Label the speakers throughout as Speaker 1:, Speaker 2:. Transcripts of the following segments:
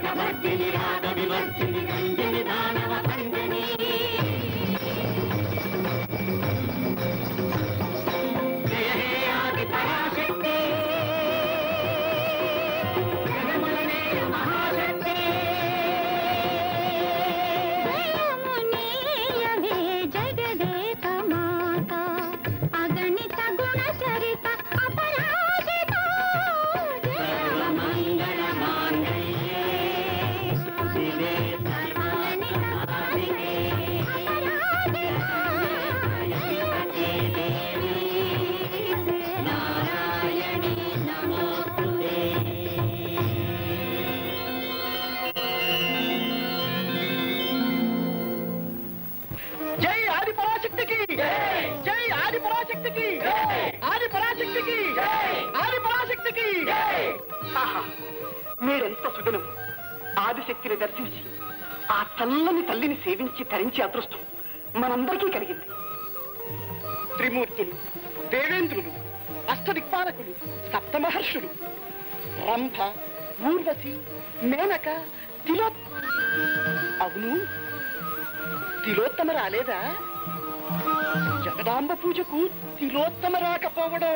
Speaker 1: రసవర్ధిని రాగ వివర్ధిని రంజని దానవ సంజని జయ హే ఆది పరాశక్తి జగములనే మహాశక్తి
Speaker 2: జయమునీయవే జగదేక మాత అగణిత గుణ చరిత అపరాజిత
Speaker 1: సర్వమంగళ మాంగళ్యే శివే సర్వాగణిత సాధికే జయతే దేవి నారాయణి నమోస్తుతే
Speaker 3: జై ఆది పరాశక్తికి జై ఆది పరాశక్తికి ఆది పరాశక్తికి ఆది పరాశక్తికి ఆహా, మీరెంత సుదినం ఆదిశక్తిని దర్శించి ఆ చల్లని తల్లిని సేవించి తరించి అదృష్టం మనందరికీ కలిగింది త్రిమూర్తులు దేవేంద్రులు అష్టదిక్పాలకులు సప్తమహర్షులు రంభ ఊర్వశి మేనక తిలో అవును తిలోత్తమ రాలేదా జగదాంబ పూజకు తిలోత్తమ రాకపోవడం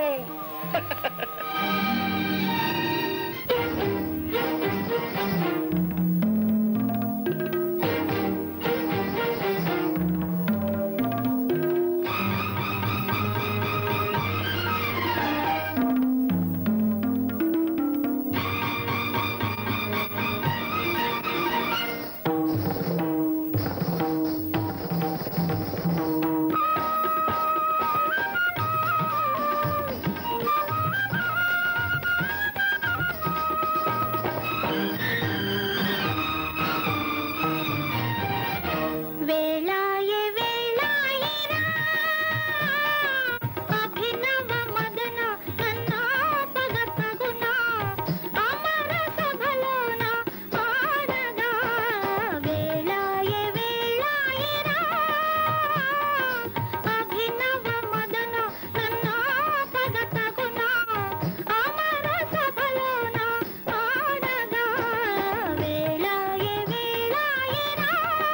Speaker 2: వేళాయే వేళాయిరా అభినవ మదన కన్నాపగ తగునా అమర సభలోన ఆడగా వేళాయే వేళాయిరా అభినవ మదన కన్నాపగ తగునా అమర సభలోన ఆడగా వేళాయే వేళాయిరా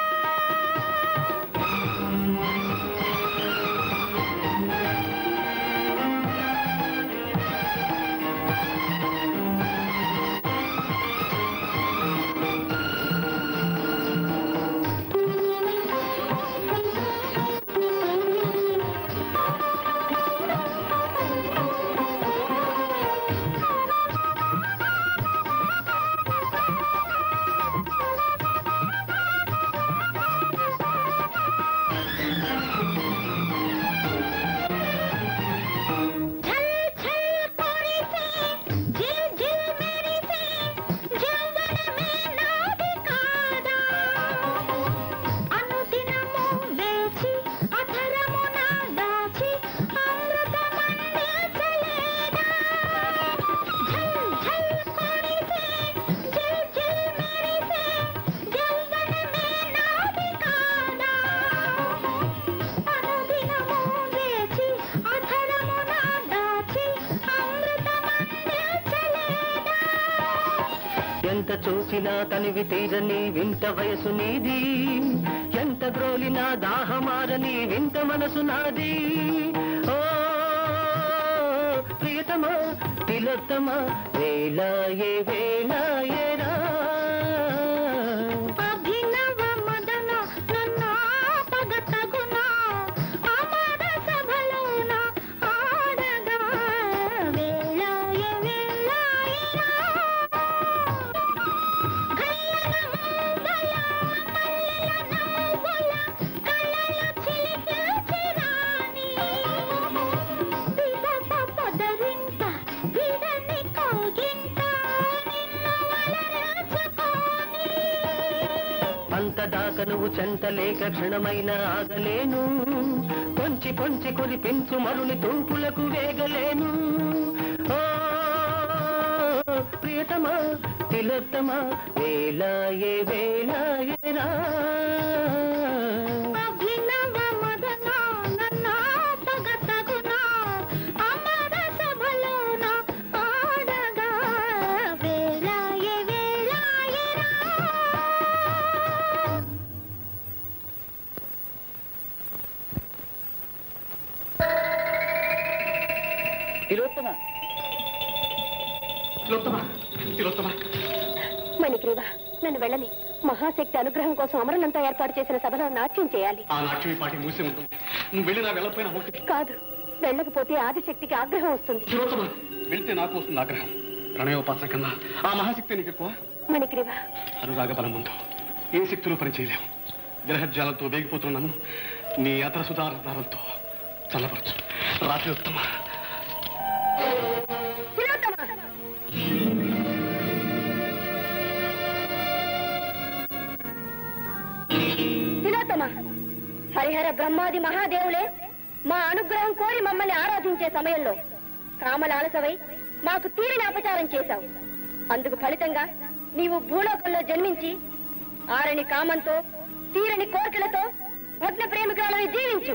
Speaker 2: ఝల్ ఝల్ కొరిసే జిల్ జిల్ మెరిసే జవ్వనమే నాది కాదా అనుదినము వేచి అధరమున దాచి అమృతమందించలేదా ఝల్ ఝల్ కొరిసే జిల్ జిల్ మెరిసే జవ్వనమే నాది కాదా అనుదినము వేచి అధరమున దాచి అమృతమందించలేదా
Speaker 1: ఎంత చూసినా తనివి తీరని వింత వయసు నీది ఎంత గ్రోలినా దాహమారని వింత మనసు నాది ఓ ప్రియతమా తిలోత్తమా వేళ ఏ వేళ ఏరా
Speaker 2: అభినవ మదన నన్నాపగ తగునా అమర సభలోన ఆడగా వేళాయ వేళాయిరా గల్లన మూవల మల్లెల నవ్వుల కళ్ళల చిలికిల్చిరాని పిదప పొదరింట విడని కౌగింట నిన్ను అలరించుకోని
Speaker 1: అంతదాకా నువ్వు చెంతలేక క్షణమైన ఆగలేను పొంచి పొంచి కురిపించు మరుని తూపులకు వేగలేను ఓ ప్రియతమా తిలోత్తమా వేళ ఏ వేళ ఏరా
Speaker 2: అభినవ మదన నన్నాపగ తగునా అమర సభలోన ఆడగా వేళాయ వేళాయరా
Speaker 3: తిలోత్తమ తిలోత్తమ
Speaker 2: మణిగ్రీవ నన్ను వెళ్ళని మహాశక్తి అనుగ్రహం కోసం అమరనంతా ఏర్పాటు చేసిన సభలో నాట్యం చేయాలి
Speaker 3: ఆ నాట్యం ఈ పాటి మూసి ఉంటుంది నువ్వు వెళ్ళినా వెళ్ళకపోయినా ఒకటి
Speaker 2: కాదు వెళ్ళకపోతే ఆదిశక్తికి ఆగ్రహం వస్తుంది
Speaker 3: తిలోత్తమ వెళ్తే నాకు వస్తుంది ఆగ్రహం ప్రణయోపాసన కన్నా ఆ మహాశక్తి నీకు ఎక్కువ
Speaker 2: మణిగ్రీవ
Speaker 3: అనురాగ బలం ఉందో ఏ శక్తులు పనిచేయలేము గ్రహజాలతో వేగిపోతున్నాను నీ అతర సుధారధారలతో చల్లపరచు రాత్రి ఉత్తమ
Speaker 2: తిలోత్తమ తిలోత్తమ హరిహర బ్రహ్మాది మహాదేవులే మా అనుగ్రహం కోరి మమ్మల్ని ఆరాధించే సమయంలో కామలాలసవై మాకు తీరిన అపచారం చేశావు అందుకు ఫలితంగా నీవు భూలోకంలో జన్మించి ఆరని కామంతో తీరని కోరికలతో భగ్న ప్రేమికురాలని జీవించు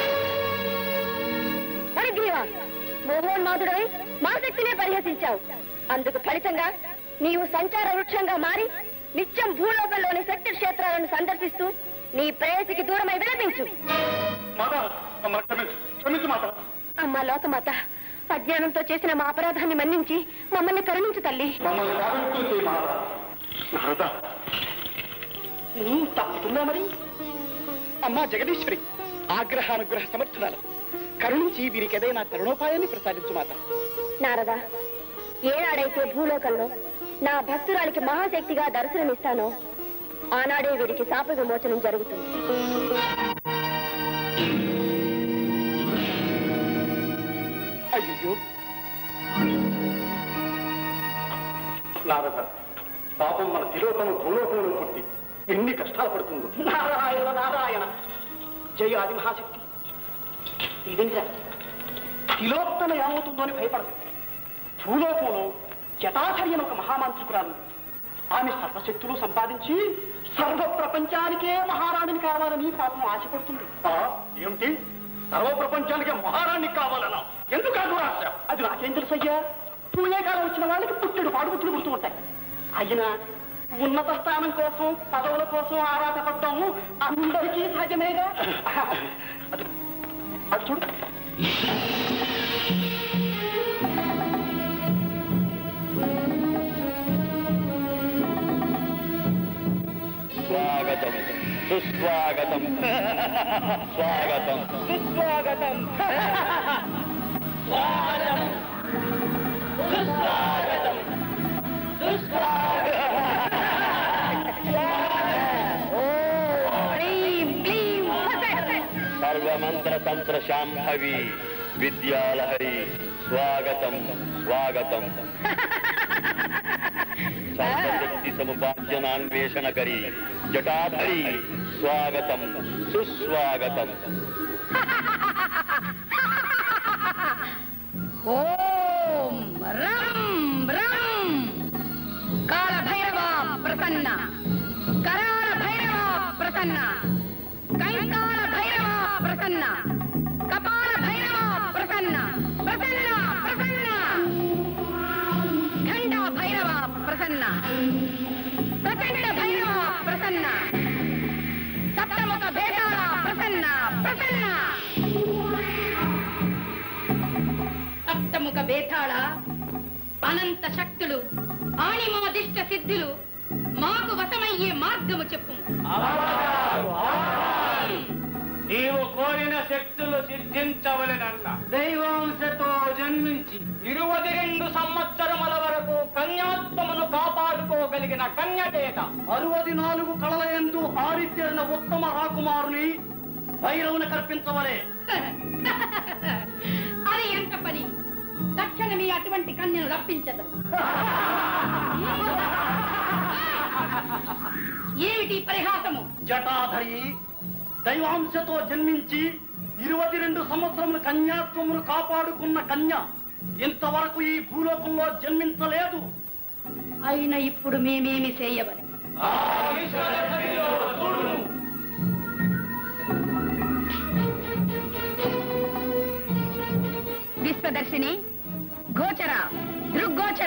Speaker 2: పరిగ్రీవ మోహోన్మాదుడై మా శక్తినే పరిహసించావు అందుకు ఫలితంగా నీవు సంచార వృక్షంగా మారి నిత్యం భూలోకంలోని శక్తి క్షేత్రాలను సందర్శిస్తూ నీ ప్రేయసికి దూరమై విలపించు
Speaker 3: మాత అమ్మ క్షమించు క్షమించు మాత
Speaker 2: అమ్మా లోకమాత అజ్ఞానంతో చేసిన మా అపరాధాన్ని మన్నించి మమ్మల్ని కరుణించు తల్లి
Speaker 3: మమ్మల్ని కావింపులు చేయి మాత నారద తప్పుతున్నా మరి అమ్మా జగదీశ్వరి ఆగ్రహానుగ్రహ సమర్థురాలు కరుణించి వీరికి ఏదైనా తరుణోపాయాన్ని ప్రసాదించు మాత
Speaker 2: నారదా ఏనాడైతే భూలోకంలో నా భక్తురాలికి మహాశక్తిగా దర్శనమిస్తానో ఆనాడే వీరికి శాప విమోచనం జరుగుతుంది
Speaker 3: అయ్యో నారద పాపం మన తిలోకము భూలోకంలో పుట్టి ఎన్ని కష్టాలు పడుతుందో నారాయణ నారాయణ జయ ఆది మహాశక్తి ఇదేంటా తిలోత్తమ ఏమవుతుందో అని భయపడదు భూలోకంలో జటాధర్యన ఒక మహామంత్రికురాలు ఆమె సర్వశక్తులు సంపాదించి సర్వ ప్రపంచానికే మహారాణిని కావాలని పాపం ఆశపడుతుంది ఏమిటి సర్వ ప్రపంచానికే మహారాణి కావాలన్నా ఎందుకు ఆ దురాశ అది నాకేం తెలుసయ్యా పూజాకాలం వచ్చిన వాళ్ళకి పుట్టెడు పాడుపుట్లు గుర్తు ఉంటాయి అయినా ఉన్నత స్థానం కోసం పదవుల కోసం ఆరాటపడటం అందరికీ సహజమేగా అది అది చూడు
Speaker 4: స్వాగతం సుస్వాగతం స్వాగతం సుస్వాగతం స్వాగతం సుస్వాగతం సర్వమంత్ర తంత్ర శాంభవి విద్యాలహరి స్వాగతం స్వాగతం సర్వశక్తి సముపార్జనాన్వేషణ కరి జటాధరి స్వాగతం సుస్వాగతం
Speaker 5: ఓం రం రం కాల భైరవ ప్రసన్న కరాల భైరవ ప్రసన్న కైకాల భైరవ ప్రసన్న కపాల భైరవ ప్రసన్న ప్రసన్న ప్రసన్న ఖండ భైరవ ప్రసన్న ప్రచండ భైరవ ప్రసన్న సప్తముఖ భేదాల ప్రసన్న ప్రసన్న సప్తముఖ బేతాళ అనంత శక్తులు ఆణిమోదిష్ట సిద్ధులు మాకు వశమయ్యే మార్గము చెప్పు
Speaker 4: నీవు కోరిన శక్తులు సిద్ధించవలెనన్న దైవాంశతో జన్మించి ఇరువది రెండు సంవత్సరముల వరకు కన్యాత్మమును కాపాడుకోగలిగిన కన్యదేత
Speaker 3: అరవది నాలుగు కళల ఎందు ఆరితేరిన ఉత్తమ రాకుమారుని భైరవుని కల్పించవలే
Speaker 5: అది ఎంత పని తక్షణమే అటువంటి కన్యను రప్పించదు ఏమిటి పరిహాసము
Speaker 3: జటాధరి దైవాంశతో జన్మించి ఇరవై రెండు సంవత్సరముల కన్యాత్వమును కాపాడుకున్న కన్య ఇంతవరకు ఈ భూలోకంలో జన్మించలేదు
Speaker 5: అయిన ఇప్పుడు మేమేమి చేయవలె విశ్వదర్శిని గోచర దృగ్గోచర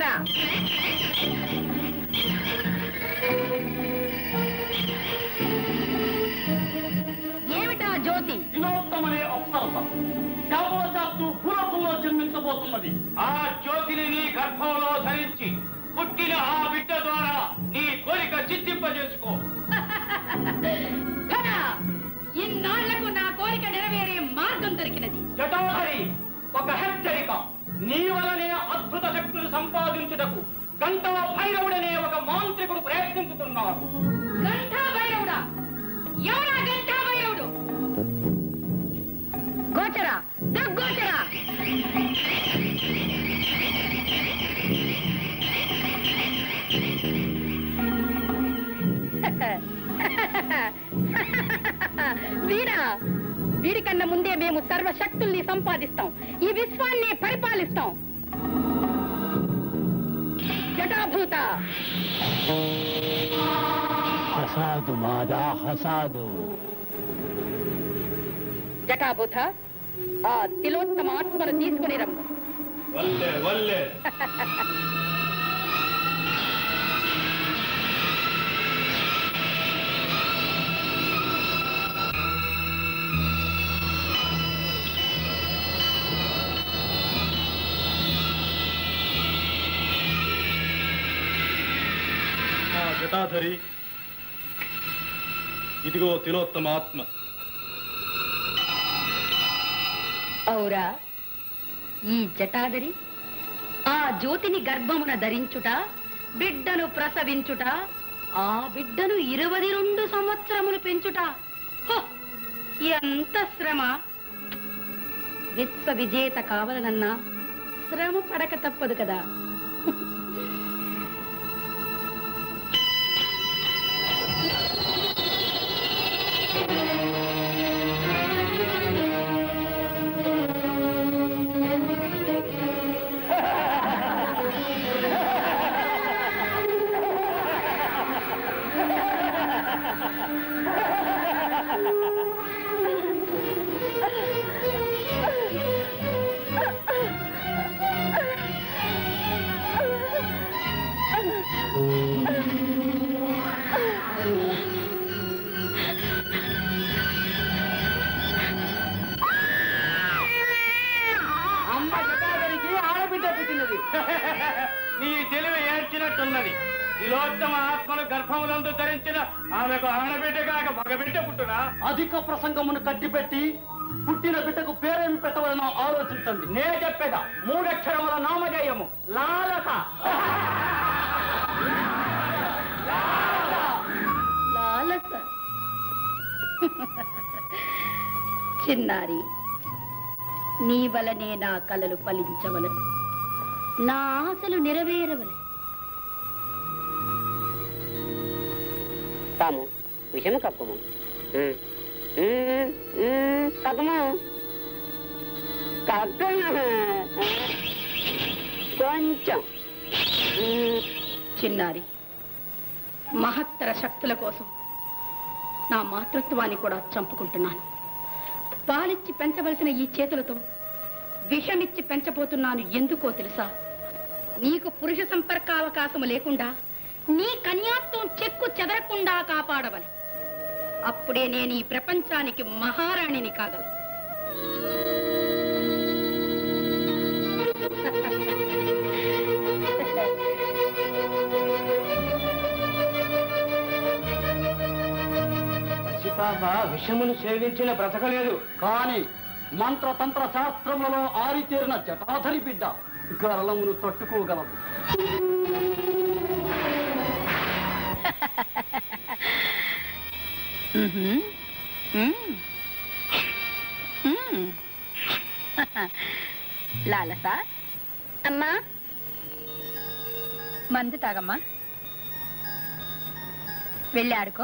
Speaker 5: ఏమిటా జ్యోతి
Speaker 3: వినోత్తమనే అప్సరస కామవశాత్తు భూలోకంలో జన్మించబోతున్నది
Speaker 4: ఆ జ్యోతిని నీ గర్భంలో ధరించి పుట్టిన ఆ బిడ్డ ద్వారా నీ కోరిక సిద్ధింపజేసుకో
Speaker 5: భరా! ఇన్నాళ్లకు నా కోరిక నెరవేరే మార్గం దొరికినది
Speaker 4: జటాధరి ఒక హెచ్చరిక నీ వలనే అద్భుత శక్తులు సంపాదించుటకు గంటా భైరవుడనే ఒక మాంత్రికుడు ప్రయత్నించుతున్నాడు
Speaker 5: గంటా భైరవుడా ఎవరా గంటా భైరవుడు
Speaker 2: గోచర దుర్గోచర వీరా వీరికన్నా ముందే మేము సర్వశక్తుల్ని సంపాదిస్తాం ఈ విశ్వాన్ని పరిపాలిస్తాం జటాభూత
Speaker 6: హసాదు మాదా హసాదు
Speaker 2: జటాభూత ఆ తిలోత్తమ ఆత్మను తీసుకుని రమ్ము
Speaker 4: వల్లే వల్లే
Speaker 3: జటాధరి ఇదిగో తిలోత్తమ ఆత్మ
Speaker 2: ఔరా ఈ జటాదరి ఆ జ్యోతిని గర్భమున ధరించుట బిడ్డను ప్రసవించుట ఆ బిడ్డను ఇరవై రెండు సంవత్సరములు పెంచుట హో! ఎంత శ్రమ విశ్వ విజేత కావాలనన్నా శ్రమ పడక తప్పదు కదా
Speaker 4: అమ్మ జటాధరికి ఆడబిడ్డ పుట్టినది నీ తెలివి ఏడ్చినట్టున్నది తిలోత్తమ ఆత్మను గర్భములందు ధరించిన ఆమెకు ఆడబిడ్డ కాక మగబిడ్డ పుట్టునా
Speaker 3: అధిక ప్రసంగమును కట్టిపెట్టి పుట్టిన బిడ్డకు పేరేమి పెట్టవలనో ఆలోచించండి
Speaker 4: నే చెప్పేదా మూడక్షరముల నామధేయము లాలక
Speaker 2: లాలస చిన్నారి నీ వలనే నా కలలు ఫలించవలను నా ఆశలు నెరవేరవలె
Speaker 7: తాము విషము కప్పము కప్పము కప్పము కొంచెం ఉమ్,
Speaker 2: చిన్నారి మహత్తర శక్తుల కోసం నా మాతృత్వాన్ని కూడా చంపుకుంటున్నాను పాలిచ్చి పెంచవలసిన ఈ చేతులతో విషమిచ్చి పెంచబోతున్నాను ఎందుకో తెలుసా నీకు పురుష సంపర్క అవకాశం లేకుండా నీ కన్యాత్వం చెక్కు చెదరకుండా కాపాడవలె అప్పుడే నేను ఈ ప్రపంచానికి మహారాణిని కాగలను
Speaker 4: పసిపాప విషమును సేవించిన బ్రతకలేదు
Speaker 3: కానీ మంత్రతంత్ర శాస్త్రములలో ఆరితేరిన జటాధరి బిడ్డ గరళమును తట్టుకోగలదు
Speaker 2: లాలసా అమ్మా మందు తాగమ్మా వెళ్ళి ఆడుకో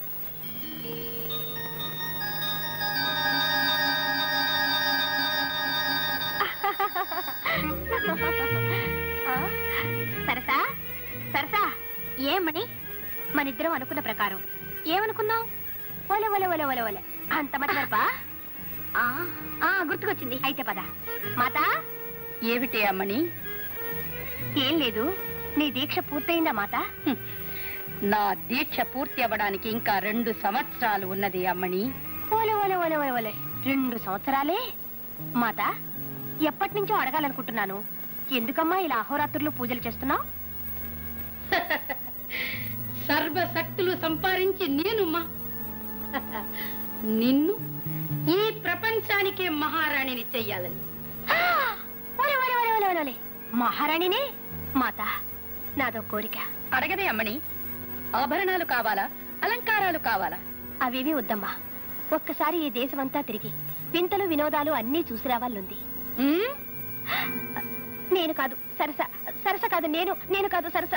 Speaker 8: సరసా సరసా ఏమని మనిద్దరం అనుకున్న ప్రకారం ఏమనుకున్నావు ఒలే ఒలే ఒలే ఒలే ఒలే అంత మధ్యపా గుర్తుకొచ్చింది అయితే పద మాత
Speaker 2: ఏమిటి అమ్మని
Speaker 8: ఏం లేదు నీ దీక్ష పూర్తయిందా మాత
Speaker 2: నా దీక్ష పూర్తి అవ్వడానికి ఇంకా రెండు సంవత్సరాలు ఉన్నది అమ్మని
Speaker 8: ఓలే ఓలే ఓలే ఓలే ఓలే రెండు సంవత్సరాలే మాత ఎప్పటి నుంచో అడగాలనుకుంటున్నాను ఎందుకమ్మా ఇలా అహోరాత్రులు పూజలు చేస్తున్నావు
Speaker 5: సర్వశక్తులు సంపాదించి నేనుమ్మా నిన్ను ఈ ప్రపంచానికే మహారాణిని చెయ్యాలని
Speaker 8: ఆ! ఒలే, ఒలే, ఒలే, ఒలే, ఒలే, ఒలే. మహారాణినే మాత నాదో కోరిక
Speaker 5: అడగదే అమ్మని ఆభరణాలు కావాలా అలంకారాలు కావాలా
Speaker 8: అవేవి వద్దమ్మా ఒక్కసారి ఈ దేశమంతా తిరిగి వింతలు వినోదాలు అన్నీ చూసి రావాలనుంది
Speaker 5: ఉమ్?
Speaker 8: నేను కాదు సరస సరస కాదు నేను నేను కాదు సరస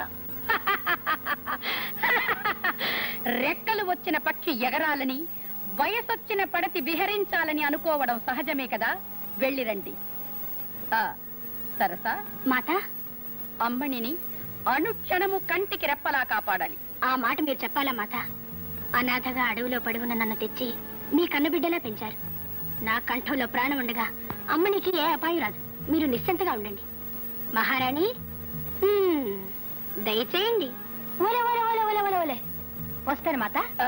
Speaker 5: రెక్కలు వచ్చిన పక్షి ఎగరాలని వయసొచ్చిన పడతి విహరించాలని అనుకోవడం సహజమే కదా వెళ్ళిరండి ఆ, సరసా
Speaker 8: మాత
Speaker 5: అమ్మణిని అనుక్షణము కంటికి రెప్పలా కాపాడాలి
Speaker 8: ఆ మాట మీరు చెప్పాలా మాత అనాథగా అడవిలో పడి ఉన్న నన్ను తెచ్చి మీ కన్నబిడ్డలా పెంచారు నా కంఠంలో ప్రాణం ఉండగా అమ్మనికి ఏ అపాయం రాదు మీరు నిశ్చింతగా ఉండండి మహారాణి హ్మ్, దయచేయండి ఓలే ఓలే ఓలే ఓలే ఓలే ఓలే వస్తాను మాత
Speaker 5: ఆ,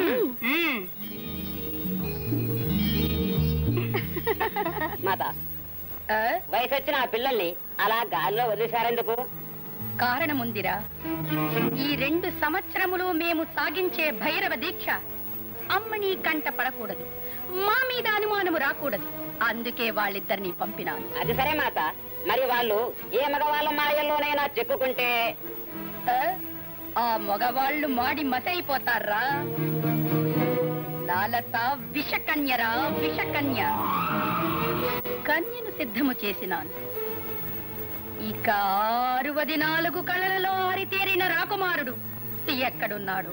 Speaker 7: మాత
Speaker 5: ఆ,
Speaker 7: వయసు వచ్చిన ఆ పిల్లల్ని అలా గాలిలో వదిలేశారెందుకు
Speaker 5: కారణముందిరా ఈ రెండు సంవత్సరములు మేము సాగించే భైరవ దీక్ష అమ్మని కంట పడకూడదు మా మీద అనుమానము రాకూడదు అందుకే వాళ్ళిద్దరిని పంపినాను
Speaker 7: అది సరే మాత మరి వాళ్ళు ఏ మగవాళ్ళ మాయల్లోనైనా చెక్కుకుంటే
Speaker 5: ఆ, ఆ మగవాళ్ళు మాడి మసైపోతారా లాలత విషకన్యరా విషకన్య కన్యను సిద్ధము చేసినాను ఇక అరువది నాలుగు కళలలో ఆరితేరిన రాకుమారుడు ఎక్కడున్నాడు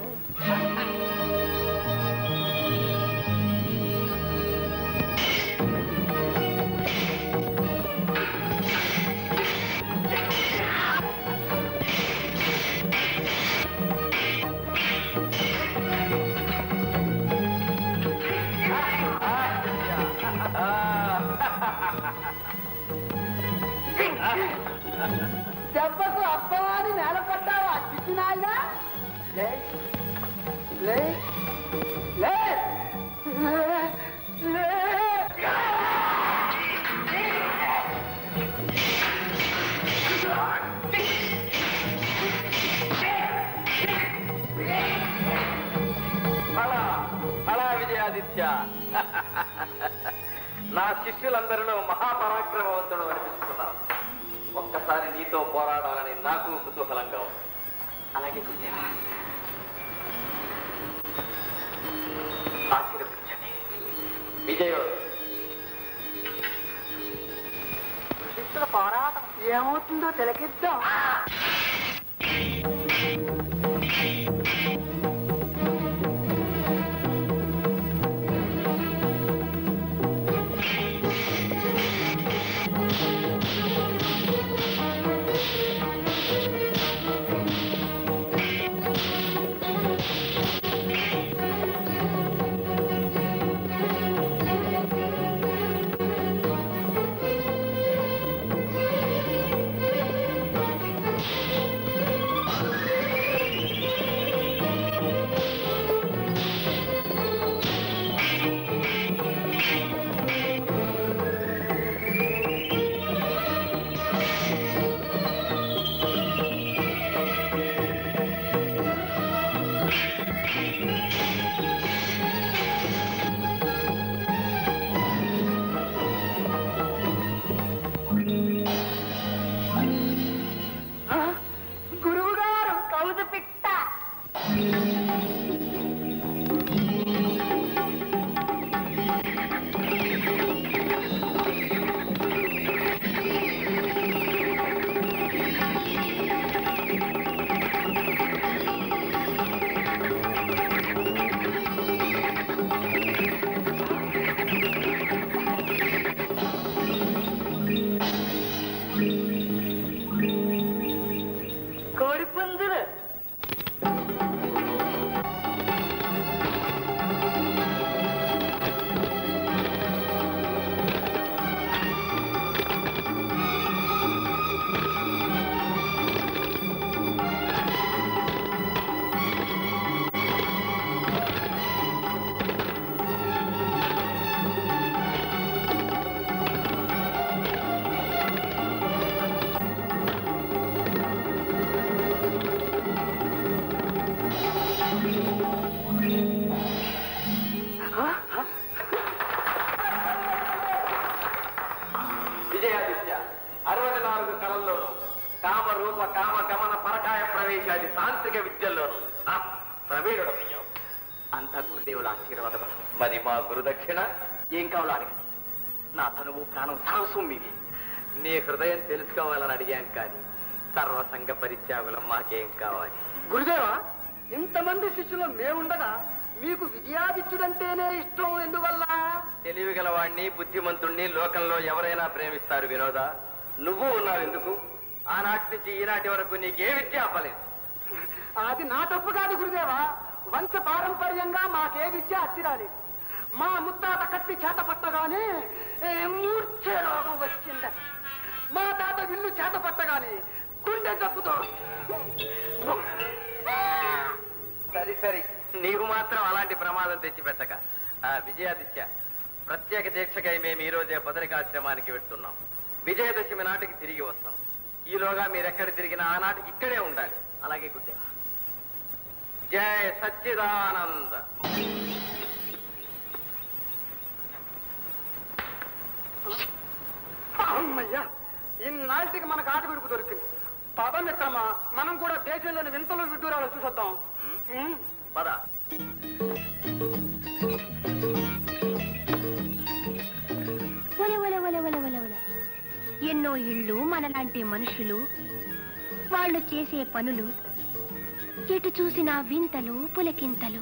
Speaker 3: దెబ్బకు అప్పవారి నేల పడ్డావా చిట్టి నాయనా లే లే లే లే
Speaker 4: అలా అలా విజయాదిత్య నా శిష్యులందరిలో మహాపరాక్రమవంతుడు అనిపిస్తున్నావు ఒక్కసారి నీతో పోరాడాలని నాకు కుతూహలంగా ఉంది
Speaker 3: అలాగే గురుదేవా
Speaker 4: ఆశీర్వదించండి విజయో
Speaker 3: శిష్యుల పోరాటం ఏమవుతుందో తిలకిద్దాం
Speaker 8: ఆ
Speaker 4: విజయాదిత్య అరవై నాలుగు కళల్లోనూ కామ రూప కామ గమన పరకాయ ప్రవేశాది తాంత్రిక విద్యల్లోనూ ఆ, ప్రవీణుడమయ్యావు అంతా గురుదేవుల ఆశీర్వాద బలం. మరి మా గురుదక్షిణ ఏం కావాలో అడగండి నా తనువు ప్రాణం సర్వస్వం మీది నీ హృదయం తెలుసుకోవాలని అడిగాం కానీ సర్వసంగ పరిత్యాగులం మాకేం కావాలి
Speaker 3: గురుదేవా ఇంతమంది శిష్యులు మేముండగా మీకు విజయాదిత్యుడంటేనే ఇష్టం ఎందువల్ల
Speaker 4: తెలివి గలవాణ్ణి బుద్ధిమంతుణ్ణి లోకంలో ఎవరైనా ప్రేమిస్తారు వినోద నువ్వు ఉన్నావు ఎందుకు ఆనాటి నుంచి ఈనాటి వరకు నీకే విద్య అవ్వలేదు
Speaker 3: అది నా తప్పు కాదు గురుదేవా వంశ పారంపర్యంగా మాకే విద్య అచ్చిరాలి మా ముత్తాత కత్తి చేత పట్టగానే ఏ, మూర్ఛ రోగం వచ్చింద మా తాత విల్లు చేత పట్టగానే గుండె జబ్బుతో
Speaker 4: సరి సరి నీవు మాత్రం అలాంటి ప్రమాదం తెచ్చిపెట్టక ఆ విజయాదిత్య ప్రత్యేక దీక్షకై మేము ఈ రోజే బదరికాశ్రమానికి వెళ్తున్నాం విజయదశమి నాటికి తిరిగి వస్తాం ఈలోగా మీరెక్కడ తిరిగినా ఆనాటికి ఇక్కడే ఉండాలి అలాగే గుడ్డే జయ సచ్చిదానంద
Speaker 3: అమ్మయ్యా ఇన్నాళ్ళకి మనకు ఆట విడుపు దొరికింది పద మిత్రమా మనం కూడా దేశంలోని వింతలు విడ్డూరాలు చూసొద్దాం ఉమ్.
Speaker 4: పద
Speaker 8: ఒలే ఒలే ఒలే ఒలే ఒలే ఒలే ఎన్నో ఇళ్ళు మనలాంటి మనుషులు వాళ్ళు చేసే పనులు ఎటు చూసిన వింతలు పులకింతలు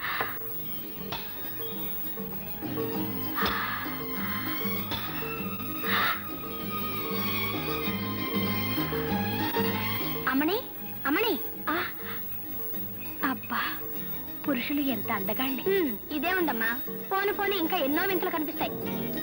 Speaker 8: అమ్మణి అమ్మణి ఆ, అబ్బా పురుషులు ఎంత అందగాళ్ళి ఇదే ఉందమ్మా పోను పోను ఇంకా ఎన్నో వింతలు కనిపిస్తాయి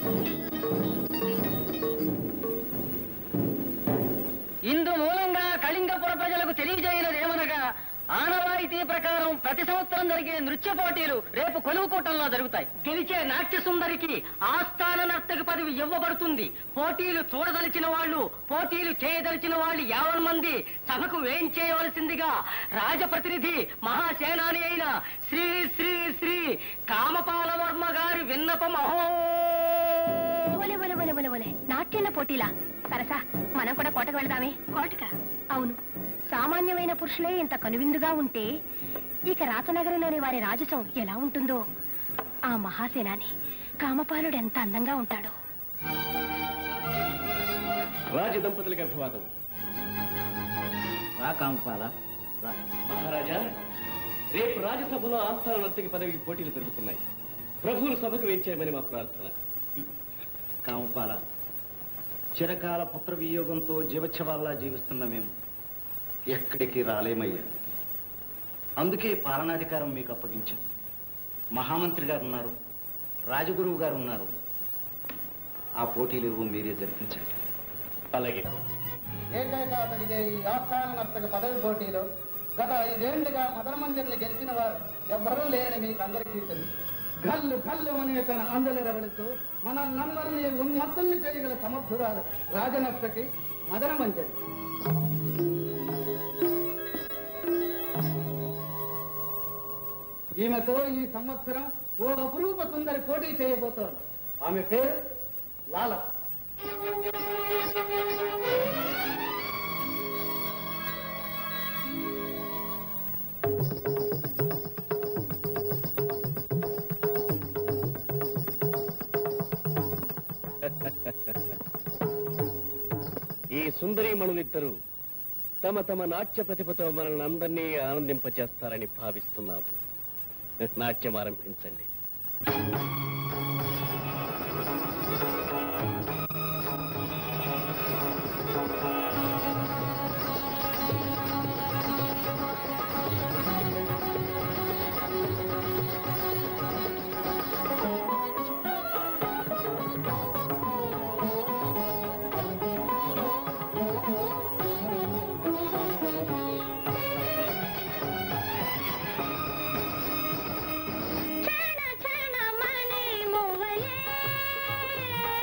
Speaker 7: ఇందు మూలంగా కళింగపుర ప్రజలకు తెలియజేయనది ఏమనగా ఆనవాయితీ ప్రకారం ప్రతి సంవత్సరం జరిగే నృత్య పోటీలు రేపు కొలువుకూటంలో జరుగుతాయి గెలిచే నాట్య సుందరికి ఆస్థాన నర్తకి పదవి ఇవ్వబడుతుంది పోటీలు చూడదలిచిన వాళ్ళు పోటీలు చేయదలిచిన వాళ్ళు యావన్ మంది సభకు వేయించేయవలసిందిగా రాజప్రతినిధి మహాసేనాని అయిన శ్రీ శ్రీ శ్రీ కామపాల వర్మ గారి విన్నపం అహో
Speaker 8: ఒలే ఒలే ఒలే ఒలే ఒలే నాట్యాల పోటీలా సరసా మనం కూడా కోటకు వెళదామే కోటక అవును సామాన్యమైన పురుషులే ఇంత కనువిందుగా ఉంటే ఇక రాసనగరంలోని వారి రాజసం ఎలా ఉంటుందో ఆ మహాసేనాని కామపాలుడు ఎంత అందంగా ఉంటాడో
Speaker 6: రాజ దంపతులకు అభివాదం రా కాంపాల రా. మహారాజా రేపు రాజ్యసభలో ఆస్థాన నర్తకి పదవికి పోటీలు జరుగుతున్నాయి ప్రభువులు సభకు వేయించాయమని మా ప్రార్థన
Speaker 3: కామపాల చిరకాల పుత్ర వియోగంతో జీవచ్ఛవాల్లా జీవిస్తున్న మేము ఎక్కడికి రాలేమయ్యా అందుకే పాలనాధికారం మీకు అప్పగించాం మహామంత్రి గారు ఉన్నారు రాజగురువు గారు ఉన్నారు ఆ పోటీలు మీరే జరిపించండి
Speaker 6: అలాగే
Speaker 9: ఏకైక జరిగే ఈ ఆస్థాన నర్తక పదవి పోటీలో గత ఐదేళ్లుగా మదన మంజరిని గెలిచిన వారు ఎవ్వరూ లేరని మీకు అందరికీ తెలుసు గల్లు గల్లు అనే తన అందల రవళితో మనల్నందరినీ ఉన్మత్తుల్ని చేయగల సమర్థురాలు రాజనర్తకి మదన మంజరి ఈమెతో ఈ సంవత్సరం ఓ అపురూప సుందరి పోటీ చేయబోతోంది ఆమె పేరు లాల
Speaker 6: ఈ సుందరీమణులిద్దరూ తమ తమ నాట్య ప్రతిభతో మనల్ని అందరినీ ఆనందింపచేస్తారని భావిస్తున్నాము నాట్యం ఆరంభించండి
Speaker 8: చరణ చరణ మణి మువ్వలే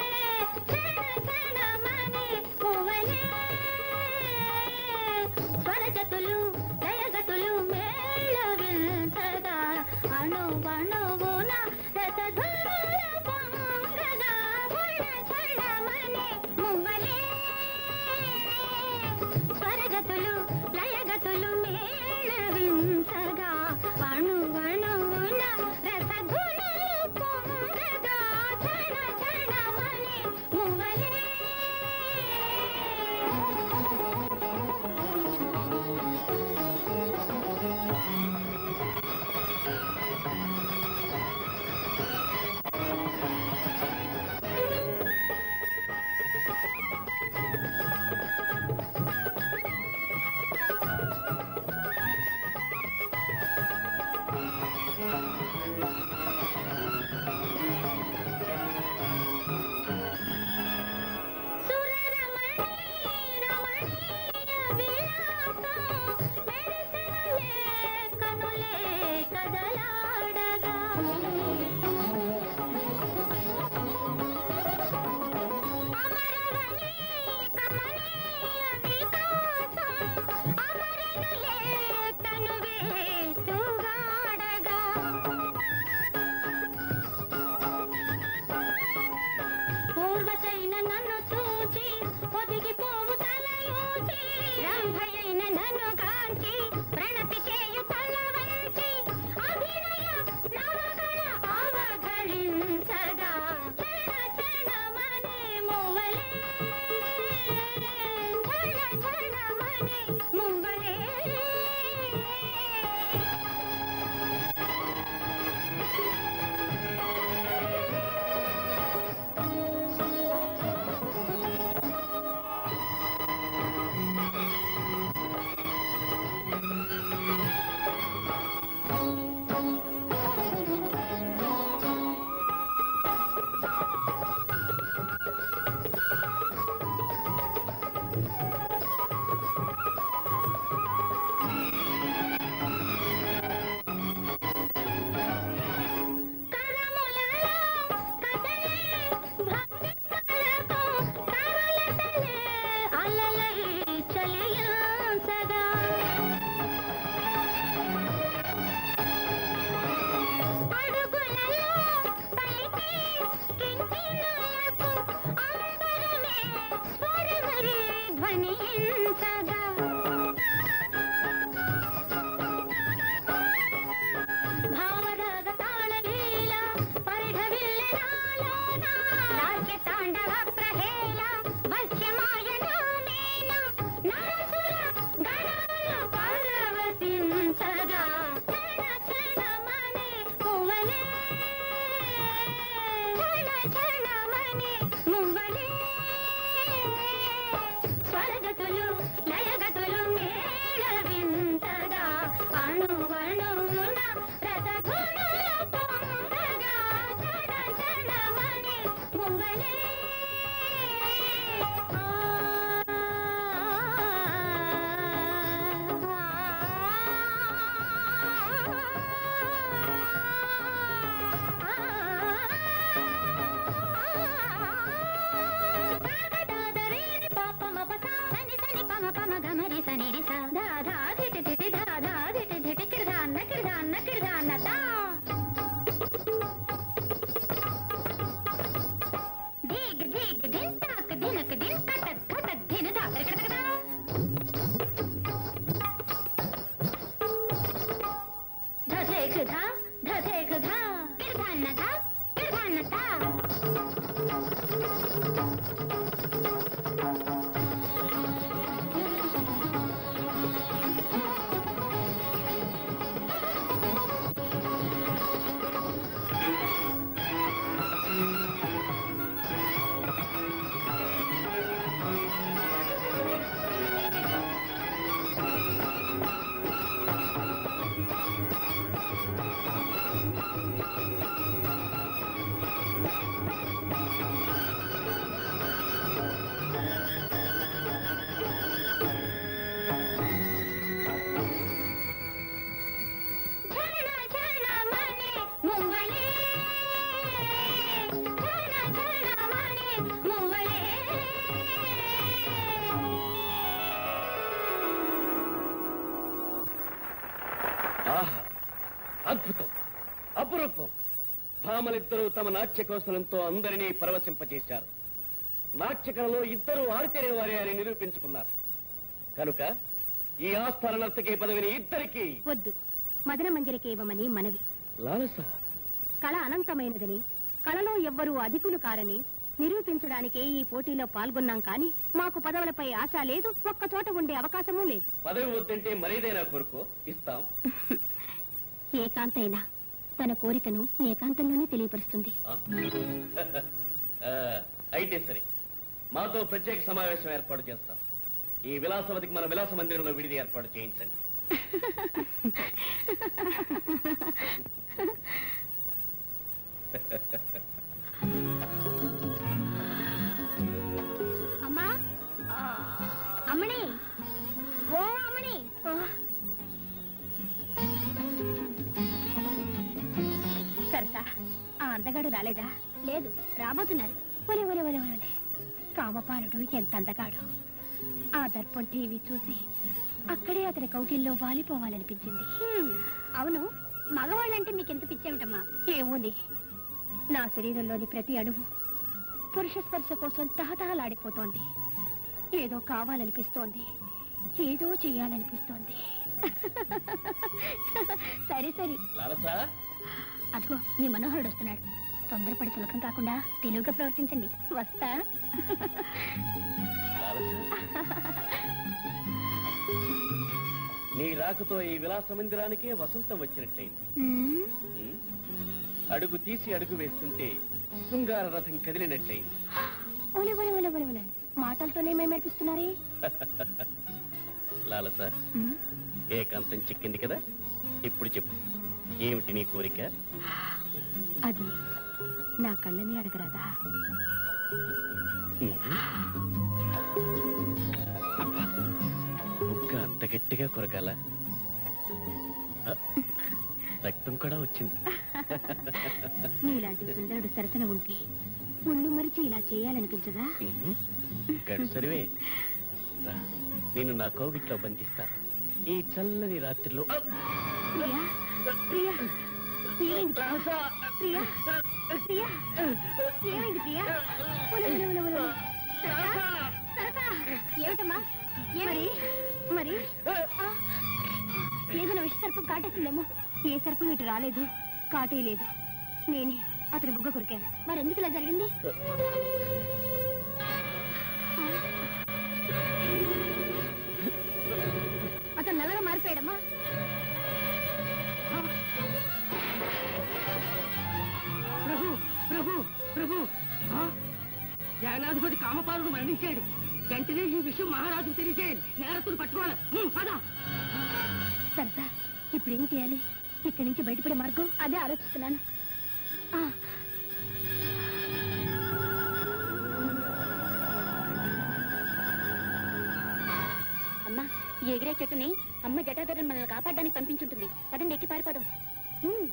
Speaker 6: అద్భుతం అపురూపం భామలిద్దరూ తమ నాట్య కౌశలంతో అందరినీ పరవశింపజేశారు నాట్యకళలో ఇద్దరు ఆరితేరిన వారే అని నిరూపించుకున్నారు కనుక ఈ ఆస్థాన నర్తకి పదవిని ఇద్దరికి
Speaker 8: వద్దు మదన మంజరికి ఇవ్వమని మనవి
Speaker 6: లాలస
Speaker 8: కళ అనంతమైనదని కళలో ఎవ్వరూ అధికులు కారని నిరూపించడానికే ఈ పోటీలో పాల్గొన్నాం కానీ మాకు పదవులపై ఆశ లేదు ఒక్క చోట ఉండే అవకాశమూ లేదు
Speaker 6: పదవి వద్దంటే మరేదైనా కోరుకో ఇస్తాం
Speaker 8: ఏకాంతైనా తన కోరికను ఏకాంతంలోనే తెలియపరుస్తుంది
Speaker 6: ఆ? ఆ, అయితే సరే మాతో ప్రత్యేక సమావేశం ఏర్పాటు చేస్తాం ఈ విలాసవతికి మన విలాస మందిరంలో విడిది ఏర్పాటు చేయించండి
Speaker 8: అమ్మా అమ్మని ఓ అమ్మని సరసా ఆ అందగాడు రాలేదా లేదు రాబోతున్నారు ఒలే ఒలే ఒలే ఒలే కామపాలుడు ఎంత అందగాడు ఆ దర్పం టీవీ చూసి అక్కడే అతని కౌగిల్లో వాలిపోవాలనిపించింది అవును మగవాళ్ళంటే మీకెంత పిచ్చేమిటమ్మా ఏమోని నా శరీరంలోని ప్రతి అణువు పురుష స్పర్శ కోసం తహతహలాడిపోతోంది ఏదో కావాలనిపిస్తోంది ఏదో చెయ్యాలనిపిస్తోంది సరే సరే
Speaker 6: లాలస
Speaker 8: అదిగో మీ మనోహరుడు వస్తున్నాడు తొందరపడి చులకం కాకుండా తెలివిగా ప్రవర్తించండి వస్తా
Speaker 6: లాలస నీ రాకతో ఈ విలాస మందిరానికే వసంతం వచ్చినట్లయింది
Speaker 8: ఉమ్,
Speaker 6: ఉమ్? అడుగు తీసి అడుగు వేస్తుంటే శృంగార రథం కదిలినట్లయింది
Speaker 8: ఒలే ఒలే ఒలే ఒలే ఒలే మాటలతోనే మేమేర్పిస్తున్నారే
Speaker 6: లాలస
Speaker 8: ఉమ్,
Speaker 6: ఏకాంతం చిక్కింది కదా ఇప్పుడు చెప్పు ఏమిటి నీ కోరిక
Speaker 8: అది నా కళ్ళని అడగరాదా
Speaker 6: ఉమ్. అబ్బా, బుగ్గ అంత గట్టిగా కొరకాల ఆ, రక్తం కూడా వచ్చింది
Speaker 8: నీలాంటి సుందరుడు సరసన ఉంటే ముళ్ళు మరిచి ఇలా చేయాలనిపించదా
Speaker 6: ఉహు. గడుసరివే రా నేను నా కౌగిట్లో బంధిస్తా ఈ చల్లని రాత్రిలో ఆ!
Speaker 8: ప్రియా ప్రియా ఏమైంది ప్రియా ప్రియా ఏమైంది ప్రియా ఉల, ఉల, ఉల, ఉల, ఉల. సరసా, సరసా, ఏమిటమ్మా మరి మరి ఆ, ఏదైనా విష సర్పం కాటేసిందేమో ఏ సర్పం ఇటు రాలేదు కాటేయలేదు నేనే అతని బుగ్గ కొరికాను మరి ఎందుకు ఇలా జరిగింది అతను నల్లగా మారిపోయాడమ్మా
Speaker 7: ప్రభు ప్రభు ప్రభు ఆ? జగన్నాధిపతి కామపాలుడు మరణించాడు వెంటనే ఈ విషయం మహారాజు తెలియజేయాలి నేరస్తులు పట్టుకోవాలి ఉమ్, పద
Speaker 8: సరసా ఇప్పుడు ఏం చేయాలి ఇక్కడి నుంచి బయటపడే మార్గం అదే ఆలోచిస్తున్నాను ఆ,
Speaker 2: అమ్మా ఈ ఎగిరే చెట్టుని అమ్మ జటాధరని మనల్ని కాపాడడానికి పంపించుంటుంది పదండి ఎక్కి పారిపోదాం ఉమ్.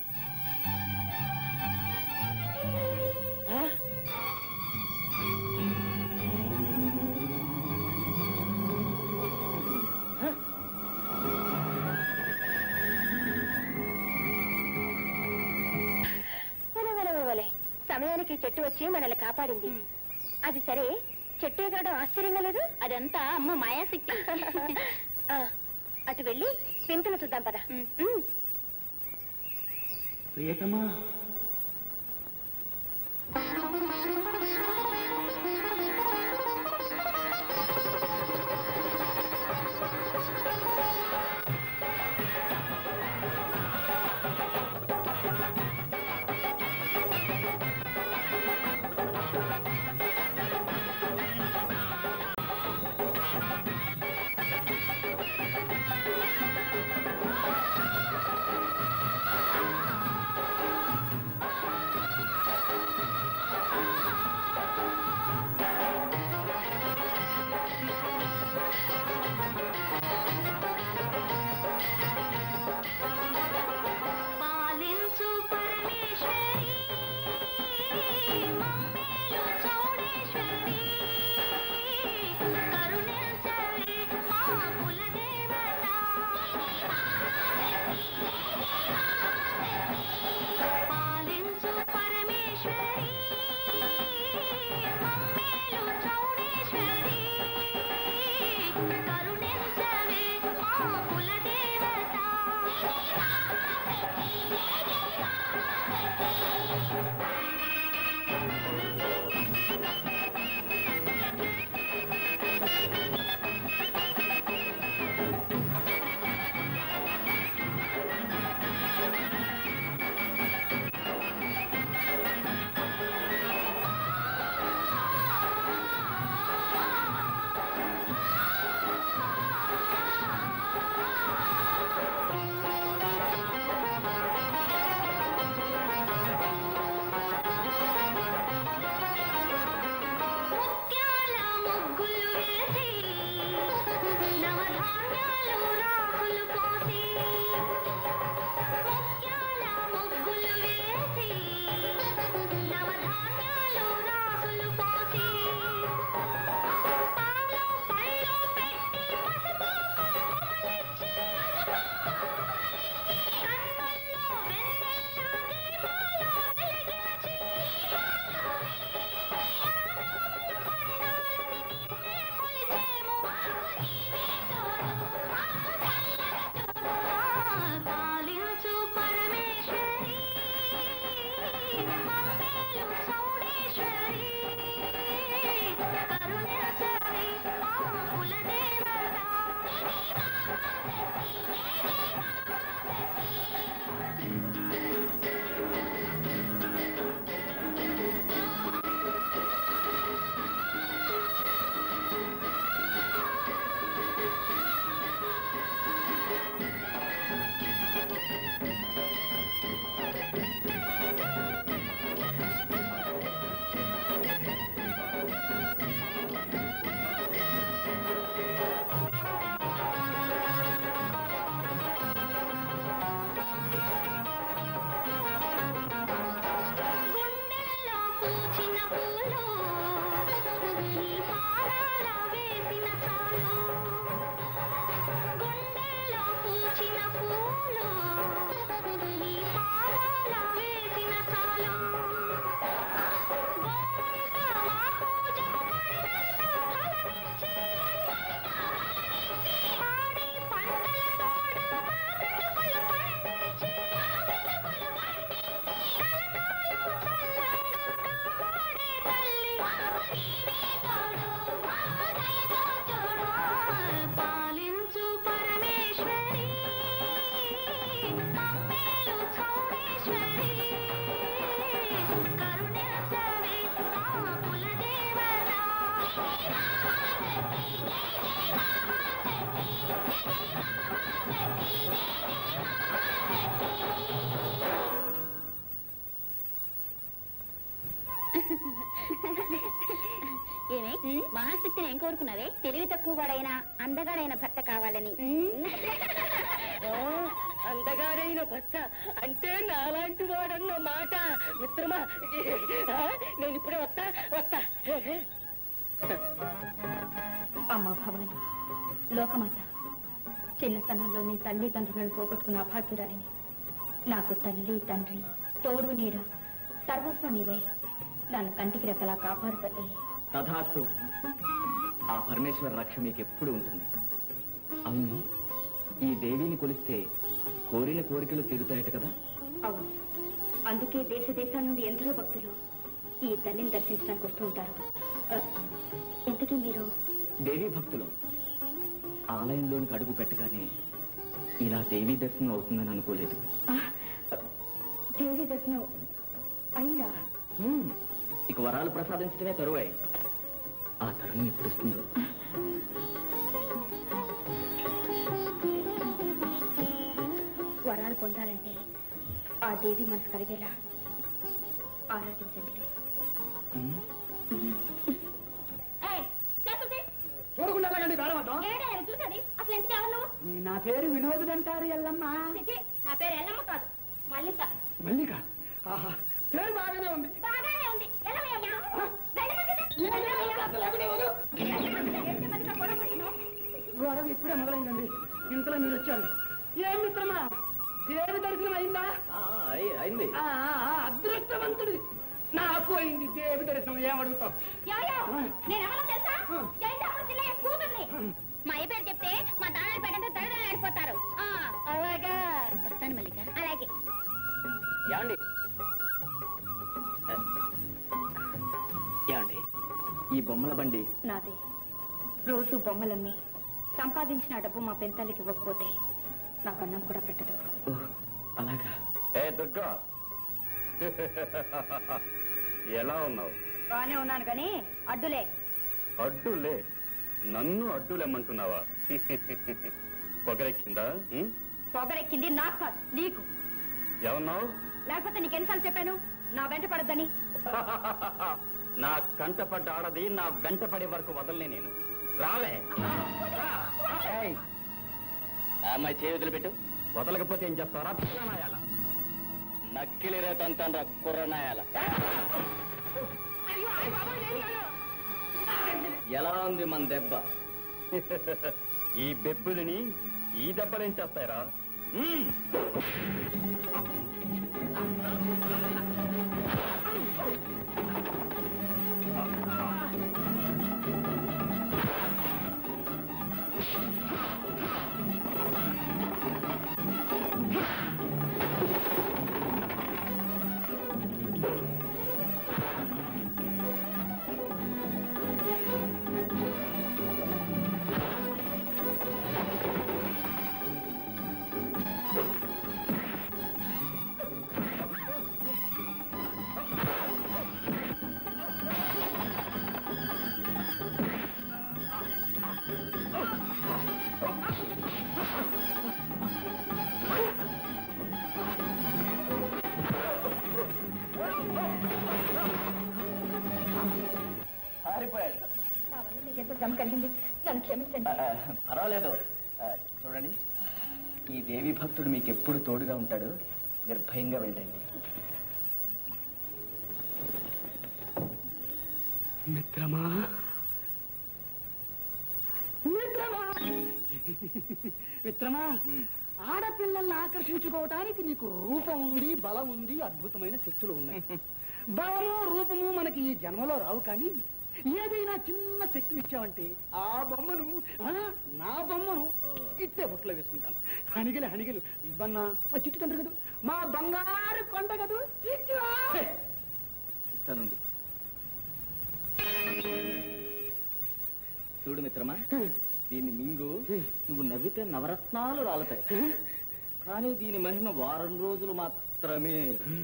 Speaker 2: వలే, వలే, వలే, వలే. సమయానికి చెట్టు వచ్చి మనల్ని కాపాడింది అది సరే చెట్టు ఎగరడం ఆశ్చర్యంగా లేదు అదంతా అమ్మ మాయాశక్తి ఆ, అటు వెళ్ళి వింతలు చూద్దాం పద ఉమ్.
Speaker 3: ప్రియతమా
Speaker 8: ఆ ఏమే మహాశక్తిని ఏం కోరుకున్నావే తెలివి తక్కువ వాడైనా అందగాడైన భర్త కావాలని
Speaker 7: అందగాడైన భర్త అంటే నాలాంటి వాడన్న మాట మిత్రమా ఆ, నేను ఇప్పుడే వస్తా వస్తా
Speaker 2: అమ్మ భవాని లోకమాత చిన్నతనంలోని తల్లి తండ్రులను పోగొట్టుకున్న అభాగ్యురాలిని నాకు తల్లి తండ్రి తోడు నీడ సర్వస్వం నీవే నన్ను కంటికి రెప్పలా కాపాడు తల్లి
Speaker 10: తథాస్తు ఆ పరమేశ్వర రక్ష మీకు ఎప్పుడు ఉంటుంది అవును ఈ దేవిని కొలిస్తే కోరిన కోరికలు తీరుతాయట కదా
Speaker 2: అవును అందుకే దేశ దేశాల నుండి ఎందరో భక్తులు ఈ తల్లిని దర్శించడానికి వస్తూ ఉంటారు ఆ, ఇంతకీ మీరు
Speaker 10: దేవీ భక్తులు ఆలయంలోనికి అడుగు పెట్టగానే ఇలా దేవీ దర్శనం అవుతుందని అనుకోలేదు
Speaker 2: ఆ, దేవి దర్శనం అయిందా
Speaker 10: హ్మ్, ఇక వరాలు ప్రసాదించడమే తరువాయి ఆ తరుణం ఎప్పుడు వస్తుందో
Speaker 2: వరాలు పొందాలంటే ఆ దేవి మనసు కలిగేలా ఆరాధించండి
Speaker 10: హ్మ్,
Speaker 9: చూడకుండా ఎలాగండి బేరవద్దాం
Speaker 8: చూసది అసలు ఎందుకు ఎవరు నువ్వు
Speaker 9: నా పేరు వినోద్ అంటారు ఎల్లమ్మ
Speaker 8: చిచి, నా పేరు ఎల్లమ్మ కాదు మల్లిక
Speaker 9: మల్లిక ఆహా పేరు బాగానే ఉంది
Speaker 8: బాగానే ఉంది ఎల్లమ్మయ్య. వెళ్ళి మంచిది. ఏంటి మల్లిక గొడవ పడుతున్నావు?
Speaker 9: గొడవ ఇప్పుడే మొదలైందండి ఇంతలో మీరు వచ్చారు ఏం మిత్రమా దేవి దర్శనం అయిందా
Speaker 10: ఆ, అయి- అయింది
Speaker 9: ఆ, ఆ, ఆ, అదృష్టవంతుడి నాకు అయింది దేవి దర్శనం ఏమడుగుతాం
Speaker 8: ఎవరో? నేనెవరో తెలుసా? జయచామల జిల్లయ్య కూతుర్ని. మా అయ్య పేరు చెప్తే మా దాని పేటంతా దరిద్రం ఆడిపోతారు ఆ, అలాగా వస్తాను మల్లిక అలాగే
Speaker 10: ఏమండి ఏమండి ఈ బొమ్మల బండి
Speaker 2: నాదే రోజు బొమ్మలమ్మి సంపాదించిన డబ్బు మా పెంతలకి ఇవ్వకపోతే నాకు అన్నం కూడా పెట్టదు
Speaker 10: ఓహ్, అలాగా
Speaker 6: ఏ దుర్గా ఎలా ఉన్నావు
Speaker 2: బానే ఉన్నాను కానీ అడ్డులే
Speaker 6: అడ్డులే నన్ను అడ్డులేమంటున్నావా పొగరెక్కిందా ఉం?
Speaker 2: పొగరెక్కింది నాకు కాదు నీకు
Speaker 6: ఏమన్నావు
Speaker 2: లేకపోతే నీకెన్నిసార్లు చెప్పాను నా వెంట పడద్దని
Speaker 10: నా కంటపడ్డ ఆడది నా వెంట పడే వరకు వదలనే నేను రావే ఏయ్, ఆ అమ్మాయి చేయి వదిలిపెట్టు వదలకపోతే ఏం చేస్తావరా పిల్లనాయాల నక్కిలి రేతంతాన్రా కుర్రనాయాల ఎలా ఉంది మన దెబ్బ
Speaker 6: ఈ బెబ్బులిని ఈ దెబ్బలేం చేస్తాయరా ఉం.
Speaker 10: పారిపోయాడు
Speaker 2: నా వల్ల మీకు ఎంతో శ్రమ కలిగింది నన్ను క్షమించండి
Speaker 10: ఆ, పర్వాలేదు ఆ, చూడండి ఈ దేవి భక్తుడు మీకు ఎప్పుడు తోడుగా ఉంటాడు నిర్భయంగా వెళ్ళండి
Speaker 9: మిత్రమా మిత్రమా మిత్రమా ఆడపిల్లల్ని ఆకర్షించుకోవటానికి నీకు రూపం ఉంది బలం ఉంది అద్భుతమైన శక్తులు ఉన్నాయి బలము రూపము మనకి ఈ జన్మలో రావు కానీ ఏదైనా చిన్న శక్తిని ఇచ్చావంటే ఆ బొమ్మను ఆ, నా బొమ్మను ఇట్టే బుట్టలో వేసుకుంటాను హణిగలు హణిగలు ఇవ్వన్నా మా చిట్టు తండ్రి కదూ మా బంగారు కొండ కదూ చిట్టువా.
Speaker 10: ఇస్తానుండు చూడు మిత్రమా దీన్ని మింగు నువ్వు నవ్వితే నవరత్నాలు రాలతాయి కానీ దీని మహిమ వారం రోజులు మాత్రమే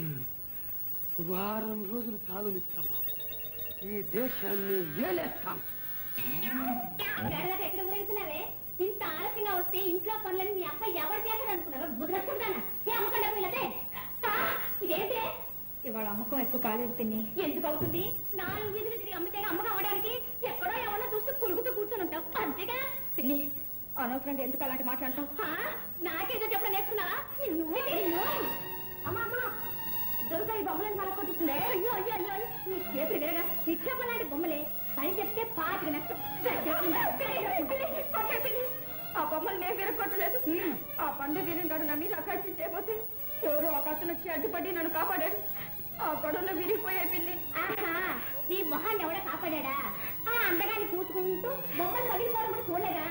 Speaker 9: వారం రోజులు చాలు మిత్రమా ఈ దేశాన్ని ఏలేస్తాం
Speaker 8: వేళకి ఎక్కడ ఊరేగుతున్నావే ఇంత ఆలస్యంగా వస్తే ఇంట్లో పనులని మీ అబ్బాయి ఎవరు చేశారు అనుకున్నావా బుద్ధి ఏ అమ్మకండా వీళ్ళతే ఇదేంటి
Speaker 2: ఇవాళ
Speaker 8: అమ్మకం ఎక్కువ కాలేదు పిన్ని ఎందుకు అవుతుంది నాలుగు వీధులు తిరిగి అమ్మితే అమ్మకం అవడానికి ఎక్కడో ఏమన్నా చూస్తే పులుగుతూ కూర్చొని ఉంటాం అంతేగా పిన్ని అనవసరంగా ఎందుకు అలాంటి మాట్లాడతావు నాకేదో చెప్పడం నేర్చుకున్నావా నువ్వే తెలియదు అమ్మా అమ్మా దుర్గా ఈ బొమ్మలను పలకొట్టిస్తుందే అయ్యో అయ్యో అయ్యో నీ చేతులు వేరగా నిక్షేపం లాంటి బొమ్మలే అని చెప్తే పాతికి నష్టం ఆ బొమ్మలు నేను విరగొట్టలేదు ఆ పండు వీరంగాడు నా మీద అకాచి చేయబోతే ఎవరో ఒక అతను వచ్చి అడ్డుపడి నన్ను కాపాడాడు ఆ గొడవలో విరిగిపోయేపింది ఆహా నీ మొహాన్ని ఎవడో కాపాడా ఆ అందగాన్ని చూసుకుంటూ బొమ్మలు పగిలిపోవడం కూడా చూడలేదా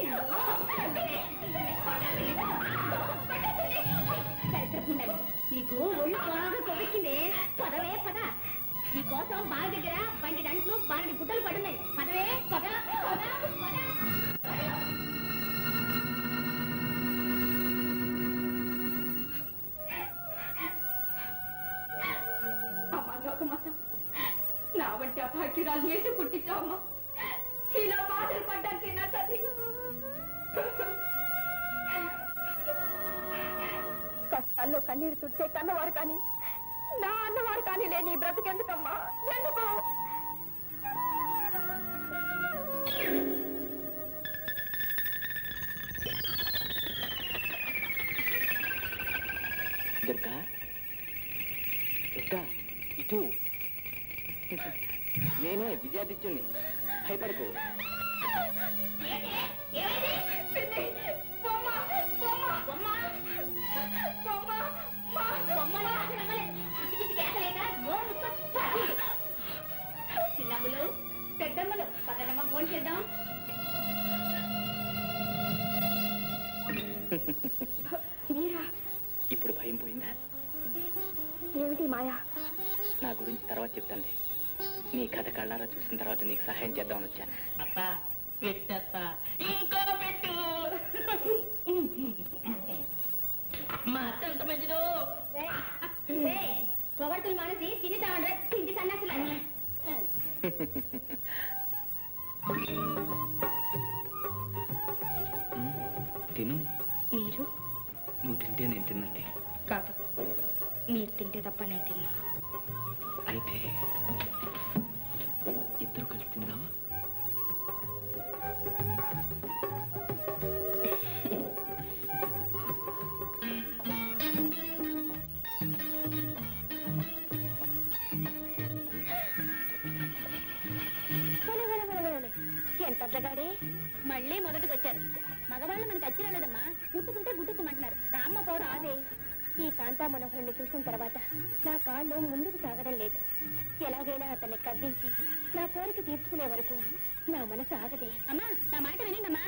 Speaker 8: సరిపెట్టుకుండాలి నీకు ఒళ్ళు బాగా కొవ్వెక్కింది పదవే పద నీ కోసం బావి దగ్గర బండి డంట్లు బాండి గుడ్డలు పడున్నాయి పదవే పద పద పద అమ్మా లోకమాత నా వంటి అభాగ్యురాలు ఏంటి పుట్టించావమ్మా ఇలా బాధలు పడ్డానికి నా తల్లి కష్టాల్లో కన్నీరు తుడిచే కన్నవారు కానీ నా అన్నవారు కానీ లేని ఈ బ్రతికెందుకమ్మా ఎందుకు
Speaker 10: దుర్గా దుర్గా ఇటు నేనే విజయాదిత్యుణ్ణి భయపడకు
Speaker 8: చిన్నమ్మలు పెద్దమ్మలు పదనమ్మ ఫోన్ చేద్దాం మీరా
Speaker 10: ఇప్పుడు భయం పోయిందా
Speaker 8: ఏమిటి మాయా
Speaker 10: నా గురించి తర్వాత చెప్తానులే నీ కథ కళ్ళారా చూసిన తర్వాత నీకు సహాయం చేద్దామని వచ్చాను
Speaker 7: అత్త పెట్టత్త ఇంకో పెట్టు మా అత్త ఎంత మంచిదో
Speaker 8: పొగడుతులు మానేసి తిని తావండ్రా తిండి సన్నాసులని
Speaker 10: తిను
Speaker 8: మీరు
Speaker 10: నువ్వు తింటే నేను తిన్నట్టే
Speaker 8: కాదు మీరు తింటే తప్ప నేను తిన్నా
Speaker 10: అయితే ఇద్దరు కలిసి తిందామా
Speaker 8: ఎంత అద్దగాడే మళ్ళీ మొదటికి వచ్చారు మగవాళ్ళు మనకు వచ్చి రాలేదమ్మా ముట్టుకుంటే గుట్టుకుమంటున్నారు రామ్మ పౌరు ఆదే ఈ కాంతా మనోహరుని చూసిన తర్వాత నా కాళ్ళు ముందుకు సాగడం లేదు ఎలాగైనా అతన్ని కవ్వించి నా కోరిక తీర్చుకునే వరకు నా మనసు ఆగదే అమ్మా నా మాట వినిందమ్మా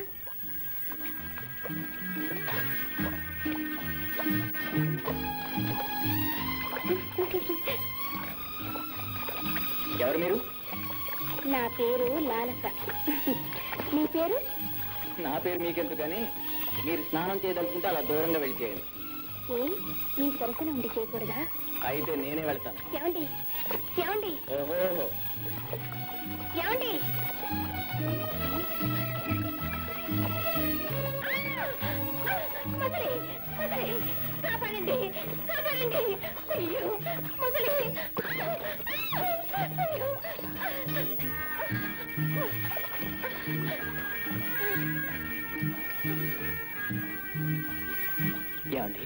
Speaker 10: ఎవరు మీరు
Speaker 8: నా పేరు లాలస మీ పేరు
Speaker 10: నా పేరు మీకెందుకు కానీ మీరు స్నానం చేయదలుచుకుంటే అలా దూరంగా వెళ్ళి చేయండి
Speaker 8: ఏ మీ సరసన ఉండి చేయకూడదా
Speaker 10: అయితే నేనే వెళ్తాను
Speaker 8: ఏమండి ఏమండి
Speaker 10: ఓహో
Speaker 8: ఏమండి మొదలి మొదలి కాపాడండి కాపాడండి అయ్యో మొదలి అయ్యో
Speaker 10: ఏమండి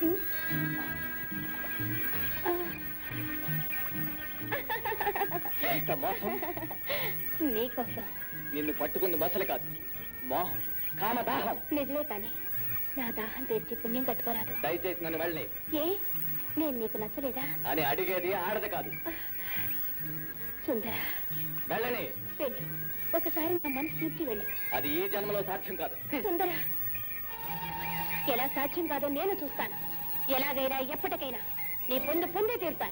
Speaker 10: ఎంత మోసం
Speaker 8: నీకోసం
Speaker 10: నిన్ను పట్టుకుంది మసలు కాదు మోహం కామదాహం
Speaker 8: నిజమే కానీ నా దాహం తీర్చి పుణ్యం కట్టుకోరాదు
Speaker 10: దయచేసి నన్ను వెళ్ళని
Speaker 8: ఏ నేను నీకు నచ్చలేదా
Speaker 10: అని అడిగేది ఆడది కాదు
Speaker 8: సుందర
Speaker 10: వెళ్ళని
Speaker 8: వెళ్ళు ఒకసారి నా మనసు తీర్చి వెళ్ళు
Speaker 10: అది ఈ జన్మలో సాధ్యం కాదు
Speaker 8: సుందర ఎలా సాధ్యం కాదో నేను చూస్తాను ఎలాగైనా ఎప్పటికైనా నీ పొందు పొందే తీరుతాను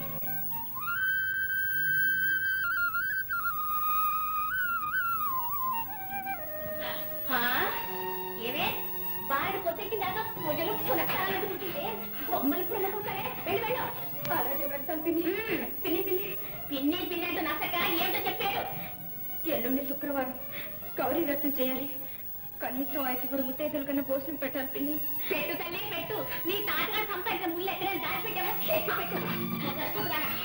Speaker 8: ఏమే బాగా పొత్తెక్కిన దాకా పూజలు పునఃకారాలంటుంటే బొమ్మలు ప్రముఖం సరే వెళ్ళి వెళ్ళు అలాగే పెడతాను పిన్ని పిన్ని పిన్ని పిన్ని పిన్ని అంటూ నసక ఏమిటో చెప్పాడు ఎల్లుండి శుక్రవారం గౌరీ వ్రతం చేయాలి కనీసం ఐదుగురు ముత్తైదుల కన్నా భోజనం పెట్టాలి పిన్ని పెట్టు తల్లి పెట్టు నీ తాతగారు సంపాదించిన ముళ్ళు ఎక్కడైనా దాచి పెట్టాము పెట్టు పెట్టు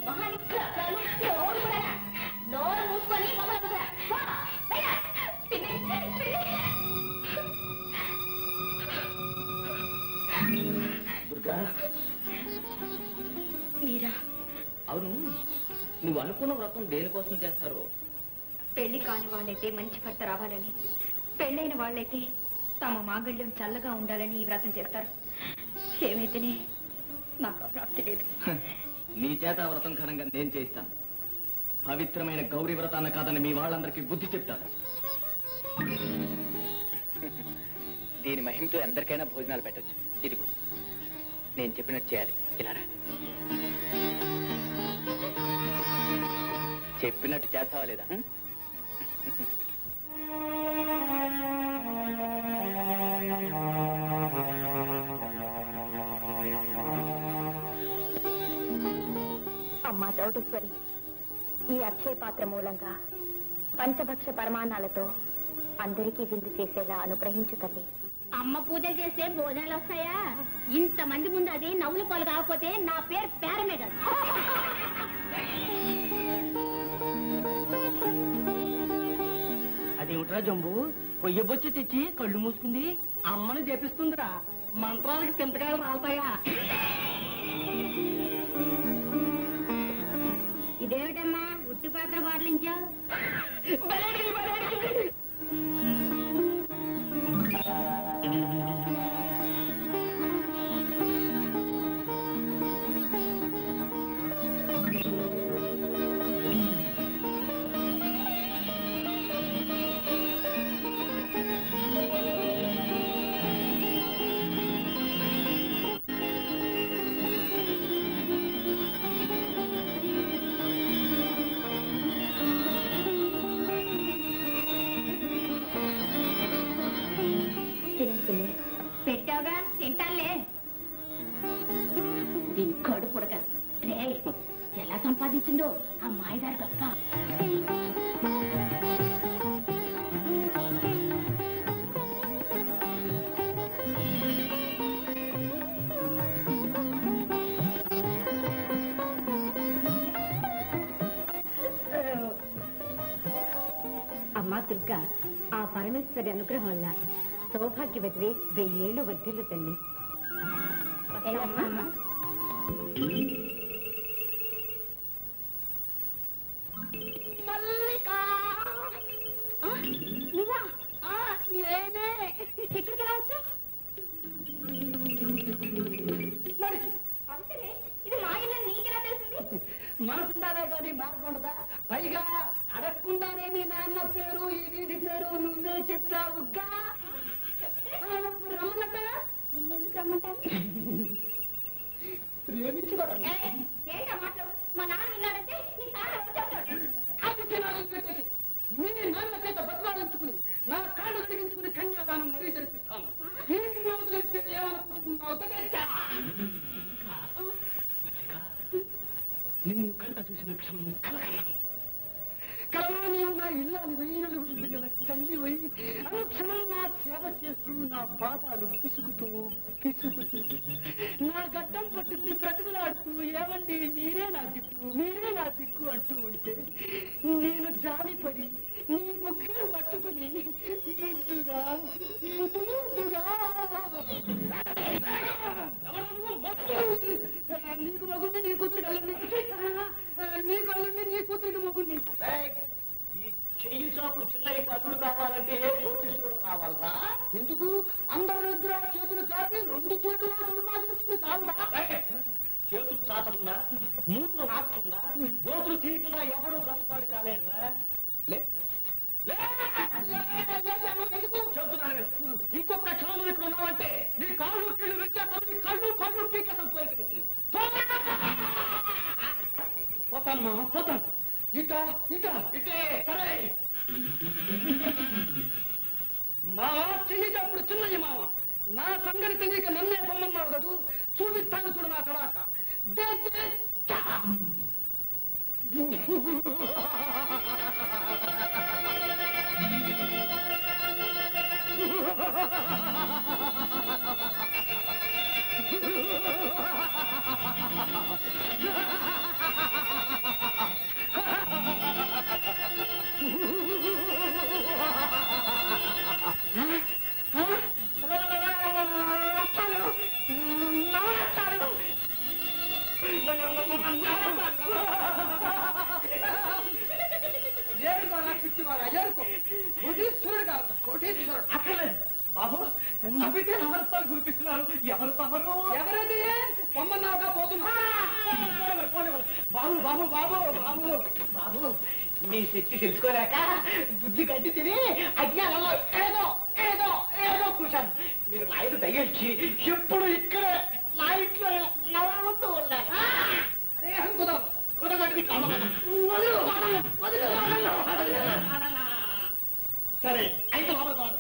Speaker 8: మొహానికి క్లాప్లాలు, నోరు కూడా నోరు మూసుకొని మొదలు కుదరా. పో, బయట. పిన్ని, పిన్ని.
Speaker 10: దుర్గా
Speaker 5: మీరా
Speaker 10: అవును నువ్వు అనుకున్న వ్రతం దేనికోసం చేస్తారు
Speaker 5: పెళ్లి కాని వాళ్ళైతే మంచి భర్త రావాలని పెళ్ళైన వాళ్ళైతే తమ మాంగళ్యం చల్లగా ఉండాలని ఈ వ్రతం చేస్తారు ఏమైతేనే నాకు ఆ ప్రాప్తి లేదు
Speaker 10: నీ చేత ఆ వ్రతం ఘనంగా నేను చేయిస్తాను పవిత్రమైన గౌరీ వ్రతాన్ని కాదని మీ వాళ్ళందరికీ బుద్ధి చెప్తాను దీని మహిమతో ఎందరికైనా భోజనాలు పెట్టొచ్చు ఇదిగో నేను చెప్పినట్టు చేయాలి ఇలా రా. చెప్పినట్టు చేస్తావా లేదా ఉం?
Speaker 8: అమ్మా చౌటేశ్వరి ఈ అక్షయ పాత్ర మూలంగా పంచభక్ష పరమాణాలతో అందరికీ విందు చేసేలా అనుగ్రహించు తల్లి అమ్మ పూజలు చేస్తే భోజనాలు వస్తాయా ఇంతమంది ముందు అది నవ్వుల పాలు కాకపోతే నా పేరు పేరమే కాదు
Speaker 7: అదేమిట్రా జంబు కొయ్య బొచ్చి తెచ్చి కళ్ళు మూసుకుంది అమ్మని జపిస్తుందిరా మంత్రాలకి చింతకాయలు రాలతాయా
Speaker 8: ఇదేమిటమ్మా ఉట్టి పాత్ర బాటలించావు పెట్టావుగా తింటానులే దీని కడు పుడక రే ఎలా సంపాదించిందో ఆ మాయదారి గొప్ప
Speaker 2: అమ్మా దుర్గా ఆ పరమేశ్వరి అనుగ్రహం వల్ల సౌభాగ్యవతివి వెయ్యేళ్ళు వర్ధిల్లు తల్లి
Speaker 8: నువ్వా నేనే ఇక్కడికి ఎలా వచ్చావు అంతేనే ఇది మా ఇల్లు నీకెలా తెలిసింది
Speaker 7: మనసుండాలే కానీ మార్గం ఉండదా పైగా అడగకుండానే మీ నాన్న పేరు ఈ వీధి పేరు నువ్వే చెప్తావుగా ఆ, రమ్మన్నట్టుగా
Speaker 8: నిన్నెందుకు రమ్మంటారు
Speaker 7: ప్రేమించుకోవడం
Speaker 8: ఏంటా మాటలు మా నాన్న విన్నాడంటే నీ తాత వచ్చేస్తాడు
Speaker 7: ఆలోచనలు పెట్టేసి మీ నాన్న చేత బతలాడించుకుని నా కాళ్ళు కడిగించుకుని కన్యాదానం మరీ జరిపిస్తాను ఈ రోజు ఏమనుకుంటున్నావు తెలియచ్చా? మల్లిక, నిన్ను కంట చూసిన క్షణం కలగలను కలలో నీవు నా ఇల్లాలి పోయి నలుగురు బిడ్డల తల్లి పోయి అనుక్షణం నా సేవ చేస్తూ నా పాదాలు పిసుకుతూ పిసుకుతూ నా గడ్డం పట్టుకుని బ్రతుకులాడుతూ ఏమండి మీరే నా దిక్కు మీరే నా దిక్కు అంటూ ఉంటే నేను జాలిపడి నీ ముగ్గురు పట్టుకుని ముద్దుగా ముద్దు ముద్దుగా ఎవరు నువ్వు? మొద్దు. నీకు మగుండి నీ కూతురికి అల్లుండి నీకు అల్లుండి నీ కూతురికి మగుండి
Speaker 3: ఈ చెయ్యి చాపుడు చిన్నయ్యకు అల్లుడు కావాలంటే ఏ కోటీశ్వరుడు రావాలరా
Speaker 7: ఎందుకు అందరి దగ్గర చేతులు చాపి రెండు చేతులు సంపాదించింది కాదా
Speaker 3: చేతులు చాచకుండా మూతులు నాకకుండా గోతులు తీయకుండా ఎవడు కష్టపాడు కాలేడురా లే లే!
Speaker 7: ఎందుకు
Speaker 3: చెప్తున్నాను నేను. ఇంకొక క్షణం ఇక్కడ ఉన్నావంటే నీ కాళ్ళు కీళ్ళు విచ్చేస్తాను నీ కళ్ళు పళ్ళు పీకేస్తాను పోయి
Speaker 7: పోతాను మా పోతాను ఇట ఇట
Speaker 3: ఇటే సరే
Speaker 7: మావ చెయ్యేటప్పుడు చిన్నయ్య మావ నా సంగతి తెలియక నన్నే పొమ్మన్నావు కదూ చూపిస్తాను చూడు నా తడాక దే, దే, చా.
Speaker 9: వాడు అయ్యారుకో కోటీశ్వరుడు కాదు కోటీశ్వరుడు
Speaker 3: అక్కర్లేదు బాబు నవ్వితే నవరత్నాలు కురిపిస్తున్నారు ఎవరు తమరు
Speaker 9: ఎవరైతే పొమ్మన్నావుగా పోతున్నా
Speaker 3: పోనివ్వండి, పోనివ్వండి. బాబు బాబు బాబు బాబు బాబు మీ శక్తి తెలుసుకోలేక బుద్ధి గడ్డి తిని అజ్ఞానంలో ఏదో ఏదో ఏదో కూర్చాను మీరు నా ఇంటి దయ్యించి ఎప్పుడు ఇక్కడే నా ఇంట్లో నవ్వుతూ ఉండాలి
Speaker 9: అదేం కుదరదు
Speaker 3: కుదరగట్టిది కాదు. వదిలు, వదలు, వదిలు, వదలు, వదలు. సరే అయితే లోపల పోండి.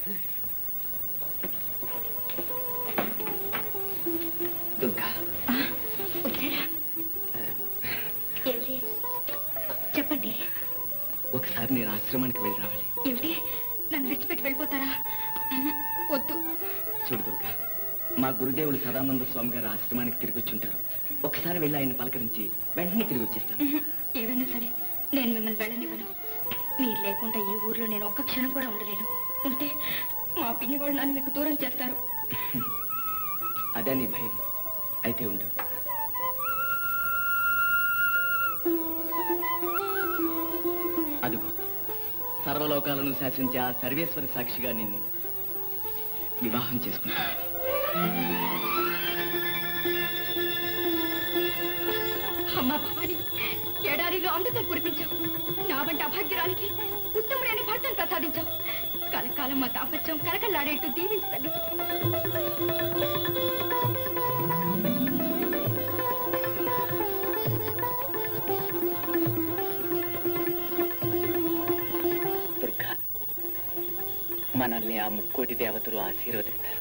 Speaker 10: దుర్గా
Speaker 8: వచ్చారా ఏమిటి చెప్పండి
Speaker 10: ఒకసారి నేను ఆశ్రమానికి వెళ్ళి రావాలి
Speaker 8: ఏమిటి నన్ను విడిచిపెట్టి వెళ్ళిపోతారా ఉహు, వద్దు
Speaker 10: చూడు దుర్గా మా గురుదేవులు సదానంద స్వామి గారు ఆశ్రమానికి తిరిగి వచ్చి ఉంటారు ఒకసారి వెళ్ళి ఆయన పలకరించి వెంటనే తిరిగి వచ్చేస్తాను
Speaker 8: ఉహు, ఏమైనా సరే నేను మిమ్మల్ని వెళ్ళనివ్వను మీరు లేకుండా ఈ ఊర్లో నేను ఒక్క క్షణం కూడా ఉండలేను ఉంటే మా పిన్ని వాళ్ళు నన్ను మీకు దూరం చేస్తారు
Speaker 10: అదే నీ భయం అయితే ఉండు అదుగో సర్వలోకాలను శాసించే ఆ సర్వేశ్వరి సాక్షిగా నిన్ను వివాహం చేసుకుంటాను
Speaker 8: అమ్మా భవాని ఎడారిలో అమృతం కురిపించావు నా వంటి అభాగ్యురాలికి ఉత్తముడైన భర్తను ప్రసాదించావు కలకాలం మా దాంపత్యం కలకల్లాడేట్టు దీవించండి
Speaker 10: దుర్గా మనల్ని ఆ ముక్కోటి దేవతలు ఆశీర్వదిస్తారు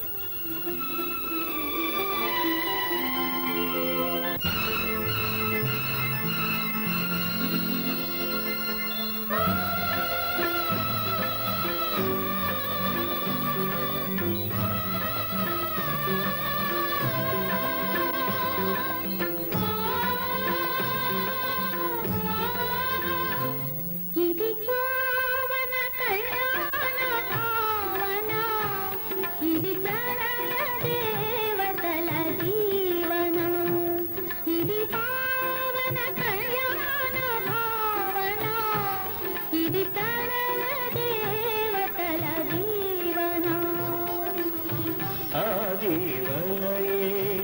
Speaker 8: ఇది పావన కళ్యాణ భావన ఇది ప్రణయ దేవతల దీవన ఇది పావన కళ్యాణ భావన ఇది ప్రణయ దేవతల దీవన
Speaker 1: ఆదివలయే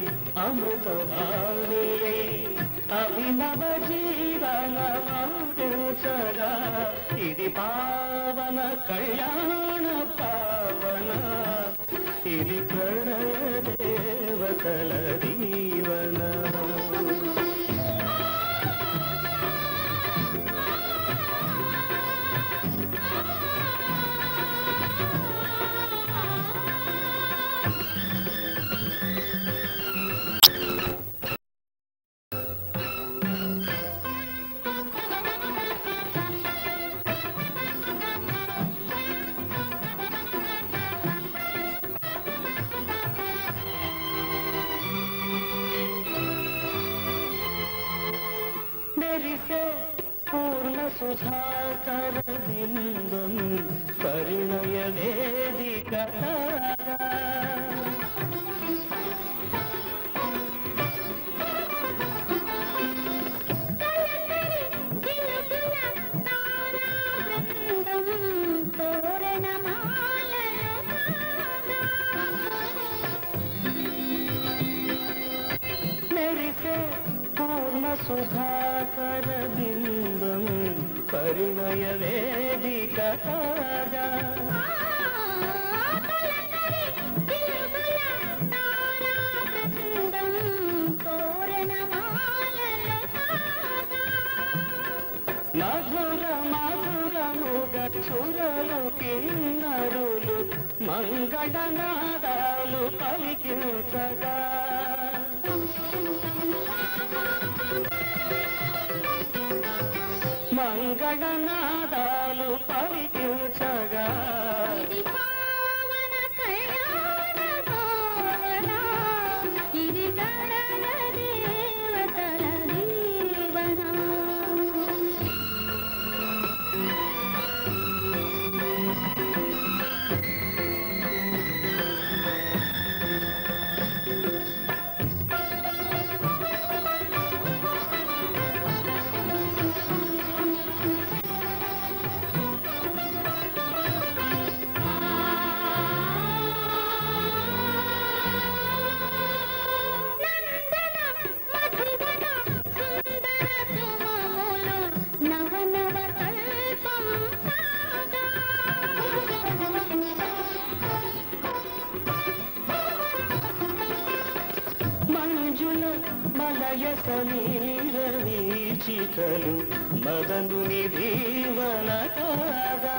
Speaker 1: అమృతవాణియే అభినవ జీవన మాంసగా ఇది పావన కళ్యాణ పావన ఇది ప్రణయ దేవతల దీవన మెరిసే పూర్ణ సుధాకర బిందం పరిణయ వేదిక
Speaker 8: జిలుగుల తారా బృందం తోరణమాలలో కాగా
Speaker 1: మెరిసే పూర్ణ సుధాకర బిందం పరిణయ వేదిక కాగా మధుర మధురముగ చురలు కిన్నరులు మంగళనాదాలు పలికించగా మంగళనాదాలు పలికించగా
Speaker 8: ఇది కరణ దేవతల దీవన
Speaker 1: ఆ మంజుల మలయ సమీర వీచికలు మదనుని దీవన కాగా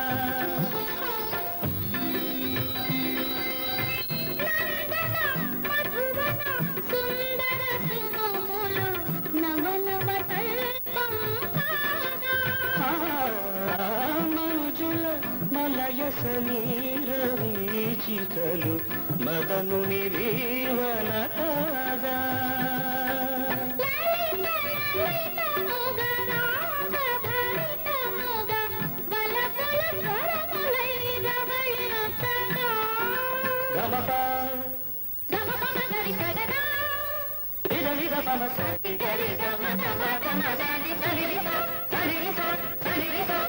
Speaker 1: మనుజుల మలయ సమీర వీచికలు మదనుని వీవన కాగా గమప విద విద పమ సరి గరి గమ గమ గమ దని సరి రి స, సరి రి స, సరి రి స.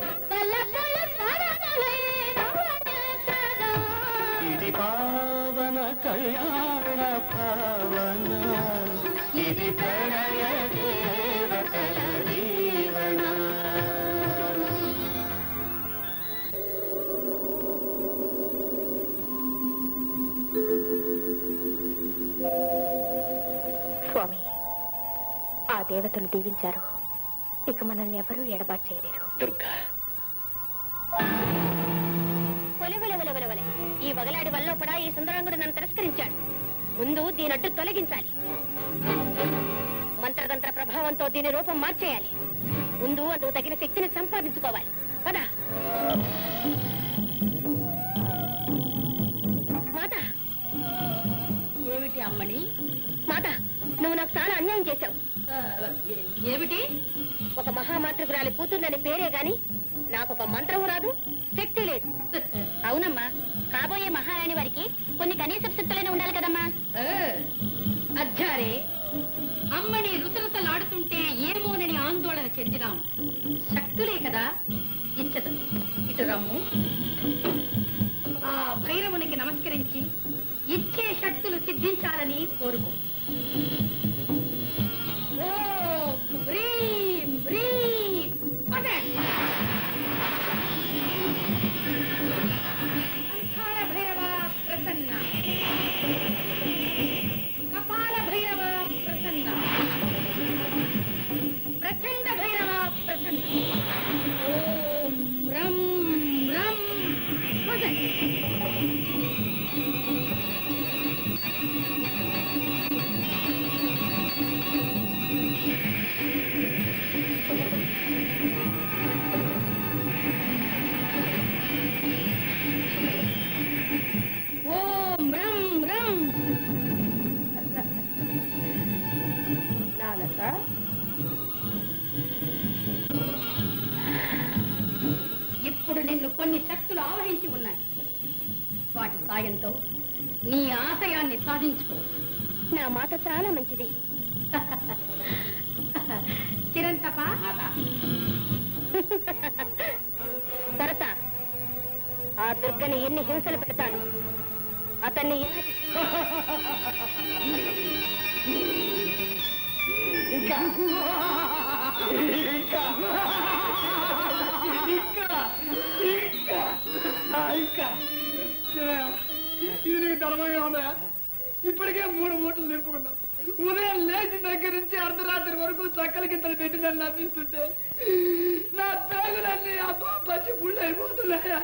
Speaker 1: ఇది పావన కళ్యాణ పావన ఇది ప్రణయ దేవతల దీవన
Speaker 8: స్వామి ఆ దేవతలు దీవించారు ఇక మనల్ని ఎవరూ ఎడబాటు చేయలేరు
Speaker 6: దుర్గా
Speaker 2: ఒలె ఒలె ఒలె ఒలె ఒలె. ఈ వగలాడి వల్లోపడ ఈ సుందరాంగుడు నన్ను తిరస్కరించాడు ముందు దీనడ్డు తొలగించాలి మంత్రతంత్ర ప్రభావంతో దీని రూపం మార్చేయాలి ముందు అందుకు తగిన శక్తిని సంపాదించుకోవాలి పద మాత
Speaker 5: ఏమిటి అమ్మని
Speaker 2: మాత నువ్వు నాకు చాలా అన్యాయం చేశావు
Speaker 5: ఆ, ఏ- ఏమిటి
Speaker 2: ఒక మహామాతృకురాలి కూతుర్నని పేరే గాని నాకు ఒక మంత్రము రాదు శక్తి లేదు అవునమ్మా కాబోయే మహారాణి వారికి కొన్ని కనీస శక్తులైనా ఉండాలి కదమ్మా
Speaker 5: ఆ, అజ్జారే అమ్మని రుసరుసలాడుతుంటే ఏమోనని ఆందోళన చెందినాం శక్తులే కదా ఇచ్చదు ఇటు రమ్ము ఆ భైరవునికి నమస్కరించి ఇచ్చే శక్తులు సిద్ధించాలని కోరుకో ఓం హ్రీం హ్రీం పదండి. అంకార భైరవ ప్రసన్న కపాల భైరవ ప్రసన్న ప్రచండ భైరవ ప్రసన్న ఓం రం రం పదండి. ఓం రం రం లాలస ఇప్పుడు నిన్ను కొన్ని శక్తులు ఆవహించి ఉన్నాయి వాటి సాయంతో నీ ఆశయాన్ని సాధించుకో
Speaker 2: నా మాట చాలా మంచిది
Speaker 5: చిరంతప
Speaker 2: సరసా ఆ దుర్గని ఎన్ని హింసలు పెడతాను అతన్ని ఎన్ని-
Speaker 3: ఇంకా ఇంకా ఇంకా ఇంకా ఆ, ఇంకా శివయ్య, ఇది నీకు ధర్మంగా ఉందా ఇప్పటికే మూడు మూటలు నింపుకున్నాం ఉదయం లేచిన దగ్గర నుంచి అర్ధరాత్రి వరకు చక్కల గింతలు పెట్టి నన్ను నవ్విస్తుంటే నా పేగులన్నీ అబ్బా పచ్చి పుళ్ళు అయిపోతున్నాయి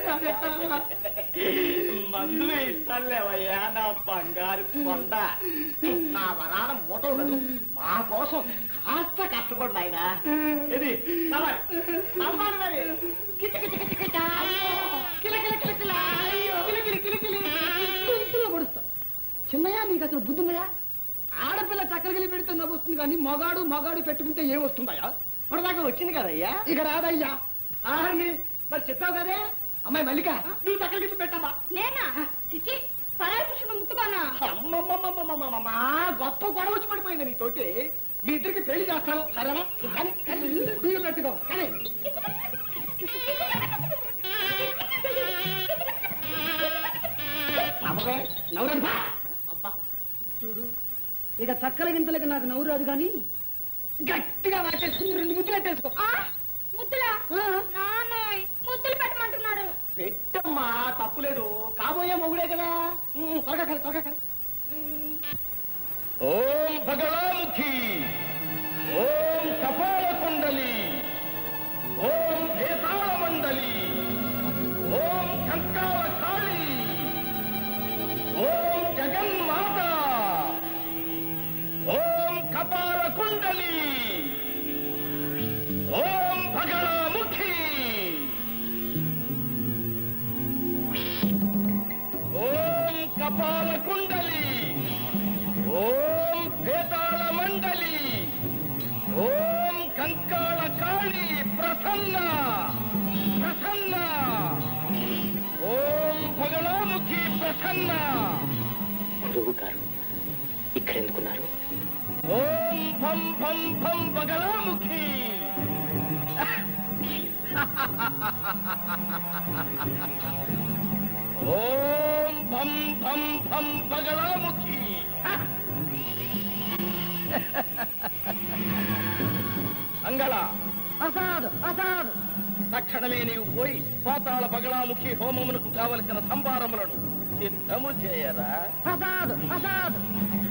Speaker 10: మందులు ఇస్తానులేవయ్యా నా బంగారు కొండ నా వరాన మూటలు కదూ మా కోసం కాస్త కష్టపడు నాయనా ఇది సవారి సవారి మరి కిచ కిచ కిచ కిచ. కిల కిల కిల కిల. కిల కిల కిల కిల.
Speaker 3: గొంతులో పొడుస్తా చిన్నయ్య నీకు అసలు బుద్ధి ఉందయా ఆడపిల్ల చక్కరగిలి పెడితే నవ్వుస్తుంది కానీ మగాడు మగాడు పెట్టుకుంటే ఏం వస్తుందయ్యా
Speaker 10: ఇప్పటిదాకా వచ్చింది కదయ్యా
Speaker 3: ఇక రాదయ్యా ఆహర్ని మరి చెప్పావు కదే అమ్మాయి మల్లిక నువ్వు చక్కరగిలి పెట్టమ్మా
Speaker 2: నేనా చిచి పరాయి పురుషుడు ముట్టుకోనా
Speaker 3: అమ్మమ్మమ్మమ్మమ్మమ్మమ్మా, గొప్ప గొడవ వచ్చి పడిపోయింది నీతోటి మీ ఇద్దరికి పెళ్లి చేస్తాను సరేనా నువ్వు కానీ కానీ నీళ్ళు పెట్టుకో కానీ నవ్వరే, నవ్వరాదు బా. అబ్బా చూడు ఇక చక్కల గింతలకి నాకు నవ్వు రాదు కానీ గట్టిగా వాటేసుకుని రెండు ముద్దులు పెట్టేసుకో
Speaker 2: ముద్దులా నాన్నోయ్ ముద్దులు పెట్టమంటున్నాడు
Speaker 3: పెట్టమ్మా తప్పులేదు కాబోయే మొగుడే కదా ఉమ్, త్వరగా కానీ త్వరగా కానీ
Speaker 6: ఓం భగళాముఖి ఓం కపాల కుండలి ఓం భేతాళ మండలి ఓం కంకాల కాళి ఓం జగన్మాత ఓం కపాల కుండలి ఓం భగళాముఖి ఓం కపాల కుండలి ఓం భేతాళ మండలి ఓం కంకాళ కాళి ప్రసన్న ప్రసన్న ఓం భగళాముఖి ప్రసన్న
Speaker 3: గురువు గారు ఇక్కడ ఎందుకున్నారు
Speaker 6: ఓం భం భం భం బగలాముఖి ఓం భం భం భం బగలాముఖి అంగళ
Speaker 7: అసాదు అసాదు
Speaker 6: తక్షణమే నీవు పోయి పాతాళ బగళాముఖి హోమమునకు కావలసిన సంభారములను సిద్ధము చేయరా
Speaker 7: అసాదు అసాదు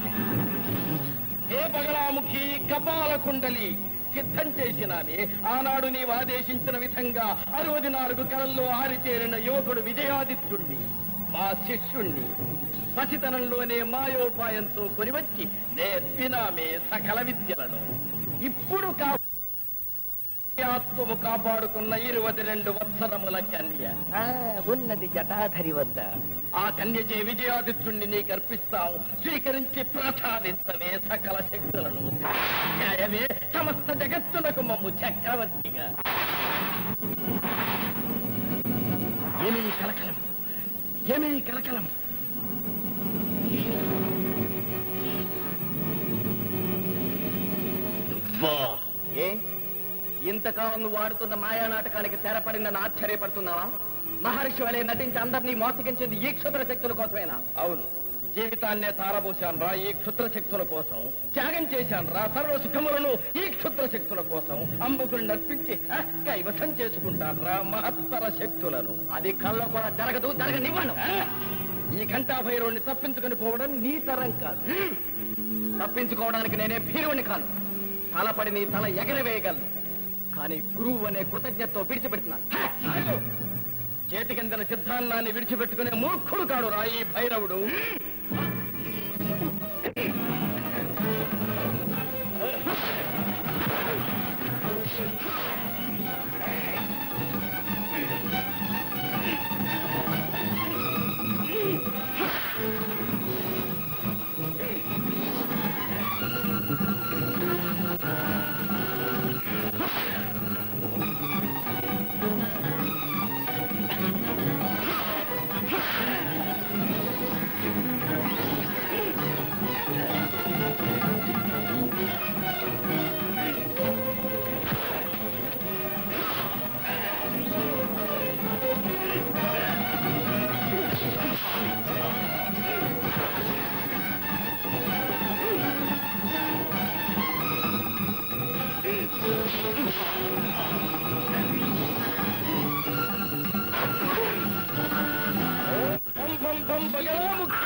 Speaker 6: ఏ బగళాముఖి కపాల కుండలి సిద్ధం చేసినామే ఆనాడు నీవు ఆదేశించిన విధంగా అరవది నాలుగు కళల్లో ఆరితేరిన యువకుడు విజయాదిత్యుణ్ణి మా శిష్యుణ్ణి పసితనంలోనే మాయోపాయంతో కొనివచ్చి నేర్పినామే సకల విద్యలను ఇప్పుడు కా ఆత్మము కాపాడుకున్న ఇరవై రెండు వత్సరముల కన్య ఉన్నది జటాధరి వద్ద ఆ కన్యచే విజయాదిత్యుణ్ణి నీకు అర్పిస్తాం స్వీకరించి ప్రసాదించవే సకల శక్తులను న్యాయమే సమస్త జగత్తునకు మమ్ము చక్రవర్తిగా ఏమి ఈ కలకలం ఏమి ఈ కలకలం నువ్వా ఏ ఇంతకాలం నువ్వు ఆడుతున్న మాయా నాటకానికి తెరపడిందని ఆశ్చర్యపడుతున్నావా మహర్షి వలె నటించి అందరినీ మోసగించింది ఈ క్షుద్ర శక్తుల కోసమేనా అవును జీవితాన్నే తారబోశాను రా ఈ క్షుద్ర శక్తుల కోసం త్యాగం చేశాను రా సర్వ సుఖములను ఈ క్షుద్ర శక్తుల కోసం అంబకుని నర్పించి ఆ, కైవసం చేసుకుంటాను రా మహత్తర శక్తులను అది కల్లో కూడా జరగదు జరగనివ్వను ఆ, ఈ ఘంటాభైరవుని తప్పించుకొని పోవడం నీ తరం కాదు తప్పించుకోవడానికి నేనే భీరువుని కాను తలపడి నీ తల ఎగరవేయగలను కానీ గురువు అనే కృతజ్ఞతతో విడిచిపెడుతున్నాను హ! ఆగు! చేతికిందిన సిద్ధాన్నాన్ని విడిచిపెట్టుకునే మూర్ఖుడు కాడు రా ఈ భైరవుడు బం బం బం బగలాముఖి.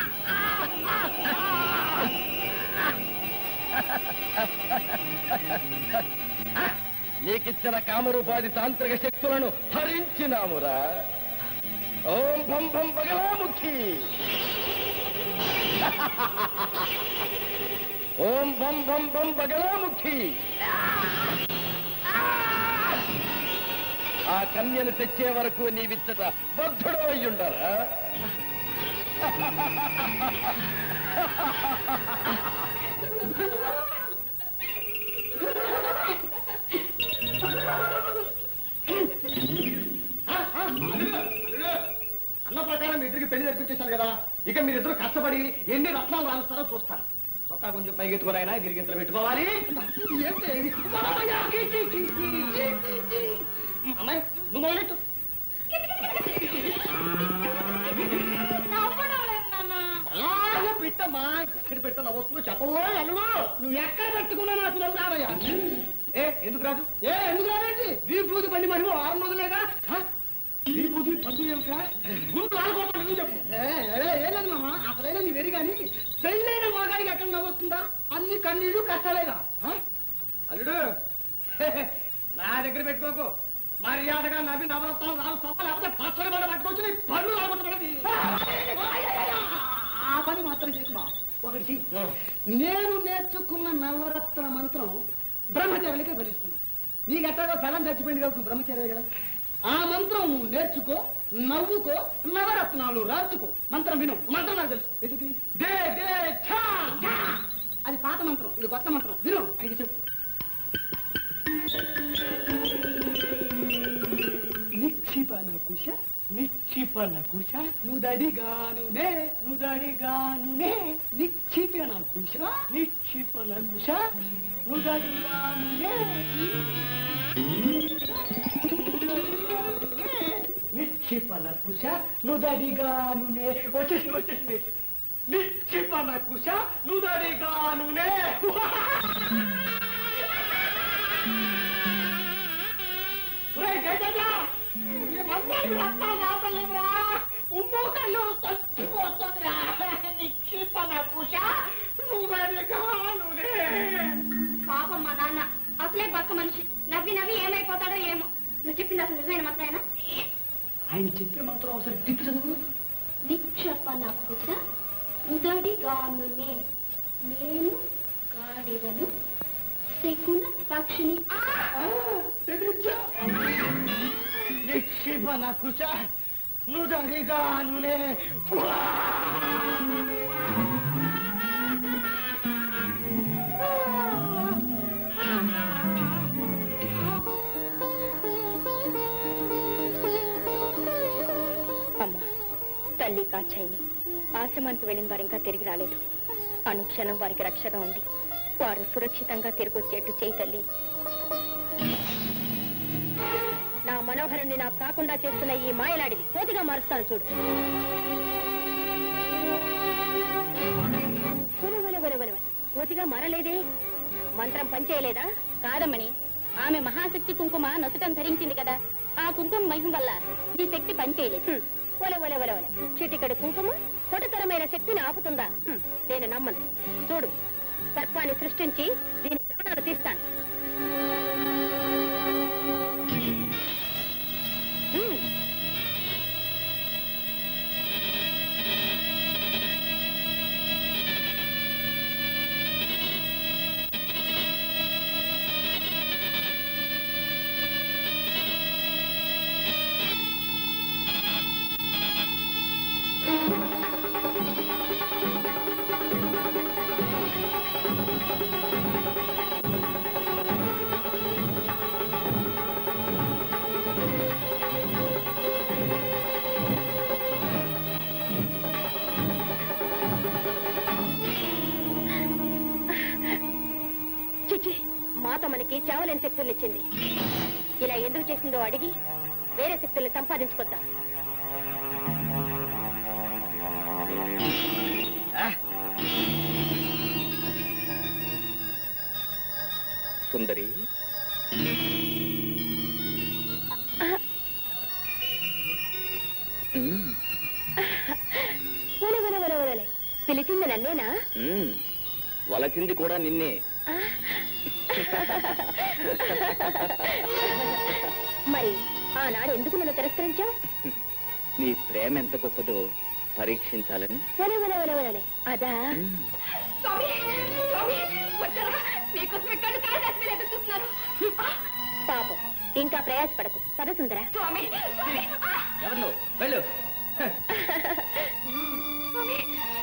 Speaker 6: నీకిచ్చిన కామరూపాది తాంత్రిక శక్తులను హరించినామురా ఓం భం భం బగలాముఖి ఓం బం బం బం బగలాముఖి ఆ కన్యను తెచ్చే వరకు నీవిచ్చట బద్ధుడు అయ్యుండరా
Speaker 3: అన్న ప్రకారం మీ ఇద్దరికి పెళ్లి జరిపించేశాను కదా ఇక మీరిద్దరు కష్టపడి ఎన్ని రత్నాలు రాలుస్తారో చూస్తాను చొక్కా కొంచెం పైకెత్తుకురాయినా గిరిగింతలు పెట్టుకోవాలి ఏంటి ఇది? అమ్మాయి నువ్వు మొదలెట్టు అలాగే పెట్టమ్మా ఎక్కడ పెడతా నవ్వుతుందో చెప్పవో అల్లుడు నువ్వు ఎక్కడ పెట్టుకున్నా నాకు నవ్వు రావయ్యా ఏ ఎందుకు రాదు ఏ ఎందుకు రాదేంటి వీపూది బండి మరి వారం రోజులేగా హ? వీపూది పండు ఏమిటా గుండు ఆడుకోవట్లేదు చెప్పు ఏ, ఏ, ఏం లేదు మామ అసలైనా నీ వెరి కానీ
Speaker 9: పెళ్ళైన మగాడికి ఎక్కడ నవ్వుతుందా అన్ని కన్నీళ్ళు కష్టాలేగా ఆ? అల్లుడు నా దగ్గర పెట్టుకోకు మర్యాదగా నవ్వి నవరత్నాలు రాలుస్తావా లేకపోతే పచ్చడి కూడా పట్టుకొచ్చి నీ పళ్ళు రాబట్టుకున్నది ఆ పని మాత్రం చేయకుమా ఒకటి చెయ్యి. నేను నేర్చుకున్న నవరత్న మంత్రం బ్రహ్మచారులకే ఫలిస్తుంది నీకెట్టాగో బలం చచ్చిపోయింది కాబట్టి నువ్వు బ్రహ్మచారి కదా ఆ మంత్రం నువ్వు నేర్చుకో నవ్వుకో నవరత్నాలు రాజుకో మంత్రం విను మంత్రం నాకు తెలుసు ఏంటిది? దే దే ఛా, ఛా. అది పాత మంత్రం ఇది కొత్త మంత్రం విను అయితే చెప్పు నిక్షిపన కుశ నిక్షిపన కుశ నుదడిగానునే నుదడిగానునే నిక్షిపన కుశ నిక్షిపన కుశ నుదడిగానునే నిక్షిపన కుశ నుదడిగానునే వచ్చేసింది వచ్చేసింది నిక్షిపన కుశ నుదడిగానునే ఒరేయ్ గజజా, ఈ మందానికి రత్నాలు ఆపలేవురా. ఉమ్ము కళ్ళు తప్పిపోతుందిరా. నిక్షిపన కుశ నుదడిగానునే
Speaker 2: పాపం మా నాన్న అసలే బక్క మనిషి నవ్వి నవ్వి ఏమైపోతాడో ఏమో నువ్వు చెప్పింది అసలు నిజమైన మాత్రమేనా
Speaker 9: ఆయన చెప్పే మంత్రం ఒకసారి తిప్పి చదువు
Speaker 2: నిక్షపన కుశ ఉదడిగానునే నేను గాడిదను శకున పక్షిని
Speaker 9: నిక్షిపన కుశ నుదడిగానునే
Speaker 2: అమ్మా తల్లి కాచాయిని ఆశ్రమానికి వెళ్ళిన వారు ఇంకా తిరిగి రాలేదు అనుక్షణం వారికి రక్షగా ఉంది వారు సురక్షితంగా తిరిగి వచ్చేట్టు చేయి తల్లి నా మనోహరుణ్ణి నాకు కాకుండా చేస్తున్న ఈ మాయలాడిది కోతిగా మారుస్తాను చూడు ఒలె, ఒలె, ఒలె, ఒలె, ఒలె. కోతిగా మారలేదే మంత్రం పనిచేయలేదా కాదమ్మని ఆమె మహాశక్తి కుంకుమ నొసటం ధరించింది కదా ఆ కుంకుమ మహిమ వల్ల నీ శక్తి పనిచేయలేదు హ్మ్. ఒలె ఒలె ఒలె ఒలె చిటికడు కుంకుమ కొటతరమైన శక్తిని ఆపుతుందా హ్మ్. నేను నమ్మను చూడు సర్పాన్ని సృష్టించి దీని ప్రాణాలు తీస్తాను హ్మ్. చిచి మాత మనకి చావలేని శక్తులు ఇచ్చింది ఇలా ఎందుకు చేసిందో అడిగి వేరే శక్తుల్ని సంపాదించుకొద్దాం
Speaker 10: సుందరి మ్మ్.
Speaker 2: ఒలే ఒలే ఒలే ఒలే పిలిచింది నన్నేనా
Speaker 10: మ్మ్. వలచింది కూడా నిన్నే
Speaker 2: మరి ఆనాడు ఎందుకు నన్ను తిరస్కరించావు
Speaker 10: నీ ప్రేమ ఎంత గొప్పదో పరీక్షించాలని
Speaker 2: ఒలే ఒలే ఒలే ఒలే అదా
Speaker 10: మ్మ్.
Speaker 2: స్వామి స్వామి వచ్చారా మీకోసం ఎక్కడ కాళిదాసు ఎదురు చూస్తున్నారు పాపం ఇంకా ప్రయాసపడకు పద సుందర స్వామి స్వామి
Speaker 7: ఎవరు నువ్వు వెళ్ళు
Speaker 2: స్వామి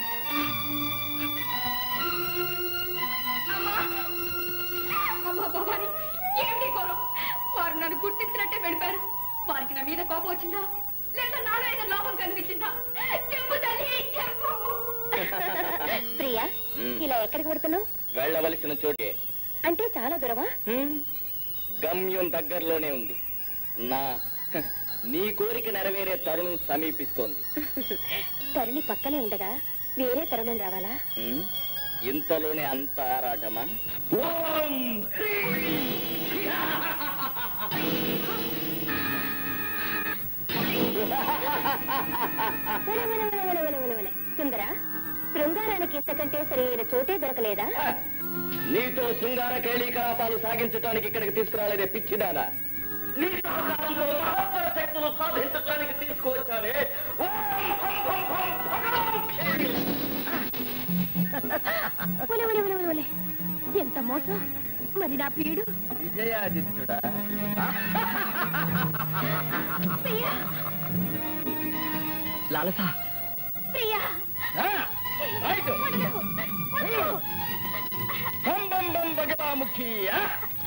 Speaker 2: అమ్మా భవాని ఏమిటి ఘోరం వారు నన్ను గుర్తించినట్టే వెళ్ళిపోయారు వారికి నా మీద కోపం వచ్చిందా లేదా నాలో ఏదో లోపం కనిపించిందా చెప్పు తల్లి చెప్పు ప్రియా
Speaker 10: మ్మ్.
Speaker 2: ఇలా ఎక్కడికి పడుతున్నావు
Speaker 10: వెళ్ళవలసిన చోటే
Speaker 2: అంటే చాలా దూరమా
Speaker 10: మ్మ్. గమ్యం దగ్గరలోనే ఉంది నా హ, నీ కోరిక నెరవేరే తరుణం సమీపిస్తోంది
Speaker 2: తరుణి పక్కనే ఉండగా వేరే తరుణం రావాలా
Speaker 10: మ్మ్. ఇంతలోనే అంత ఆరాటమా
Speaker 9: ఓం
Speaker 2: ఒలే, ఒలే, ఒలే, ఒలే, ఒలే, ఒలే, ఒలే. సుందర శృంగారానికి ఇంతకంటే సరైన చోటే దొరకలేదా
Speaker 6: నీతో శృంగార కేళీకలాపాలు సాగించడానికి ఇక్కడికి తీసుకురాలేదే పిచ్చిదానా నీ సహకారంతో మహత్తర శక్తులు సాధించడానికి తీసుకువచ్చానే ఓం భం భం భం భగవాన్
Speaker 2: ఒలే, ఒలే, ఒలే, ఒలే, ఒలే. ఎంత మోసం మరి నా ప్రియుడు
Speaker 6: విజయాదిత్యుడా
Speaker 2: ప్రియా
Speaker 6: లాలసా
Speaker 2: ప్రియా
Speaker 6: రైట్
Speaker 2: వదలు, వదలు.
Speaker 6: బం బం బం బగలాముఖి ఆ?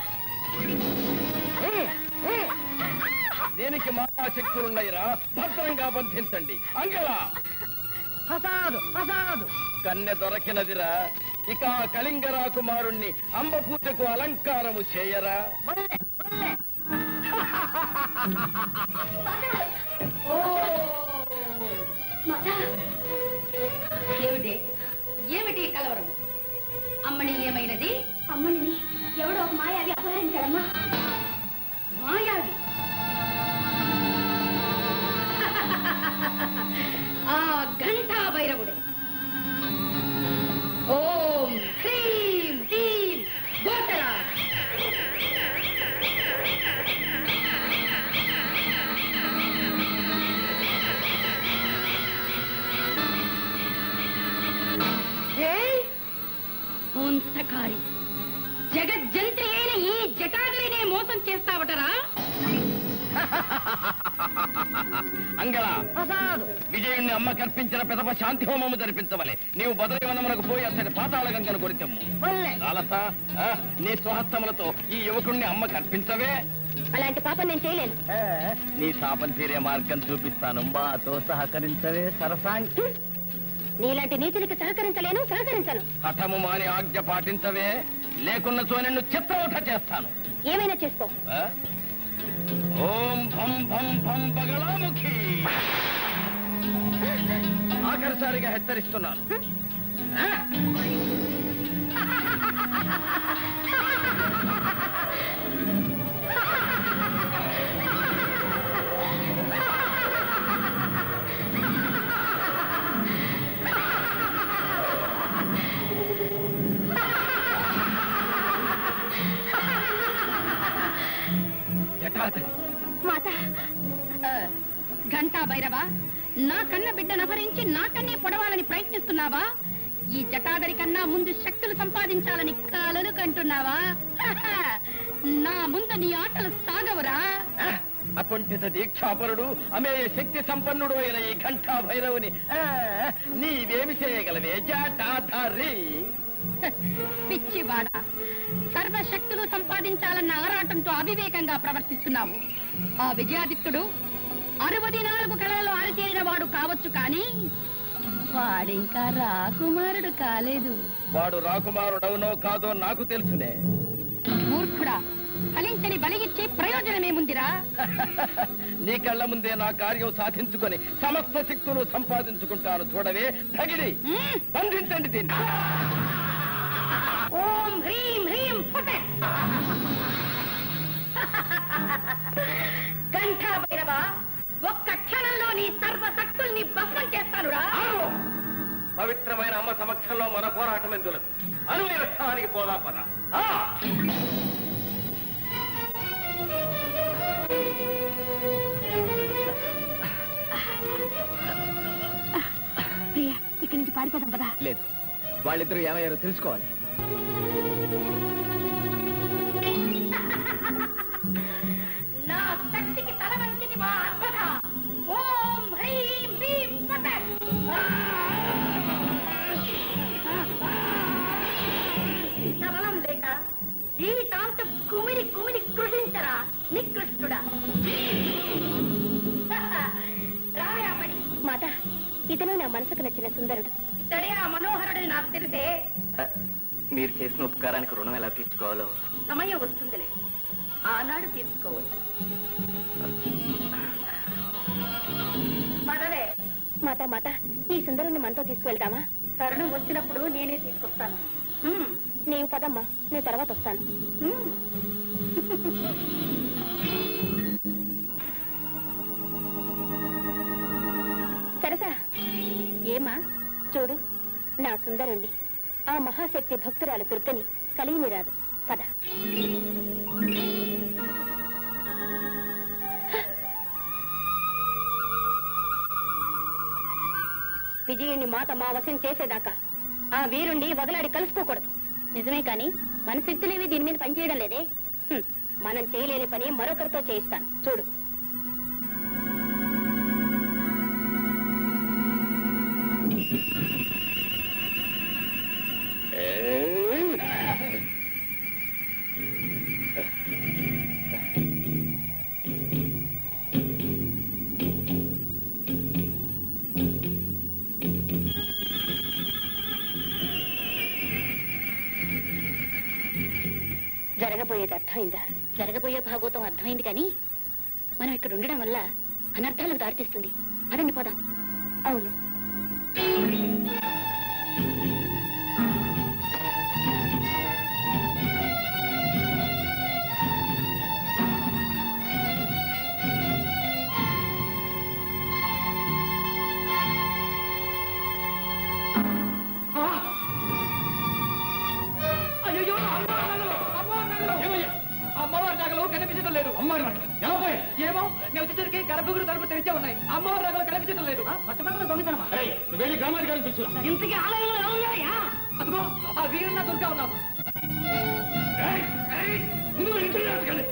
Speaker 6: దీనికి మహాశక్తులున్నాయిరా భద్రంగా బంధించండి అంగళ
Speaker 7: ప్రసాదు ప్రసాదు
Speaker 6: కన్నె దొరకినదిరా ఇక ఆ కళింగ రాకుమారుణ్ణి అంబ పూజకు అలంకారము చేయరా
Speaker 7: వల్లే వల్లే
Speaker 5: ఏమిటి ఏమిటి ఈ కలవరం అమ్మని ఏమైనది
Speaker 8: అమ్మని ఎవడో ఒక మాయావి అపహరించాడమ్మా
Speaker 5: మాయావి ఆ ఘంటా భైరవుడే ఓం హ్రీం హ్రీం గోచరా హోంసకారి జగజ్జంత్రి అయిన ఈ జటాదరినే మోసం చేస్తావటరా
Speaker 6: అంగళ
Speaker 7: ప్రసాదు
Speaker 6: విజయుణ్ణి అమ్మ కల్పించిన పెదప శాంతి హోమము జరిపించవలే నీవు బదరివనమునకు పోయి అతడి పాతాళ గంగను కొరితెమ్ము
Speaker 7: వల్లే
Speaker 6: లాలసా ఆ, నీ స్వహస్తములతో ఈ యువకుణ్ణి అమ్మ కల్పించవే
Speaker 2: అలాంటి పాపం నేను చేయలేను
Speaker 6: ఆ, నీ శాపం తీరే మార్గం చూపిస్తాను మాతో సహకరించవే సరసాంగి
Speaker 2: నీలాంటి నీచులకి సహకరించలేను సహకరించను
Speaker 6: హఠము మాని ఆజ్ఞ పాటించవే లేకున్న చో నిన్ను చిత్తవట చేస్తాను
Speaker 2: ఏమైనా చేసుకో
Speaker 6: ఆ? ఓం భం భం భం బగళాముఖి ఆఖరిసారిగా హెచ్చరిస్తున్నాను ఆ? జటాధరి
Speaker 2: మాత
Speaker 5: ఘంటా భైరవ నా కన్న బిడ్డను అపహరించి నా కన్నే పొడవాలని ప్రయత్నిస్తున్నావా ఈ జటాదరి కన్నా ముందు శక్తులు సంపాదించాలని కలలు కంటున్నావా నా ముందు నీ ఆటలు సాగవురా
Speaker 6: ఆ, అకుంఠిత దీక్షాపరుడు అమేయ శక్తి సంపన్నుడు అయిన ఈ ఘంటా భైరవుని ఆ, నీవేమి చేయగలవే జటాధరి
Speaker 5: పిచ్చివాడ సర్వశక్తులు సంపాదించాలన్న ఆరాటంతో అవివేకంగా ప్రవర్తిస్తున్నావు ఆ విజయాదిత్యుడు అరవది నాలుగు కళలలో ఆరితేరిన వాడు కావచ్చు కానీ వాడింకా రాకుమారుడు కాలేదు
Speaker 6: వాడు రాకుమారుడవునో కాదో నాకు తెలుసునే
Speaker 5: మూర్ఖుడా ఫలించని బలి ఇచ్చి ప్రయోజనమేముందిరా
Speaker 6: నీ కళ్ళ ముందే నా కార్యం సాధించుకొని సమస్త శక్తులు సంపాదించుకుంటాను చూడవే తగిలి
Speaker 5: మ్మ్.
Speaker 6: బంధించండి దీన్ని
Speaker 5: ఓం హ్రీం హ్రీం ఫుట గంఠా భైరవ ఒక్క క్షణంలో నీ సర్వశక్తుల్ని భస్మం చేస్తానురా
Speaker 6: ఆగు! పవిత్రమైన అమ్మ సమక్షంలో మన పోరాటం ఎందులకు అనువైన స్థానానికి పోదా పద ఆ!
Speaker 2: ప్రియా ఇక్కడి నుంచి పారిపోదాం పదా
Speaker 6: లేదు వాళ్ళిద్దరూ ఏమయ్యారో తెలుసుకోవాలి
Speaker 5: నా శక్తికి తల వంచింది మా అర్పణ ఓం హ్రీం హ్రీం ఫట సబలం లేక జీవితాంతం కుమిరి కుమిరి కృషించరా నికృష్టుడా రాయామణి
Speaker 2: మాత ఇతను నా మనసుకు నచ్చిన సుందరుడు
Speaker 5: ఇతడే ఆ మనోహరుడని నాకు తెలిసే
Speaker 10: మీరు చేసిన ఉపకారానికి రుణం ఎలా తీర్చుకోవాలో
Speaker 5: సమయం వస్తుందిలే ఆనాడు తీర్చుకోవచ్చు పదవే
Speaker 2: మాత మాత ఈ సుందరుణ్ణి మనతో తీసుకువెళ్దామా
Speaker 5: తరుణం వచ్చినప్పుడు నేనే తీసుకొస్తాను హ్మ్,
Speaker 2: నీవు పదమ్మా నేను తర్వాత వస్తాను
Speaker 5: హ్మ్.
Speaker 2: సరసా ఏమా చూడు
Speaker 8: నా సుందరుణ్ణి ఆ మహాశక్తి భక్తురాలు దుర్గని కలిగినిరాదు పద విజయుణ్ణి మాత మా వశం చేసేదాకా ఆ వీరుణ్ణి వదలాడి కలుసుకోకూడదు నిజమే కాని మన శక్తులేవి దీని మీద పనిచేయడం లేదే హ్మ్, మనం చేయలేని పని మరొకరితో చేయిస్తాను చూడు జరగబోయేది అర్థమైందా జరగబోయే భాగవతం అర్థమైంది కానీ మనం ఇక్కడ ఉండడం వల్ల అనర్థాలకు దారితీస్తుంది పదండి పోదాం అవును
Speaker 3: అయ్యో అమ్మవారి నగలు కనిపించడం లేదు అమ్మవారి నగలు ఎలా పోయి ఏమో నేను వచ్చేసరికి గర్భగుడి తలుపు తెరిచే ఉన్నాయి అమ్మవారి నగలు కనిపించడం లేదు పట్టుబట్టలు దొంగతనమా
Speaker 6: వెళ్ళి గ్రామాధికారిని పిలుచు
Speaker 3: ఇంతకీ ఆలయంలో ఎవరున్నారయ్యా? అదిగో ఆ వీరన్న దుర్గా ఉన్నారు
Speaker 6: నువ్వు ఇంటికి రాసుకెళ్ళి.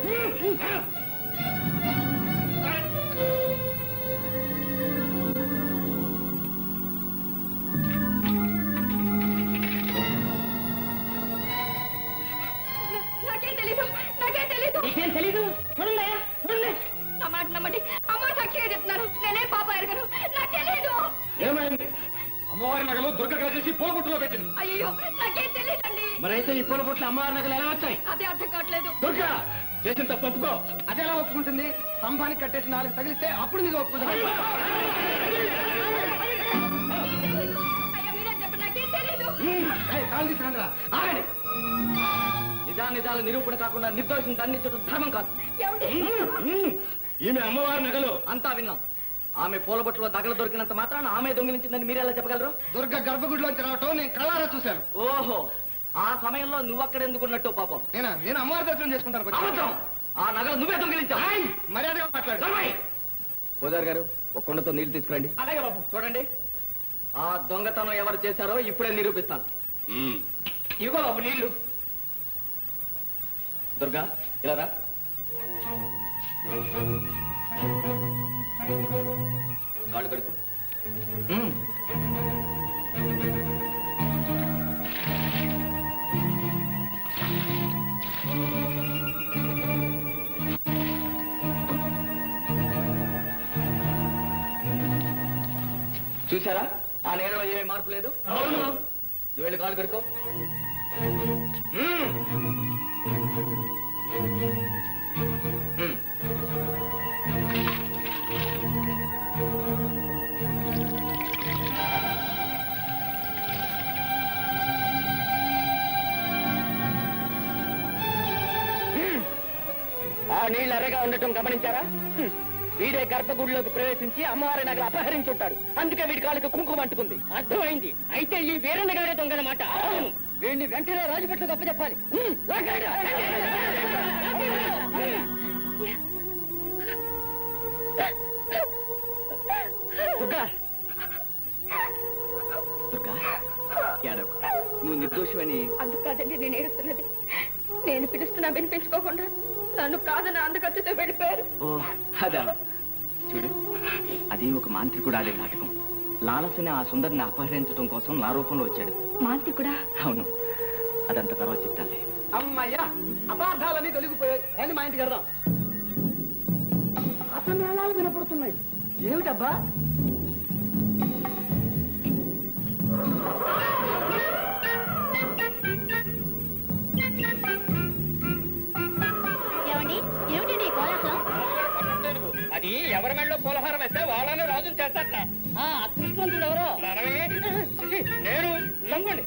Speaker 2: నాకేం తెలీదు నాకేం తెలీదు
Speaker 3: నీకేం తెలీదు చూడండి చూడండి
Speaker 2: నా మాట నమ్మండి అమ్మ సాక్షిగా చెప్తున్నాను నేనే పాప ఎరగను నాకు తెలీదు
Speaker 6: ఏమైంది అమ్మవారి నగలు దుర్గ కాజేసి పూలబుట్టలో పెట్టింది
Speaker 2: అయ్యో నాకేం తెలీదండి
Speaker 6: మరైతే ఈ పూలబుట్టలు అమ్మవారి నగలు ఎలా వచ్చాయి
Speaker 2: అదే అర్థం కావట్లేదు
Speaker 6: దుర్గ చేసిన తప్పు ఒప్పుకో
Speaker 9: అది ఎలా ఒప్పుకుంటుంది స్తంభానికి కట్టేసి నాలుగు తగిలిస్తే అప్పుడు నీకు ఒప్పుకుంటుంది
Speaker 2: అయ్యో మీరే చెప్పండి నాకేం తెలీదు
Speaker 9: ఏయ్, కాలు తీసుకురండి రా
Speaker 3: ఆగండి నిజా నిజాల నిరూపణ కాకుండా నిర్దోషం దండించడం ధర్మం కాదు
Speaker 2: ఏమిటి
Speaker 6: ఈమె అమ్మవారి నగలు
Speaker 3: అంతా విన్నాం ఆమె పూలబొట్టులో దగలు దొరికినంత మాత్రాన ఆమె దొంగిలించిందని మీరు ఎలా చెప్పగలరు
Speaker 9: దుర్గ గర్భగుడిలోంచి రావటం నేను కళ్ళారా చూశాను
Speaker 3: ఓహో ఆ సమయంలో నువ్వు అక్కడ ఎందుకున్నట్టు పాపం
Speaker 9: నేనా నేను అమ్మవారి దర్శనం చేసుకుంటాను కొంచెం.
Speaker 3: అబద్ధం ఆ నగలు నువ్వే దొంగిలించావు
Speaker 9: ఏయ్, మర్యాదగా మాట్లాడు
Speaker 3: పూజారి గారు ఒక కుండతో నీళ్లు తీసుకురండి అలాగే బాబు చూడండి ఆ దొంగతనం ఎవరు చేశారో ఇప్పుడే నిరూపిస్తాను ఇదిగో బాబు నీళ్లు దుర్గా ఇలా రా కాళ్ళు కడుకు ఉమ్. చూసారా ఆ నేలలో ఏమీ మార్పు లేదు నువ్వు వెళ్ళి కాళ్ళు కడుకో మ్మ్. మ్మ్. ఆ నీళ్ళు ఎర్రగా ఉండటం గమనించారా హ్మ్. వీడే గర్భగుడిలోకి ప్రవేశించి అమ్మవారి నగలు అపహరించుంటాడు అందుకే వీడి కాళ్ళకి కుంకుమ అంటుకుంది అర్థమైంది అయితే ఈ వీరన్న గారే దొంగనమాట వీడిని వెంటనే రాజుపట్ల గొప్ప చెప్పాలి హ్మ్. లాగండి. దుర్గా దుర్గా ఏడవకు. నువ్వు నిర్దోషమని
Speaker 2: అందుకు కాదండి నేను ఏడుస్తున్నది నేను పిలుస్తున్నా వినిపించుకోకుండా నన్ను కాదని అందుకత్తుతో వెళ్ళిపోయారు
Speaker 3: ఓ అదా చూడు అది ఒక మాంత్రికుడు ఆడే నాటకం లాలసని ఆ సుందరిని అపహరించడం కోసం నా రూపంలో వచ్చాడు
Speaker 2: మాంతి కూడా
Speaker 3: అవును అదంతా తర్వాత చెప్తాలే
Speaker 9: అమ్మయ్యా అపార్థాలన్నీ తొలగిపోయాయి రండి మా ఇంటికి వెళ్దాం అసమేళాలు వినపడుతున్నాయి ఏమిటబ్బా
Speaker 8: ఏమండి ఏమిటండి ఈ కోలాహలం
Speaker 6: అది ఎవరి మెళ్ళలో పూలహారం వేస్తే వాళ్ళని రాజుని చేస్తాట
Speaker 3: ఆ అదృష్టవంతుడు ఎవరో
Speaker 6: మనమే నేను నమ్మండి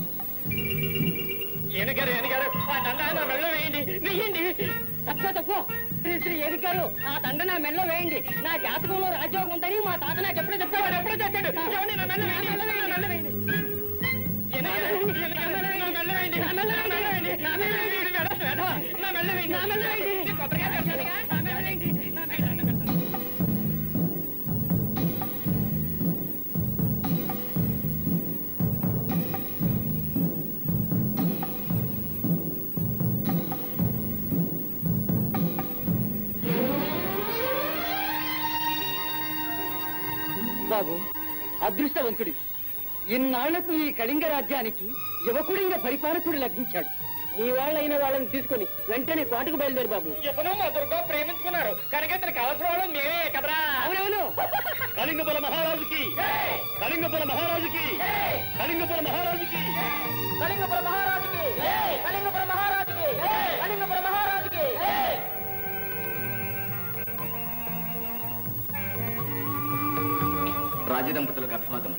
Speaker 6: ఎనగారు ఎనగారు ఆ దండ నా మెళ్ళో వేయండి వేయండి
Speaker 3: తక్కువ తక్కువ శ్రీ శ్రీ ఎరికారు ఆ దండ నా మెళ్ళో వేయండి నా జాతకంలో రాజ్యోగం ఉందని మా తాత నాకు ఎప్పుడో చెప్పాడు
Speaker 6: ఎప్పుడో చెప్పాడు ఏమండి, నా మెళ్ళో వేయండి, నా మెళ్ళో వేయండి
Speaker 7: బాబు అదృష్టవంతుడి ఇన్నాళ్లకు ఈ కళింగ రాజ్యానికి యువకుడైన పరిపాలకుడు లభించాడు నీ వాళ్ళైన వాళ్ళని తీసుకొని వెంటనే కోటకు బయలుదేరు బాబు
Speaker 3: ఇతను మా దుర్గా ప్రేమించుకున్నారు కనుక ఇతను కావాల్సిన వాళ్ళు మేమే కదరా
Speaker 7: అవునవును
Speaker 6: కళింగపుల మహారాజుకి కళింగపుల మహారాజుకి కళింగపుల మహారాజుకి
Speaker 7: కళింగపుర మహారాజుకి కళింగపుర మహారాజుకి కళింగపుర మహారాజుకి
Speaker 10: రాజదంపతులకు అభివాదములు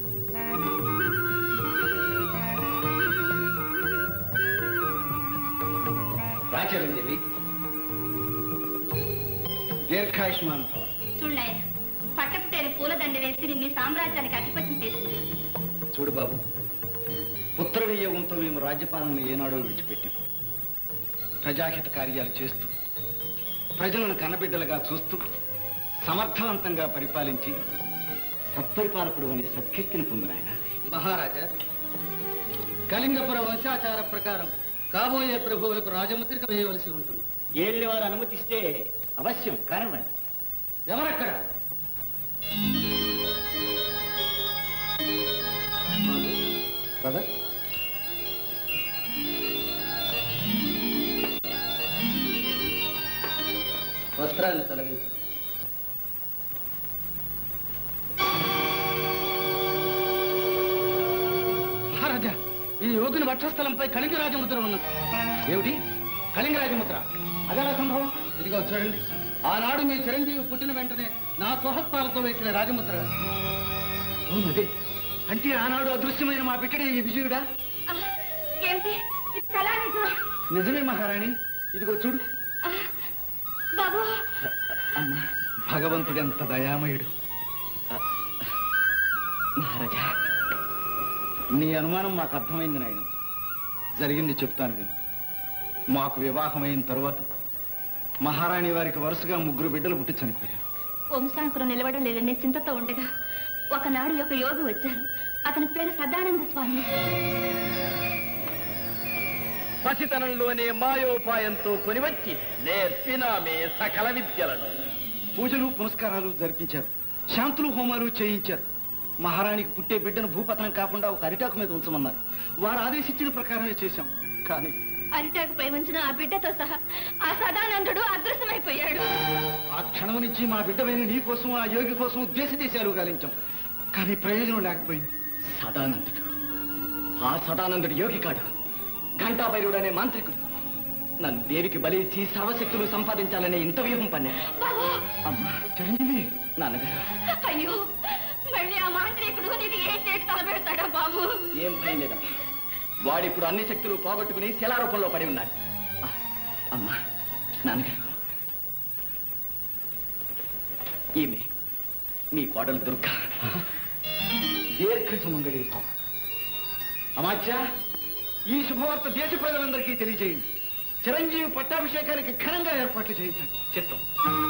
Speaker 10: రాచరంజలి దీర్ఘాయుష్మాన్ భవ
Speaker 8: చూడయ్య పట్టపుట్టైన పూలదండ వేసి నిన్ను సామ్రాజ్యానికి అధిపత్యం చేసింది
Speaker 10: చూడు బాబు పుత్ర వియోగంతో మేము రాజ్యపాలనను ఏనాడో విడిచిపెట్టాం ప్రజాహిత కార్యాలు చేస్తూ ప్రజలను కన్నబిడ్డలుగా చూస్తూ సమర్థవంతంగా పరిపాలించి సత్పరిపాలకుడు అనే సత్కీర్తిని పొందినాయన
Speaker 9: మహారాజా కళింగపుర వంశాచార ప్రకారం కాబోయే ప్రభువులకు రాజముద్రిక వేయవలసి ఉంటుంది
Speaker 10: ఏళ్ళ వారు అనుమతిస్తే అవశ్యం కానివ్వండి
Speaker 9: ఎవరక్కడ బ్రదర్ వస్త్రాన్ని తొలగించు మహారాజా ఈ యోగుని వక్షస్థలంపై కళింగ రాజముద్ర ఉన్నది ఏమిటి కళింగ రాజముద్ర అదెలా సంభవం ఇదిగో చూడండి ఆనాడు మీ చిరంజీవి పుట్టిన వెంటనే నా స్వహస్తాలతో వేసిన రాజముద్ర అవునదే అంటే ఆనాడు అదృశ్యమైన మా బిడ్డడే ఈ విజయుడా
Speaker 8: ఏంటి ఇది చాలా నిజం
Speaker 10: నిజమే మహారాణి ఇదిగో చూడు
Speaker 8: బాబు
Speaker 10: అమ్మా భగవంతుడు ఎంత దయామయుడు మహారాజా నీ అనుమానం మాకు అర్థమైంది నాయన జరిగింది చెప్తాను విను మాకు వివాహమైన తరువాత మహారాణి వారికి వరుసగా ముగ్గురు బిడ్డలు పుట్టి చనిపోయారు
Speaker 8: వంశాంకురం నిలవడం లేదనే చింతతో ఉండగా ఒకనాడు ఒక యోగి వచ్చారు అతని పేరు సదానంద స్వామి
Speaker 4: పసితనంలోనే మాయోపాయంతో కొనివచ్చి నేర్పినామే సకల విద్యలను
Speaker 10: పూజలు పునస్కారాలు జరిపించారు శాంతులు హోమాలు చేయించారు మహారాణికి పుట్టే బిడ్డను భూపతనం కాకుండా ఒక అరిటాకు మీద ఉంచమన్నారు వారు ఆదేశించిన ప్రకారమే చేశాం కానీ
Speaker 8: అరిటాకు పై ఉంచిన ఆ బిడ్డతో సహా ఆ సదానందుడు అదృశ్యమైపోయాడు
Speaker 10: ఆ క్షణం నుంచి మా బిడ్డమైన నీ కోసం ఆ యోగి కోసం దేశ దేశాలు గాలించాం కానీ ప్రయోజనం లేకపోయింది సదానందుడు ఆ సదానందుడు యోగి కాడు ఘంటాభైరుడు అనే మాంత్రికుడు నన్ను దేవికి బలి ఇచ్చి సర్వశక్తులు సంపాదించాలనే ఇంత వ్యూహం పన్నా
Speaker 8: బాబు
Speaker 10: అమ్మా చిరంజీవి నాన్నగారు
Speaker 8: అయ్యో మళ్ళీ ఆ మాంత్రికుడు నీకు ఏం చేసి తలపెడతాడా బాబు
Speaker 10: ఏం భయం లేదమ్మా వాడిప్పుడు అన్ని శక్తులు పోగొట్టుకుని శిలారూపంలో పడి ఉన్నాడు ఆ, అమ్మా నాన్నగారు ఈమె మీ కోడలు దుర్గా దీర్ఘ సుమంగళి అమాచ్య ఈ శుభవార్త దేశ ప్రజలందరికీ తెలియజేయండి చిరంజీవి పట్టాభిషేకానికి ఘనంగా ఏర్పాట్లు చేయించండి చిత్తం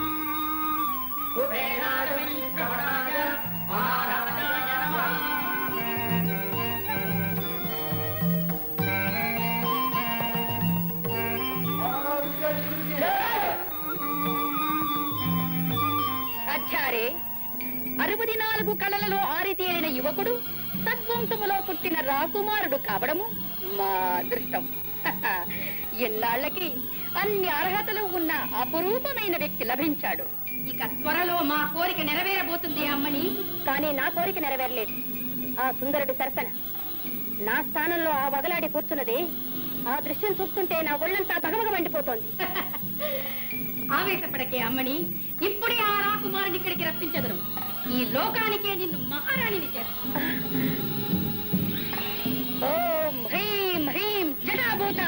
Speaker 5: అధ్యారే అరవది నాలుగు కళలలో ఆరితేరిన యువకుడు సద్వంశములో పుట్టిన రాకుమారుడు కావడము మా అదృష్టం ఎన్నాళ్ళకి అన్ని అర్హతలు ఉన్న అపురూపమైన వ్యక్తి లభించాడు ఇక త్వరలో మా కోరిక నెరవేరబోతుంది అమ్మని
Speaker 2: కానీ నా కోరిక నెరవేరలేదు ఆ సుందరుడి సరసన నా స్థానంలో ఆ వగలాడి కూర్చున్నది ఆ దృశ్యం చూస్తుంటే నా ఒళ్ళంతా భగభగ మండిపోతోంది
Speaker 5: ఆవేశపడకే అమ్మని ఇప్పుడే ఆ రాకుమారుని ఇక్కడికి రప్పించదరు ఈ లోకానికే నిన్ను మహారాణిని చేస్తా ఓం హ్రీం హ్రీం జటాభూత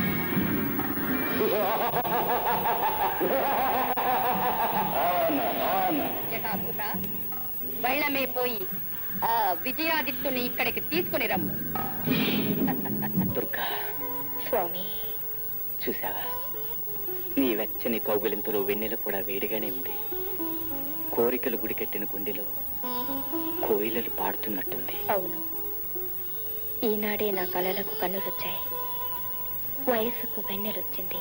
Speaker 5: జటాభూత వెళ్ళమే పోయి ఆ విజయాదిత్యుని ఇక్కడికి తీసుకుని రమ్ము
Speaker 10: దుర్గా
Speaker 2: స్వామి
Speaker 10: చూసావా నీ వెచ్చని కౌగులింతలో వెన్నెల కూడా వేడిగానే ఉంది కోరికలు గుడికట్టిన గుండెలో కోయిలలు పాడుతున్నట్టుంది
Speaker 2: అవును ఈనాడే నా కలలకు కన్నులొచ్చాయి వయస్సుకు వెన్నెలొచ్చింది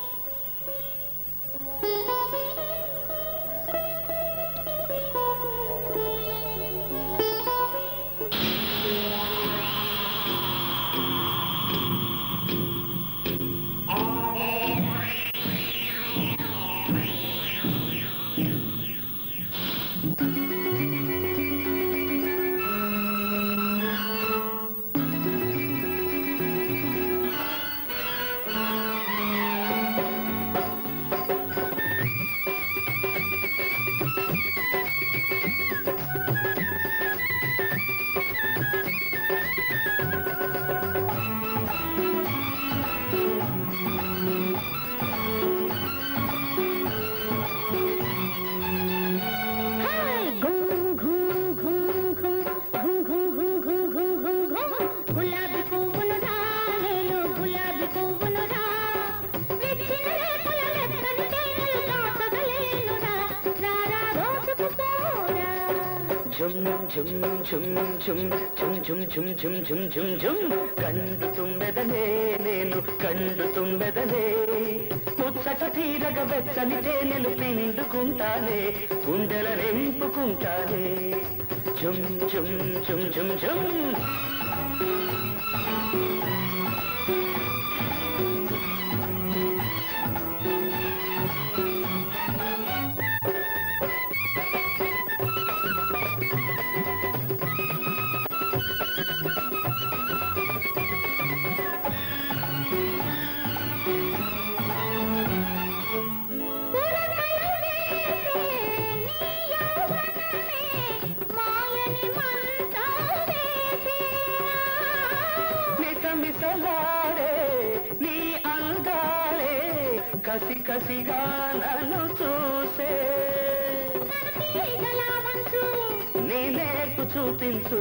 Speaker 8: గులాబీ పువ్వును రా నేను గులాబీ పువ్వును రా విచ్చిన రేకుల లెక్కని తేనెలు దాచగలేను రా రారా రోజుకు పోరా
Speaker 10: ఝుమ్ ఝుమ్ ఝుమ్ ఝుమ్ ఝుమ్ ఝుమ్ ఝుమ్ ఝుమ్ ఝుమ్ ఝుమ్ ఝుమ్ కండు తుమ్మెదనే నేను కండు తుమ్మెదనే ముచ్చట తీరగ వెచ్చని తేనెలు పిండుకుంటానే గుండెల నింపుకుంటానే ఝుమ్ ఝుమ్ ఝుమ్ ఝుమ్ ఝుమ్ మిసమిసలాడే నీ అందాలే కసి కసిగా నన్ను చూసే నీ నేర్పు చూపించు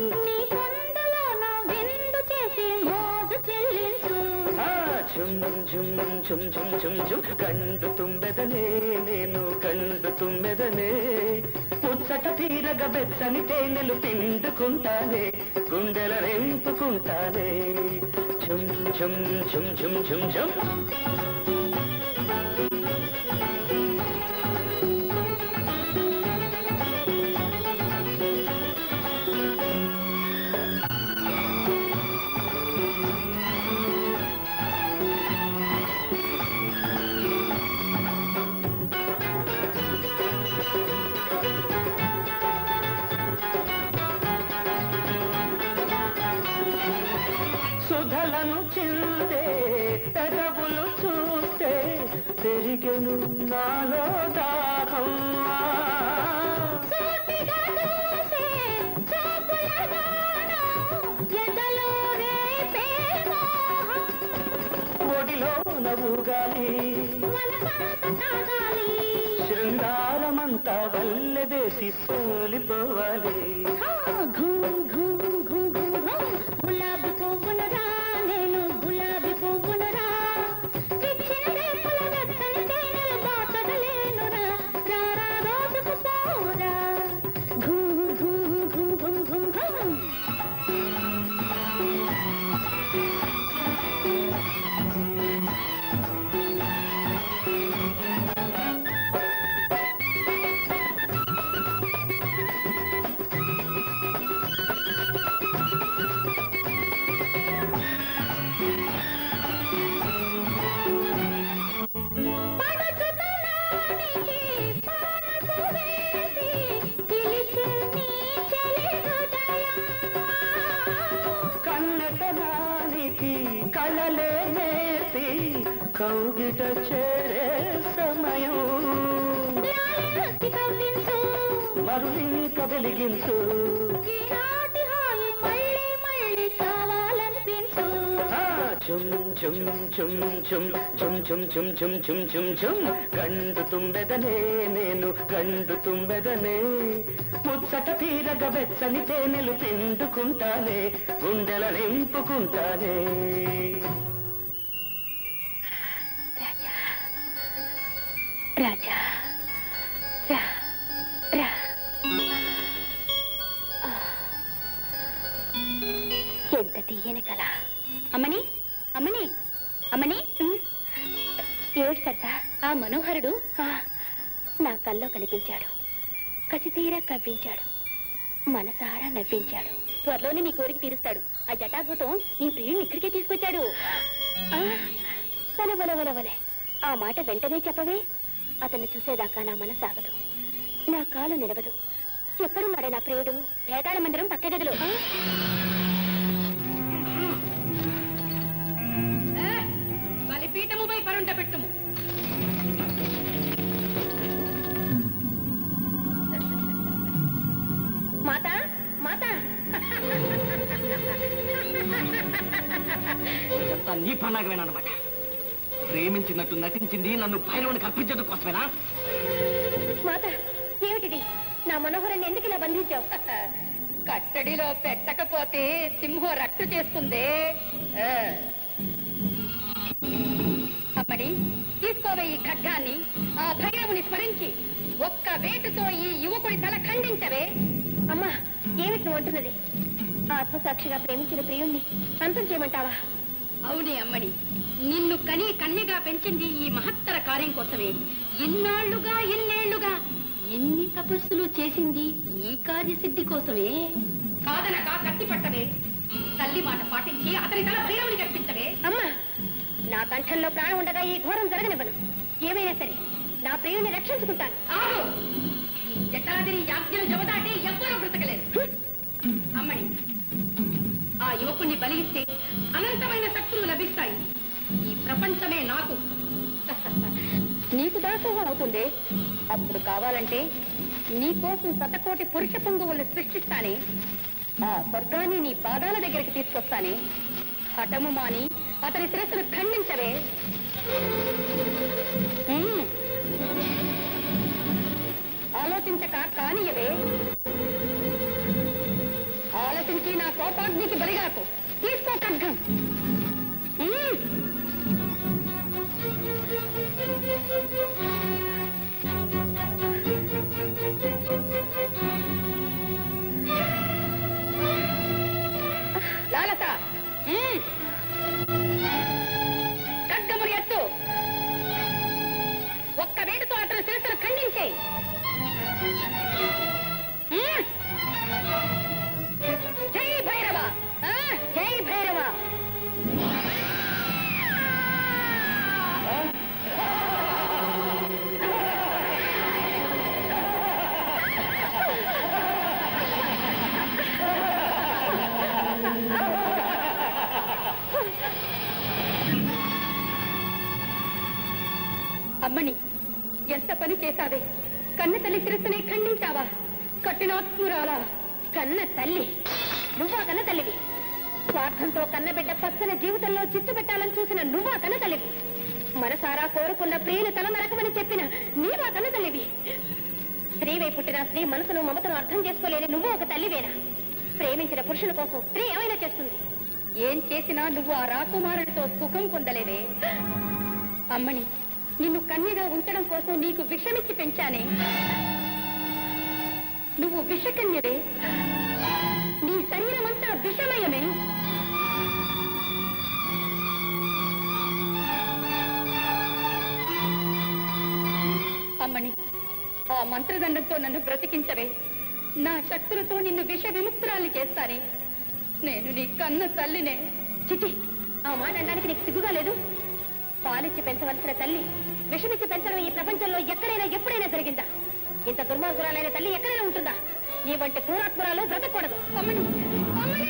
Speaker 10: ఆ, ఝుమ్ ఝుమ్ ఝుమ్ ఝుమ్ ఝుమ్ ఝుమ్ కండు తుమ్మెదనే నేను కండు తుమ్మెదనే ముచ్చట తీరగ బెచ్చని తేనెలు పిండుకుంటానే గుండెల రెంపుకుంటానే ఝుమ్ ఝుమ్ ఝుమ్ ఝుమ్ ఝుమ్ ఝుమ్ సుధలను చిందే పెదవులు చూస్తే పెరిగెను నాలో దాహం ఒడిలో నవ్వుగాలి శృంగారమంతా వల్లెవేసి సోలిపోవాలి
Speaker 8: గులాబీ పువ్వును రా నేను గులాబీ పువ్వును రా విచ్చిన రేకుల వెచ్చని తేనెలు దాచగలేను రా రారా రోజుకు పోరా ఘుమ్ ఘుమ్ ఘుమ్ ఘుమ్ ఘుమ్ ఘుమ్
Speaker 10: కన్నెతనానికి కళలే నేర్పి కౌగిట చేరే సమయం మరులింక వెలిగించు ఆ, చుమ్ చుమ్ చుమ్ చుమ్ చుమ్ చుమ్ చుమ్ చుమ్ చుమ్ చుమ్ చుమ్ గండు తుంబెదనే నేను గండు తుంబెదనే ముచ్చట తీరగ వెచ్చని తేనెలు పిండుకుంటానే గుండెల నింపుకుంటానే
Speaker 8: రాజా రా రా ఆ. ఎంత తీయని కళ అమ్మని అమ్మని అమ్మని ఉమ్. ఏమిటి సరదా ఆ మనోహరుడు ఆ, నా కల్లో కనిపించాడు కసితీరా కవ్వించాడు మనసారా నవ్వించాడు త్వరలోనే నీ కోరిక తీరుస్తాడు ఆ జటాభూతం నీ ప్రియుడిని ఇక్కడికే తీసుకొచ్చాడు ఆ, వల వల వల వలే ఆ మాట వెంటనే చెప్పవే అతన్ని చూసేదాకా నా మనసాగదు నా కాలు నిలవదు ఎక్కడున్నాడే నా ప్రియుడు భేదాళ మందిరం పక్క గదిలో ఆ?
Speaker 5: బలిపీఠముపై పరుంట పెట్టుము
Speaker 2: మాత మాత
Speaker 3: ఇదంతా నీ పన్నాగమేనమాట ప్రేమించినట్టు నటించింది నన్ను భైరవునికి అర్పించడం కోసమేనా
Speaker 2: మాత ఏమిటిది నా మనోహరాన్ని ఎందుకు ఇలా బంధించావు
Speaker 5: కట్టడిలో పెట్టకపోతే సింహం రట్టు చేస్తుంది ఆ. అమ్మడి తీసుకోవే ఈ ఖడ్గాన్ని ఆ భైరవుని స్మరించి ఒక్క వేటుతో ఈ యువకుడి తల ఖండించవే
Speaker 2: అమ్మా ఏమిటి నువ్వు అంటున్నది ఆత్మసాక్షిగా ప్రేమించిన ప్రియుణ్ణి అంతం చేయమంటావా
Speaker 5: అవునే అమ్మడి నిన్ను కని కన్యగా పెంచింది ఈ మహత్తర కార్యం కోసమే ఇన్నాళ్లుగా ఇన్నేళ్లుగా ఎన్ని తపస్సులు చేసింది ఈ కార్యసిద్ధి కోసమే కాదనగా కత్తి పట్టవే తల్లి మాట పాటించి అతని తల భైరవుని కనిపించవే
Speaker 2: అమ్మా నా కంఠంలో ప్రాణం ఉండగా ఈ ఘోరం జరగనివ్వను ఏమైనా సరే నా ప్రియుణ్ణి రక్షించుకుంటాను
Speaker 5: ఆగు ఈ జటాదిని యాజ్ఞలు జవదాటి ఎవ్వరూ బ్రతకలేదు అమ్మని ఆ యువకుణ్ణి బలిస్తే అనంతమైన శక్తులు లభిస్తాయి ఈ ప్రపంచమే నాకు
Speaker 2: నీకు దాసోహం అవుతుంది
Speaker 5: అప్పుడు కావాలంటే నీకోసం శతకోటి పురుష పొంగువులు సృష్టిస్తానే ఆ స్వర్గాన్ని నీ పాదాల దగ్గరికి తీసుకొస్తానే హఠము మాని అతని శిరస్సును ఖండించవే ఉమ్. ఆలోచించక కానియవే ఆలోచించి నా కోపాగ్నికి బలిగాకు తీసుకో ఖడ్గం ఉమ్. లాలత ఉమ్. ఖడ్గముని ఎత్తు ఒక్క వేటుతో అతని శిరస్సును ఖండించే జై భైరవ ఆ, జై భైరవ అమ్మని ఎంత పని చేశావే కన్న తల్లి శిరస్సునే ఖండించావా కఠినాత్మురాలా
Speaker 2: కన్న తల్లి నువ్వా కన్న తల్లివి స్వార్థంతో కన్నబిడ్డ పచ్చని జీవితంలో చిచ్చు పెట్టాలని చూసిన నువ్వా కన్న తల్లివి మనసారా కోరుకున్న ప్రియుని తల నరకమని చెప్పిన నీవా కన్న తల్లివి స్త్రీవై పుట్టిన స్త్రీ మనసును మమతను అర్థం చేసుకోలేని నువ్వు ఒక తల్లివేనా ప్రేమించిన పురుషుని కోసం స్త్రీ ఏమైనా చేస్తుంది
Speaker 5: ఏం చేసినా నువ్వు ఆ రాకుమారుడితో సుఖం పొందలేవే అమ్మని నిన్ను కన్యగా ఉంచడం కోసం నీకు విషమిచ్చి పెంచానే నువ్వు విషకన్యవే నీ శరీరం అంతా విషమయమే అమ్మని ఆ మంత్రదండంతో నన్ను బ్రతికించవే నా శక్తులతో నిన్ను విష విముక్తురాల్ని చేస్తానే నేను నీ కన్న తల్లినే
Speaker 2: చిచి ఆ మాట అనడానికి నీకు సిగ్గుగా లేదు పాలిచ్చి పెంచవలసిన తల్లి విషమిచ్చి పెంచడం ఈ ప్రపంచంలో ఎక్కడైనా ఎప్పుడైనా జరిగిందా ఇంత దుర్మార్గురాలైన తల్లి ఎక్కడైనా ఉంటుందా నీ వంటి క్రూరాత్మురాలు బ్రతకూడదు
Speaker 5: అమ్మని అమ్మని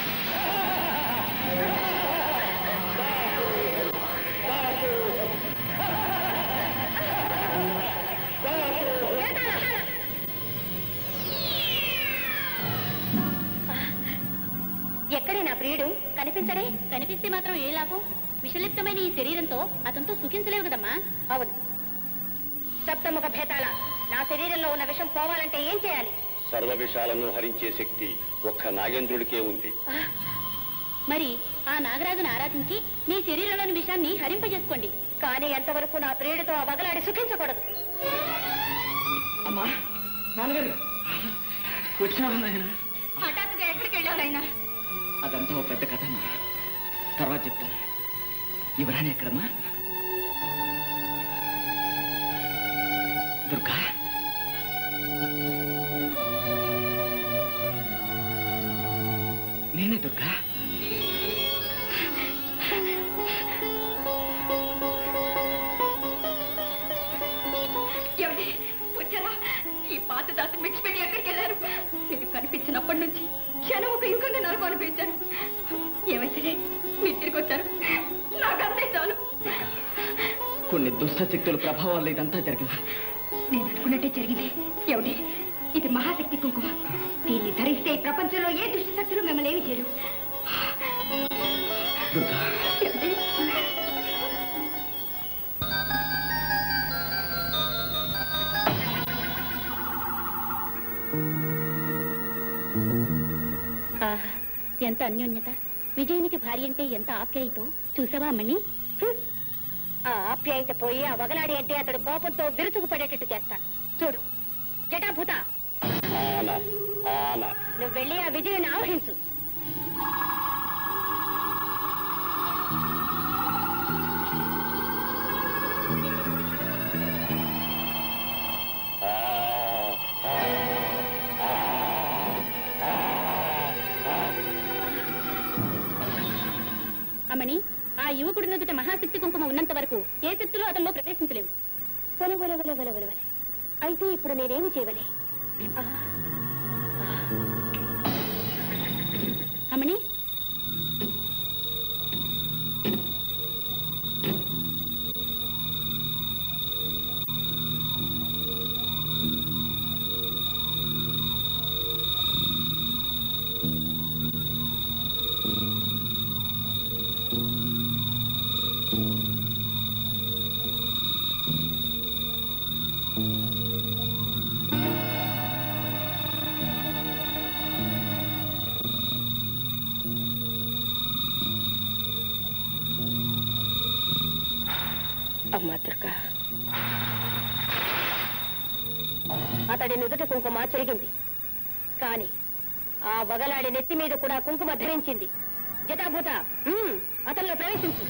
Speaker 2: ఎక్కడే నా ప్రియుడు కనిపించడే కనిపిస్తే మాత్రం ఏ లాభం విషలిప్తమైన ఈ శరీరంతో అతనితో సుఖించలేవు కదమ్మా అవును సప్తముఖ భేతాళ నా శరీరంలో ఉన్న విషం పోవాలంటే ఏం చేయాలి
Speaker 6: సర్వ విషాలను హరించే శక్తి ఒక్క నాగేంద్రుడికే ఉంది
Speaker 8: మరి ఆ నాగరాజును ఆరాధించి మీ శరీరంలోని విషాన్ని హరింపజేసుకోండి
Speaker 2: కానీ ఎంతవరకు నా ప్రియుడితో ఆ వగలాడి సుఖించకూడదు
Speaker 3: అమ్మా నాన్నగారు వచ్చావా నాయన
Speaker 5: హఠాత్తుగా ఎక్కడికి వెళ్ళావు
Speaker 3: అదంతా ఓ పెద్ద కథ అమ్మా తర్వాత చెప్తాను యువరాణి ఎక్కడమ్మా దుర్గా నేనే దుర్గా
Speaker 5: ఏమిటి వచ్చారా ఈ పాత దాసి విడిచిపెట్టి ఎక్కడికి వెళ్ళారు మీరు కనిపించినప్పటి నుంచి క్షణం ఒక యుగంగా నరకు అనిపించాను ఏమైతే మీరు తిరిగి వచ్చారు నాకంతే చాలు
Speaker 3: కొన్ని దుష్ట శక్తుల ప్రభావం వల్ల ఇదంతా జరిగింది
Speaker 5: నేను అనుకున్నట్టే జరిగింది ఏమిటి ఇది మహాశక్తి కుంకుమ దీన్ని ధరిస్తే ఈ ప్రపంచంలో ఏ దుష్ట శక్తులు మిమ్మల్ని ఏమి చేయరు
Speaker 3: దుర్గా
Speaker 5: ఏమిటి
Speaker 8: ఆహా ఎంత అన్యోన్యత విజయునికి భార్య అంటే ఎంత ఆప్యాయతో చూసావా అమ్మని
Speaker 2: హ్మ్. ఆ ఆప్యాయత పోయి ఆ వగలాడి అంటే అతడు కోపంతో విరుచుకు పడేటట్టు చేస్తాను చూడు జటాభూత నువ్వు వెళ్ళి ఆ విజయుని ఆవహించు
Speaker 8: అమ్మని ఆ యువకుడి నుదుట మహాశక్తి కుంకుమ ఉన్నంత వరకు ఏ శక్తులు అతనిలో ప్రవేశించలేవు
Speaker 2: వలె వలె వలె వలె వలె వలె అయితే ఇప్పుడు నేనేమి చేయవలే ఆ,
Speaker 8: అమ్మని
Speaker 2: అమ్మా దుర్గా అతడి నుదుట కుంకుమ చెరిగింది కాని ఆ వగలాడి నెత్తి మీద కూడా కుంకుమ ధరించింది జటాభూత ఉమ్, అతనిలో ప్రవేశించు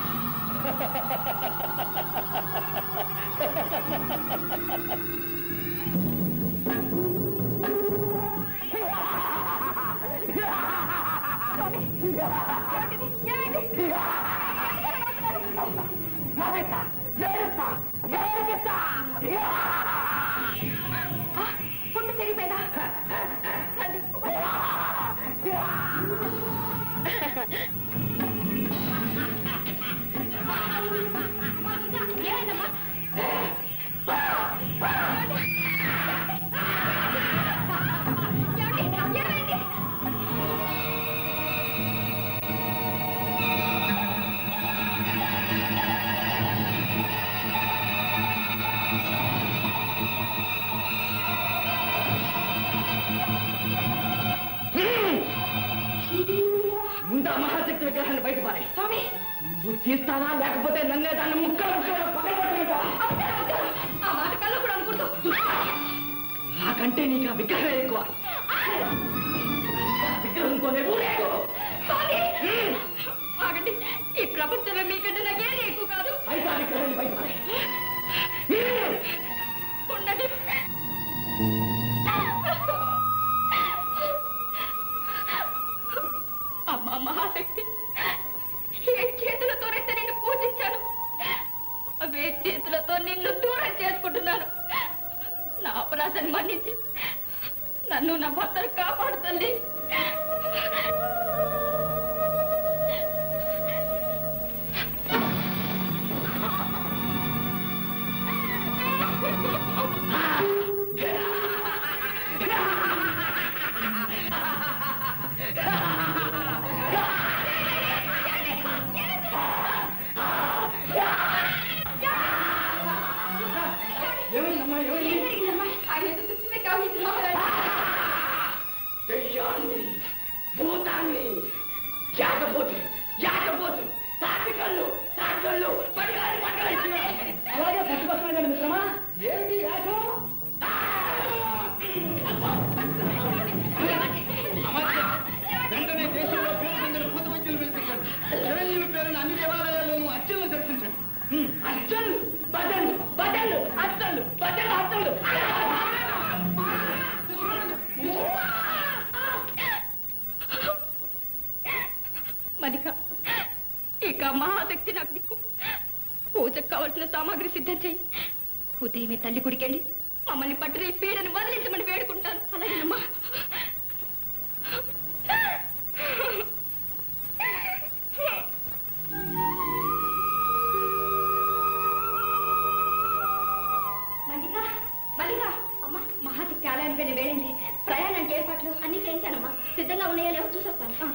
Speaker 5: పుట్టు తెగిపోయిందా రండి. ఏమైందమ్మా? ఏమండి? ఏమైంది?
Speaker 3: ముందు ఆ మహాశక్తి విగ్రహాన్ని బయట పారే
Speaker 5: స్వామి
Speaker 3: నువ్వు తీస్తావా లేకపోతే నన్నే దాన్ని ముక్కలు ముక్కలు పగలగొట్టమంటావా?
Speaker 5: ఆ మాట కల్లో కూడా అనుకుంటూ
Speaker 3: నాకంటే నీకు ఆ విగ్రహం ఎక్కువ ఆ విగ్రహంతోనే ఊరేగు
Speaker 5: స్వామి ఆగండి ఈ ప్రపంచంలో మీకంటే నాకేది ఎక్కువ కాదు
Speaker 3: అయితే ఆ విగ్రహాన్ని బయట పారే
Speaker 5: ఉండండి అమ్మా మహాశక్తి ఏ చేతులతోనైతే నిన్ను పూజించాను అవే చేతులతో నిన్ను దూరం చేసుకుంటున్నాను నా అపరాధాన్ని మన్నించి నన్ను నా భర్తను కాపాడు తల్లి
Speaker 3: ఏమైందమ్మా ఏమైంది
Speaker 5: ఏం జరిగిందమ్మా? ఆయన ఎదురు చూస్తుంటే కావాలి మహారాజా
Speaker 3: దెయ్యాన్ని భూతాన్ని అచ్చలు బదలు బదలు అచ్చలు బదలు అచ్చలు
Speaker 5: మల్లిక ఇక మహాశక్తి నాకు దిక్కు పూజకు కావలసిన సామాగ్రి సిద్ధం చెయ్యి ఉదయమే తల్లి గుడికెళ్ళి మమ్మల్ని పట్టిన ఈ పీడను వదిలించమని వేడుకుంటాను అలాగేనమ్మా మల్లిక మల్లిక అమ్మ మహాశక్తి ఆలయానికి వెళ్ళి వేళింది ప్రయాణానికి ఏర్పాట్లు అన్ని చేయించానమ్మా సిద్ధంగా ఉన్నాయో లేవో చూసొస్తాను ఆ.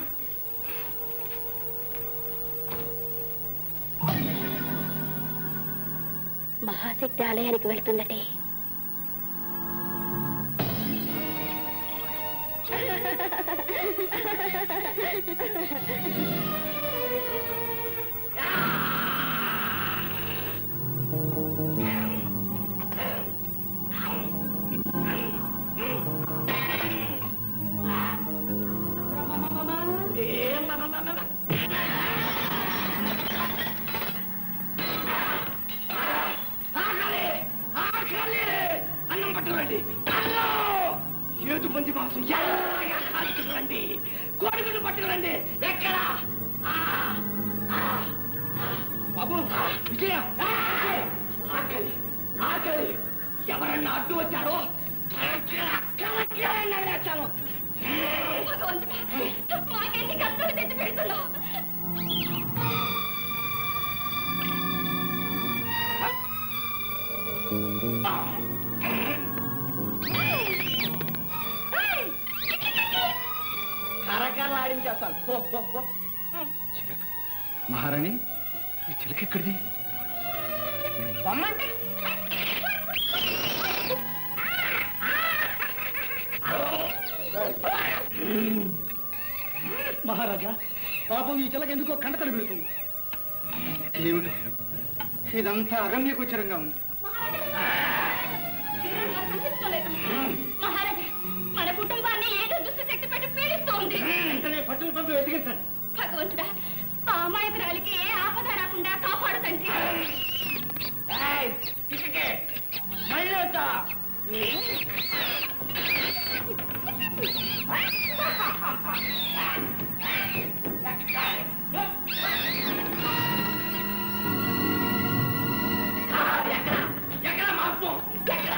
Speaker 2: మహాశక్తి ఆలయానికి వెళ్తుందటే
Speaker 3: ఆకలి ఆకలి అన్నం పట్టుకురండి అన్నం ఏదు మంది మాంసం ఎల్లగా కాల్చుకురండి కోడిగుడ్డు పట్టుకురండి ఎక్కడ ఆ, ఆ, ఆ. బాబు విజయ ఆకలి ఆకలి ఎవరన్నా అడ్డు వచ్చారో వేస్తాను
Speaker 5: భగవంతుడా మాకెన్ని కష్టాలు తెచ్చి పెడుతున్నావు
Speaker 3: కరకరలాడించేస్తాను పో పో పో
Speaker 9: మహారాణి ఈ చిలక ఎక్కడిది
Speaker 3: పొమ్మంటే
Speaker 9: మహారాజా పాపం ఈ చిలక ఎందుకో కంటతడి పెడుతుంది ఏమిటి ఇదంతా అగమ్యగోచరంగా ఉంది
Speaker 5: మహారాజా మన కుటుంబాన్ని ఏదో దుష్ట శక్తి పెట్టి పీడిస్తోంది
Speaker 9: వెంటనే పట్టులు పంపి వెతికించండి
Speaker 5: భగవంతుడా ఆ అమాయకురాలికి ఏ ఆపద రాకుండా కాపాడు తండ్రి
Speaker 3: ఏయ్, చిక్కకే మళ్ళీ వచ్చా ఎక్కడ మాంసం ఎక్కడ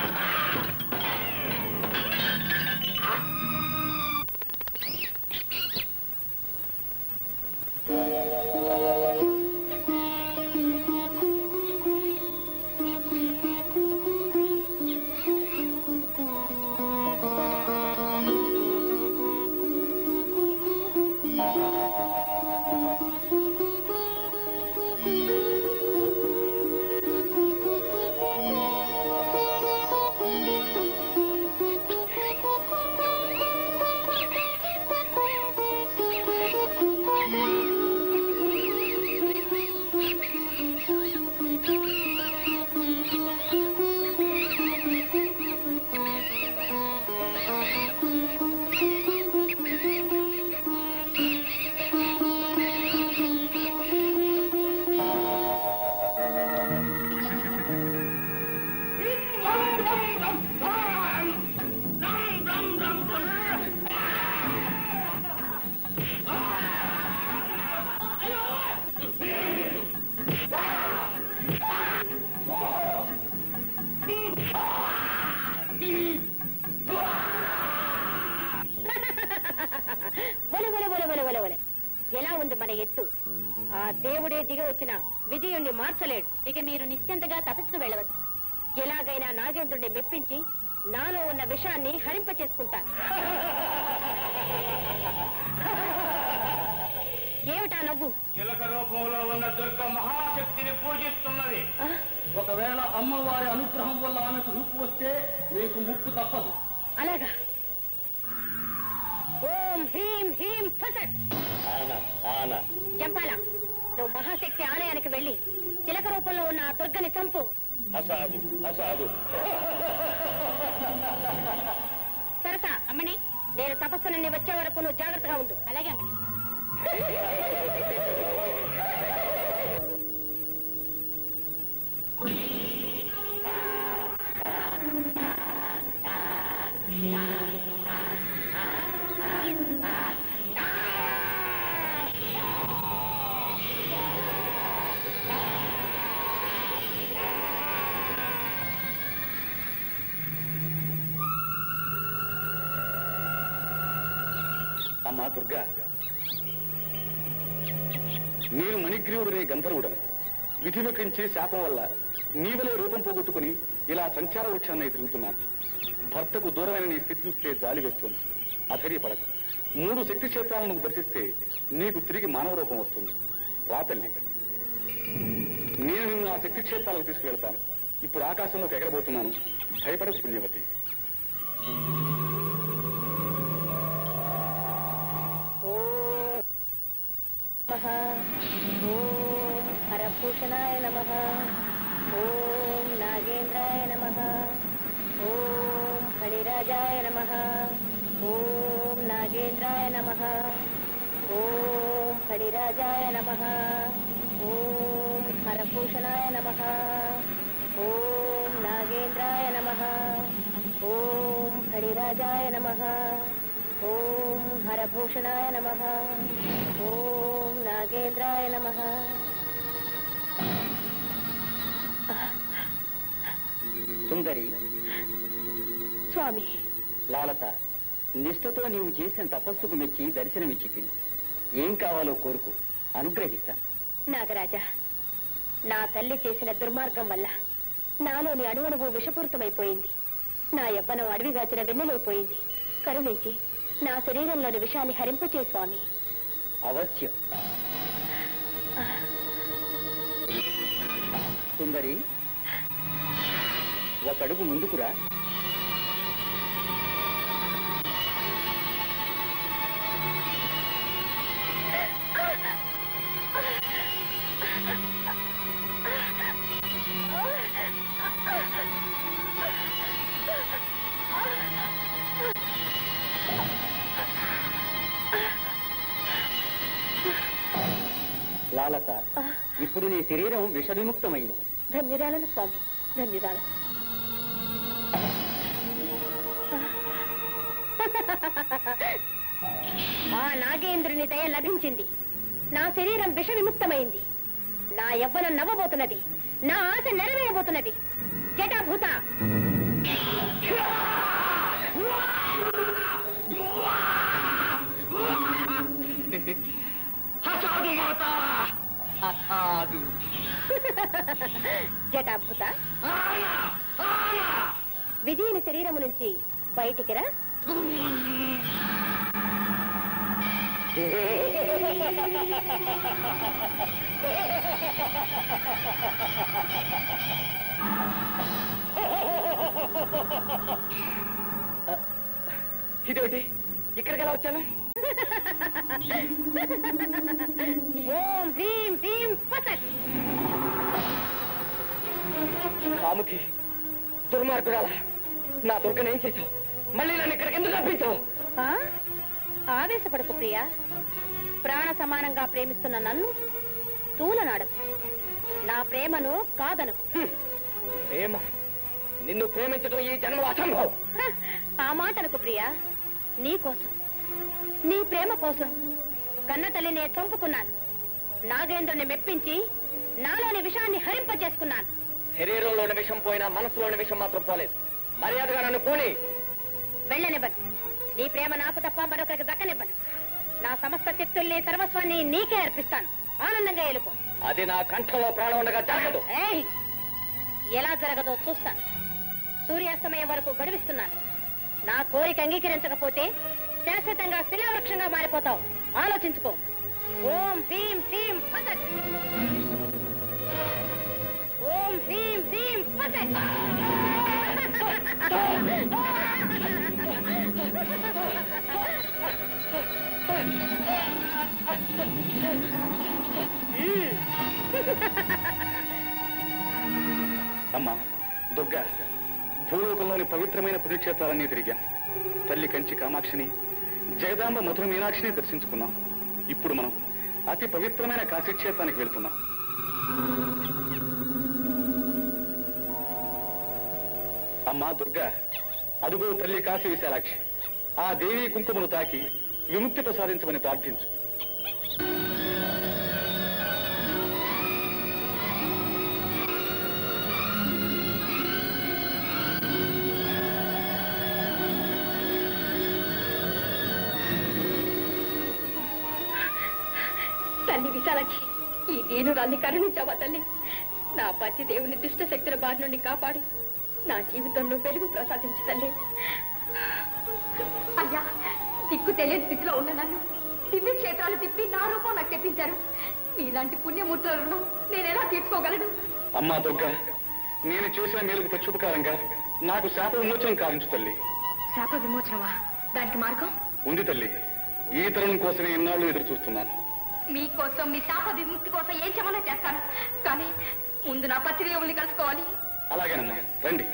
Speaker 2: ఒలె ఒలె ఒలె ఒలె ఒలె ఒలె ఎలా ఉంది మన ఎత్తు ఆ దేవుడే దిగి వచ్చిన విజయుణ్ణి మార్చలేడు ఇక మీరు నిశ్చింతగా తపస్సుకు వెళ్ళవచ్చు ఎలాగైనా నాగేంద్రుణ్ణి మెప్పించి నాలో ఉన్న విషాన్ని హరింప చేసుకుంటాను ఏమిటా నవ్వు
Speaker 10: చిలక రూపంలో ఉన్న దుర్గ మహాశక్తిని పూజిస్తున్నది
Speaker 2: ఆ?
Speaker 9: ఒకవేళ అమ్మవారి అనుగ్రహం వల్ల ఆమెకు రూపు వస్తే మీకు ముప్పు తప్పదు
Speaker 2: అలాగా ఓం హ్రీం హ్రీం ఫసట్
Speaker 6: ఆనా ఆనా
Speaker 2: జంపాల నువ్వు మహాశక్తి ఆలయానికి వెళ్ళి చిలక రూపంలో ఉన్న ఆ దుర్గని చంపు
Speaker 6: అసాధు అసాధు
Speaker 2: సరసా అమ్మని నేను తపస్సు నుండి వచ్చే వరకు నువ్వు జాగ్రత్తగా ఉండు అలాగే అమ్మని
Speaker 6: అమ్మా దుర్గా నేను మణిగ్రీవుడనే గంధర్వుడను విధి వికరించి శాపం వల్ల నీవలే రూపం పోగొట్టుకుని ఇలా సంచార వృక్షాన్ని తిరుగుతున్నాను భర్తకు దూరమైన నీ స్థితి చూస్తే జాలి వేస్తుంది అధైర్యపడకు మూడు శక్తి క్షేత్రాలను నువ్వు దర్శిస్తే నీకు తిరిగి మానవ రూపం వస్తుంది రా తల్లి నేను నిన్ను ఆ శక్తి క్షేత్రాలకు తీసుకువెళ్తాను ఇప్పుడు ఆకాశంలోకి ఎగరబోతున్నాను భయపడకు పుణ్యవతి
Speaker 2: నమః ఓం హరభూషణాయ నమః ఓం నాగేంద్రాయ నమః ఓం ఫణిరాజాయ నమః ఓం నాగేంద్రాయ నమః ఓం ఫణిరాజాయ నమః ఓం హరభూషణాయ నమః ఓం నాగేంద్రాయ నమః ఓం ఫణిరాజాయ నమః ఓం హరభూషణాయ నమః ఓం నాగేంద్రాయ నమః
Speaker 7: సుందరి
Speaker 2: స్వామి
Speaker 7: లాలత నిష్ఠతో నీవు చేసిన తపస్సుకు మెచ్చి దర్శనమిచ్చి తిని ఏం కావాలో కోరుకు అనుగ్రహిస్తాను
Speaker 2: నాగరాజా నా తల్లి చేసిన దుర్మార్గం వల్ల నాలోని అణువణువు విషపూరితమైపోయింది నా యవ్వనం అడవిగాచిన వెన్నెలైపోయింది కరుణించి నా శరీరంలోని విషాన్ని హరింపచే స్వామి
Speaker 7: అవశ్యం సుందరి ఒక అడుగు ముందుకురా లాలత ఇప్పుడు నీ శరీరం విషవిముక్తమైంది
Speaker 2: ధన్యురాలను స్వామి ధన్యురాల ఆ నాగేంద్రుని దయ లభించింది నా శరీరం విష విముక్తమైంది నా యవ్వనం నవ్వబోతున్నది నా ఆశ నెరవేరబోతున్నది జటాభూత
Speaker 3: హసాదు మాత హసాదు
Speaker 2: జటాభూత
Speaker 3: ఆనా ఆనా
Speaker 2: విజయని శరీరము నుంచి బయటికి రా
Speaker 3: ఇదేమిటి ఇక్కడికి ఎలా వచ్చాను
Speaker 2: ఓం హ్రీం హ్రీం ఫసక్
Speaker 3: కాముకి దుర్మార్గురాల నా దుర్గను ఏం చేశావు మళ్ళీ నన్ను ఇక్కడికి ఎందుకు రప్పించావు
Speaker 2: ఆ? ఆవేశపడకు ప్రియా ప్రాణ సమానంగా ప్రేమిస్తున్న నన్ను తూలనాడకు నా ప్రేమను కాదనకు
Speaker 3: హ్మ్. ప్రేమ నిన్ను ప్రేమించడం ఈ జన్మలో అసంభవం
Speaker 2: హ, ఆ మాట అనకు ప్రియా నీ కోసం నీ ప్రేమ కోసం కన్న తల్లినే చంపుకున్నాను నాగేంద్రుని మెప్పించి నాలోని విషాన్ని హరింపజేసుకున్నాను
Speaker 3: శరీరంలోని విషం పోయినా మనసులోని విషం మాత్రం పోలేదు మర్యాదగా నన్ను పోని
Speaker 2: వెళ్ళనివ్వను నీ ప్రేమ నాకు తప్ప మరొకరికి దక్కనివ్వను నా సమస్త శక్తుల్ని సర్వస్వాన్ని నీకే అర్పిస్తాను ఆనందంగా వెళ్ళిపో
Speaker 3: అది నా కంఠంలో ప్రాణం ఉండగా జరగదు
Speaker 2: ఏయ్! ఎలా జరగదో చూస్తాను సూర్యాస్తమయం వరకు గడువిస్తున్నాను నా కోరిక అంగీకరించకపోతే శాశ్వతంగా శిలావృక్షంగా మారిపోతావు ఆలోచించుకో ఓం హ్రీం హ్రీం ఫసక్ ఓం హ్రీం హ్రీం ఫసక్
Speaker 6: అమ్మా దుర్గా భూలోకంలోని పవిత్రమైన పుణ్యక్షేత్రాలన్నీ తిరిగాం తల్లి కంచి కామాక్షిని జగదాంబ మధుర మీనాక్షిని దర్శించుకున్నాం ఇప్పుడు మనం అతి పవిత్రమైన కాశీక్షేత్రానికి వెళ్తున్నాం అమ్మా దుర్గా అదుగో తల్లి కాశీ విశాలాక్షి ఆ దేవి కుంకుమను తాకి విముక్తి ప్రసాదించమని ప్రార్థించు
Speaker 5: తల్లి విశాలక్షి ఈ దీనురాల్ని కరుణించావా తల్లి నా పతి దేవుని దుష్ట శక్తుల బారి నుండి కాపాడి నా జీవితంలో వెలుగు ప్రసాదించు తల్లి అయ్యా దిక్కు తెలియని స్థితిలో ఉన్న నన్ను దివ్య క్షేత్రాలు తిప్పి నా రూపం నాకు తెప్పించారు ఇలాంటి పుణ్యమూర్తుల రుణం నేను ఎలా తీర్చుకోగలను
Speaker 11: అమ్మా దుర్గ నేను చేసిన మేలుకు ప్రత్యుపకారంగా నాకు శాప విమోచనం కావించు తల్లి
Speaker 5: శాప విమోచనమా దానికి మార్గం
Speaker 11: ఉంది తల్లి ఈ తరుణం కోసమే ఎన్నాళ్ళు ఎదురు చూస్తున్నాను
Speaker 5: మీకోసం మీ శాప విముక్తి కోసం ఏం చేయమన్నా చేస్తాను కానీ ముందు నా పత్రికల్ని కలుసుకోవాలి
Speaker 11: అలాగేనమ్మా రండి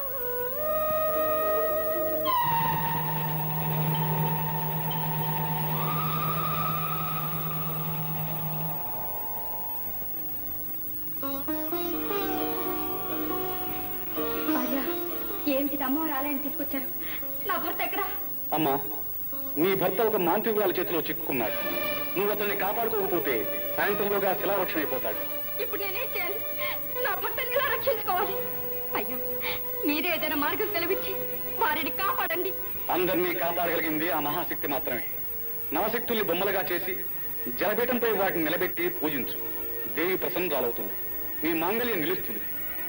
Speaker 5: భార్య ఏమిటి అమ్మవారు ఆలయాన్ని తీసుకొచ్చారు నా భర్త ఎక్కడా
Speaker 11: అమ్మా నీ భర్త ఒక మాంత్రికురాల చేతిలో చిక్కుకున్నాడు నువ్వు అతన్ని కాపాడుకోకపోతే సాయంత్రంలోగా శిలావృక్షమైపోతాడు
Speaker 5: ఇప్పుడు నేనేం చేయాలి నా భర్తని ఎలా రక్షించుకోవాలి అయ్యా మీరే ఏదైనా మార్గం తెలిపించి వారిని కాపాడండి
Speaker 11: అందరినీ కాపాడగలిగింది ఆ మహాశక్తి మాత్రమే నవశక్తుల్ని బొమ్మలుగా చేసి జలపీఠంపై వాటిని నిలబెట్టి పూజించు దేవి ప్రసన్నురాలవుతుంది మీ మాంగళ్యం నిలుస్తుంది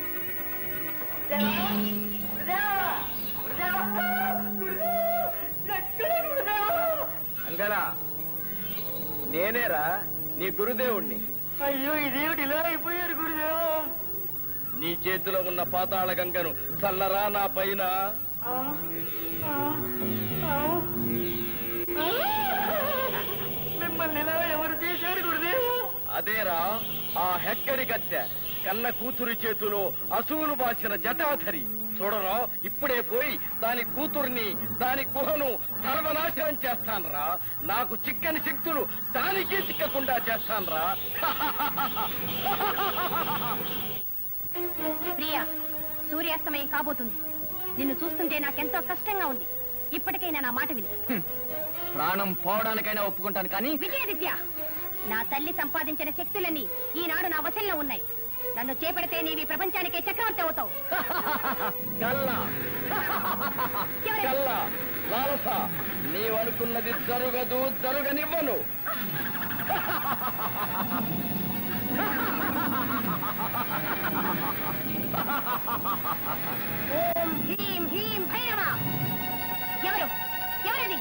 Speaker 4: అంగళ నేనేరా నీ గురుదేవుణ్ణి
Speaker 7: అయ్యో ఇదేమిటి ఇలా అయిపోయారు గురుదేవా
Speaker 4: నీ చేతిలో ఉన్న పాతాళ గంగను చల్లరా నా పైన
Speaker 7: మిమ్మల్ని ఇలా ఎవరు చేశారు గురుదేవా
Speaker 4: అదేరా ఆ హెక్కడి గత్తె కన్న కూతురి చేతిలో అసూలు బాసిన జటాధరి చూడరా ఇప్పుడే పోయి దాని కూతుర్ని దాని గుహను సర్వనాశనం చేస్తాన్రా నాకు చిక్కని శక్తులు దానికే చిక్కకుండా చేస్తాన్రా
Speaker 5: ప్రియా సూర్యాస్తమయం కాబోతుంది నిన్ను చూస్తుంటే నాకెంతో కష్టంగా ఉంది ఇప్పటికైనా నా మాట విను
Speaker 7: ప్రాణం పోవడానికైనా ఒప్పుకుంటాను కానీ
Speaker 5: విజయదిత్య నా తల్లి సంపాదించిన శక్తులన్నీ ఈనాడు నా వశంలో ఉన్నాయి నన్ను చేపడితే నీవి ప్రపంచానికే చక్రవర్తి అవుతావు
Speaker 4: కల్లా
Speaker 5: ఎవరు?
Speaker 4: కల్లా లాలస నీవనుకున్నది జరుగదు జరుగనివ్వను
Speaker 5: ఓం హ్రీం హ్రీం భైరవ ఎవరు ఎవరది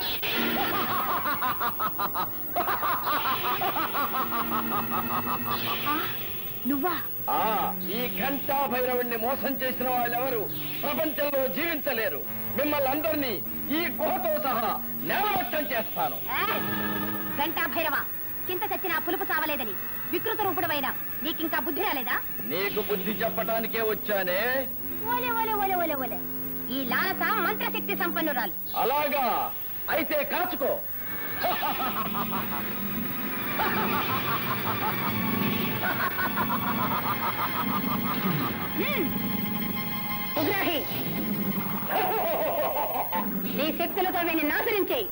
Speaker 5: ఆ, నువ్వా
Speaker 4: ఆ ఈ ఘంటా భైరవుణ్ణి మోసం చేసిన వాళ్ళెవరు ప్రపంచంలో జీవించలేరు మిమ్మల్ని అందరినీ ఈ గుహతో సహా నేలమట్టం చేస్తాను
Speaker 5: ఏయ్! గంటా భైరవ చింత చచ్చిన పులుపు చావలేదని వికృత రూపుడమైన నీకింకా బుద్ధి రాలేదా
Speaker 4: నీకు బుద్ధి చెప్పటానికే వచ్చానే
Speaker 5: ఓలే ఓలే ఓలే ఓలే ఓలే ఈ లాలస మంత్రశక్తి సంపన్నురాలు
Speaker 4: అలాగా అయితే కాచుకో
Speaker 5: హ్మ్. ఉగ్రాహి నీ శక్తులతో వీడిని నాశనం చేయి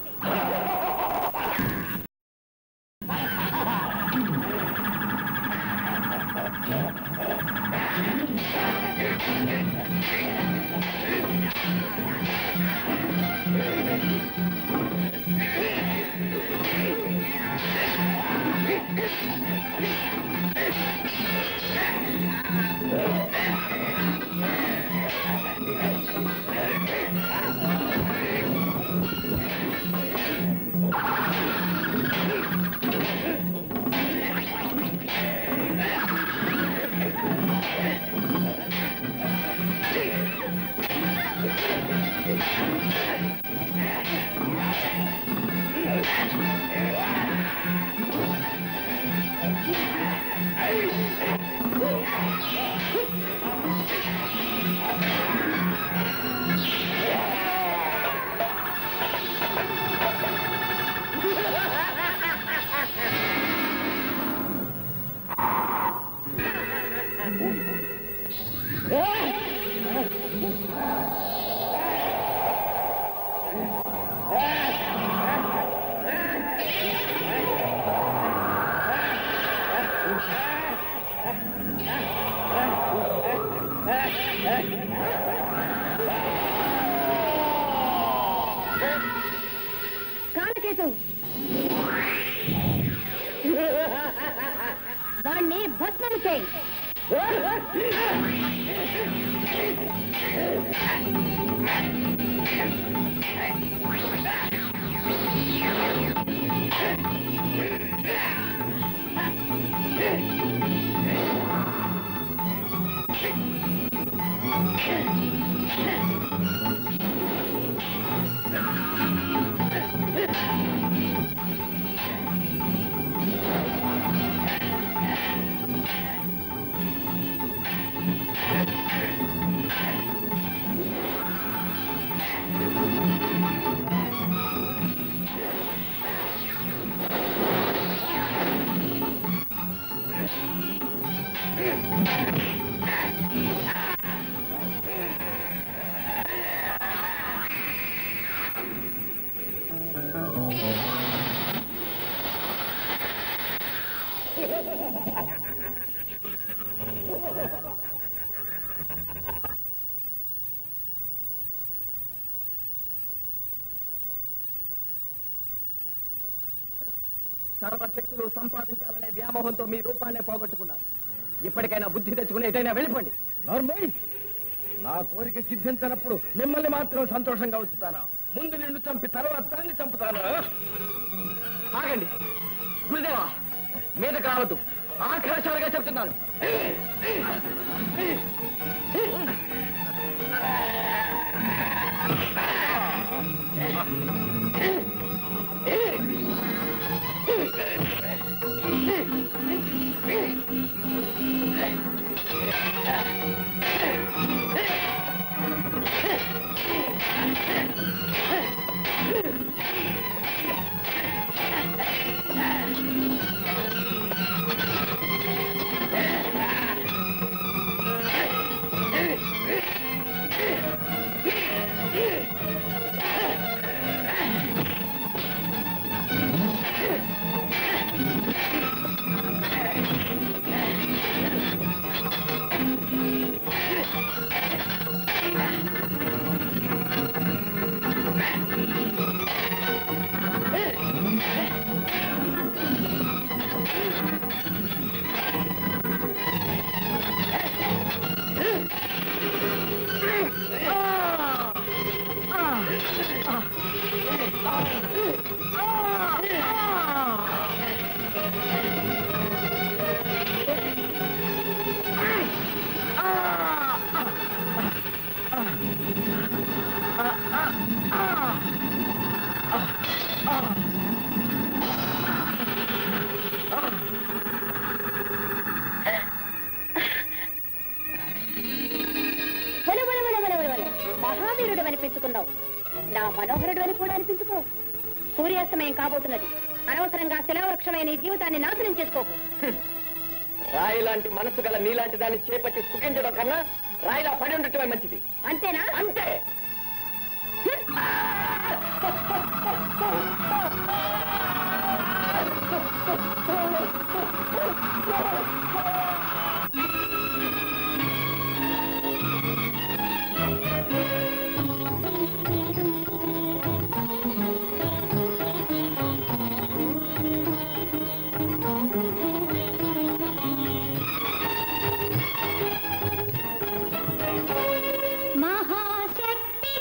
Speaker 5: కాలకేతు
Speaker 8: దాన్ని భస్మం చేయి
Speaker 3: సర్వశక్తులు సంపాదించాలనే వ్యామోహంతో మీ రూపాన్నే పోగొట్టుకున్నారు ఇప్పటికైనా బుద్ధి తెచ్చుకుని ఎటైనా వెళ్ళిపోండి నార్మల్ నా కోరిక సిద్ధించినప్పుడు మిమ్మల్ని మాత్రం సంతోషంగా ఉంచుతాను ముందు నిన్ను చంపి తర్వాత దాన్ని చంపుతాను ఆగండి గురుదేవా మీద కావద్దు ఆఖరశాలుగా చెప్తున్నాను
Speaker 2: వల వల వల వల వల వల. మహావీరుడు అనిపించుకున్నావు నా మనోహరుడు అని కూడా అనిపించుకో సూర్యాస్తమయం కాబోతున్నది అనవసరంగా శిలావృక్షమైన ఈ జీవితాన్ని నాశనం చేసుకోకు
Speaker 3: రాయి లాంటి మనసు గల నీలాంటి దాన్ని చేపట్టి సుఖించడం కన్నా రాయిలా పడి ఉండటమే మంచిది
Speaker 2: అంతేనా
Speaker 3: అంతే
Speaker 8: మహాశక్తి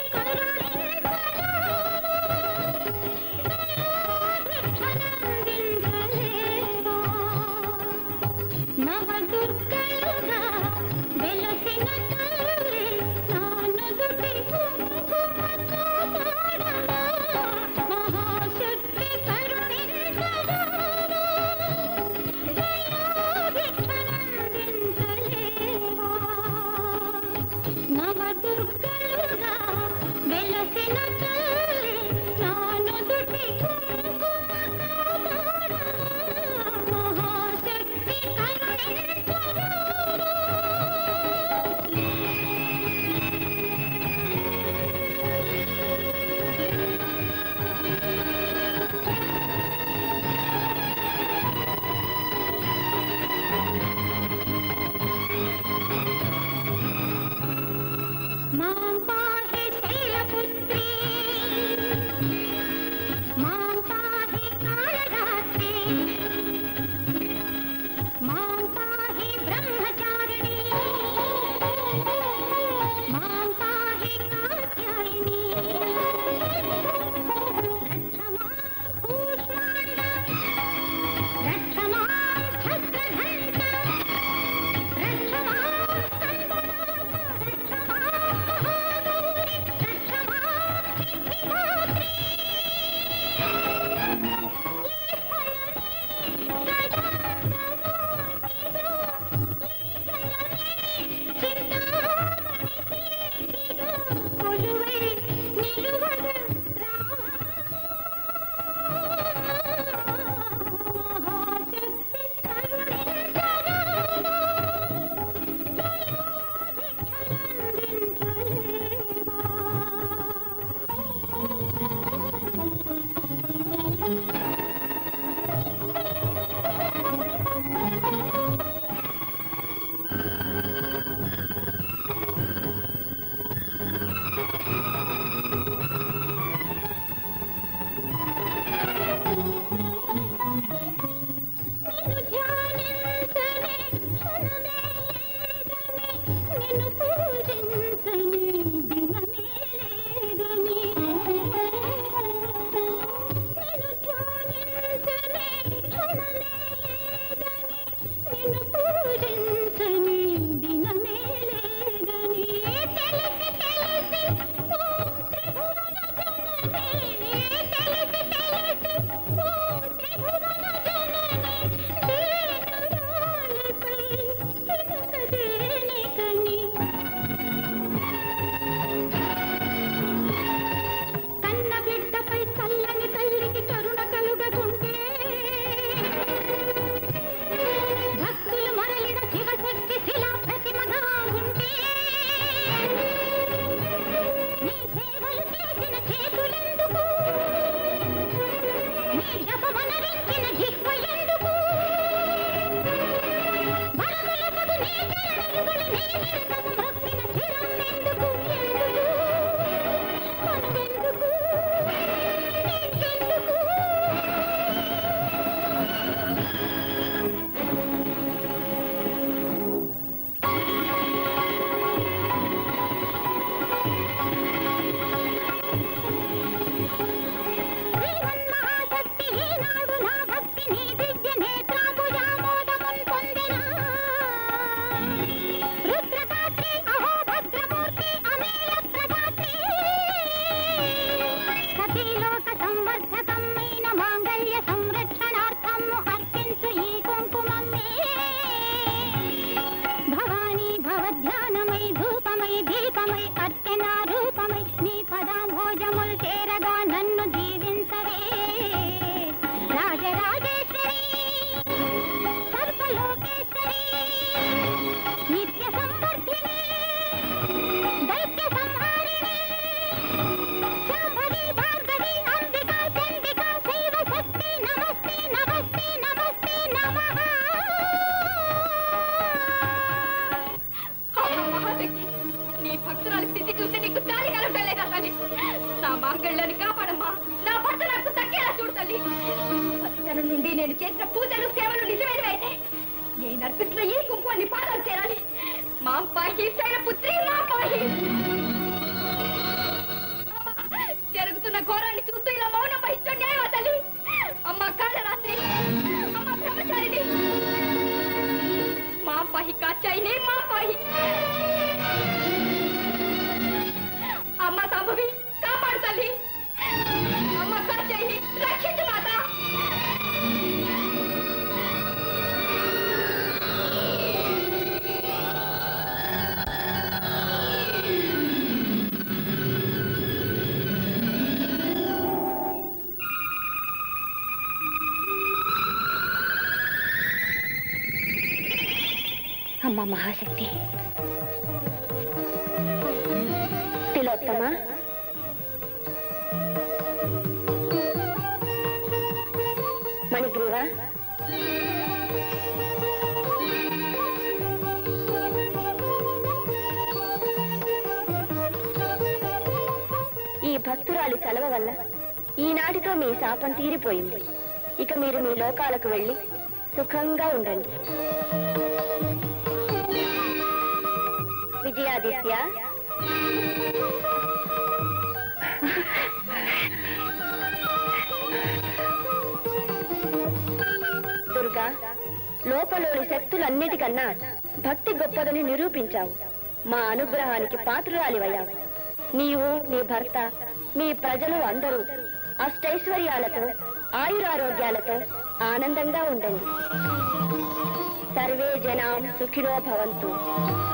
Speaker 8: నవదుర్గలుగా వెలసిన తల్లి నానుదుటి కుంకుమ కాపాడమా మహాశక్తి కరుణించరామా దయాభిక్షనందించలేవా నవదుర్గలుగా వెలసిన తల్లి నానుదుటి కుంకుమ కాపాడమా మహాశక్తి కరుణించరామా
Speaker 5: భక్తురాలి స్థితి చూస్తే నీకు దారి కలగలేదా తల్లి నా మాంగళ్యాన్ని కాపాడమ్మా నా భర్త నాకు దక్కేలా చూడు తల్లి పసితనం నుండి నేను చేసిన పూజలు సేవలు నిజమైనవైతే నేను అర్పిస్తున్న ఈ కుంకుమాన్ని పాదాలు చేరాలి మా పాహి శైల పుత్రి మా పాహి అమ్మా, జరుగుతున్న ఘోరాన్ని చూస్తూ ఇలా మౌనం వహించడం న్యాయమా తల్లి అమ్మ కాళరాత్రి అమ్మ బ్రహ్మచారిని మా పాహి కాచాయినే మా పాహి అమ్మ సంభవి కాపాడు తల్లి అమ్మ కాచాయిని రక్షించు మాత
Speaker 2: అమ్మ మహాశక్తి తిలోత్తమ మణిగ్రీవ ఈ భక్తురాలి చలవ వల్ల ఈనాటితో మీ శాపం తీరిపోయింది ఇక మీరు మీ లోకాలకు వెళ్ళి సుఖంగా ఉండండి విజయాదిత్య దుర్గా లోకంలోని శక్తులన్నిటికన్నా భక్తి గొప్పదని నిరూపించావు మా అనుగ్రహానికి పాత్రురాలివయ్యావు నీవు నీ భర్త మీ ప్రజలు అందరూ అష్టైశ్వర్యాలతో ఆయురారోగ్యాలతో ఆనందంగా ఉండండి సర్వే జనాం సుఖినో భవంతు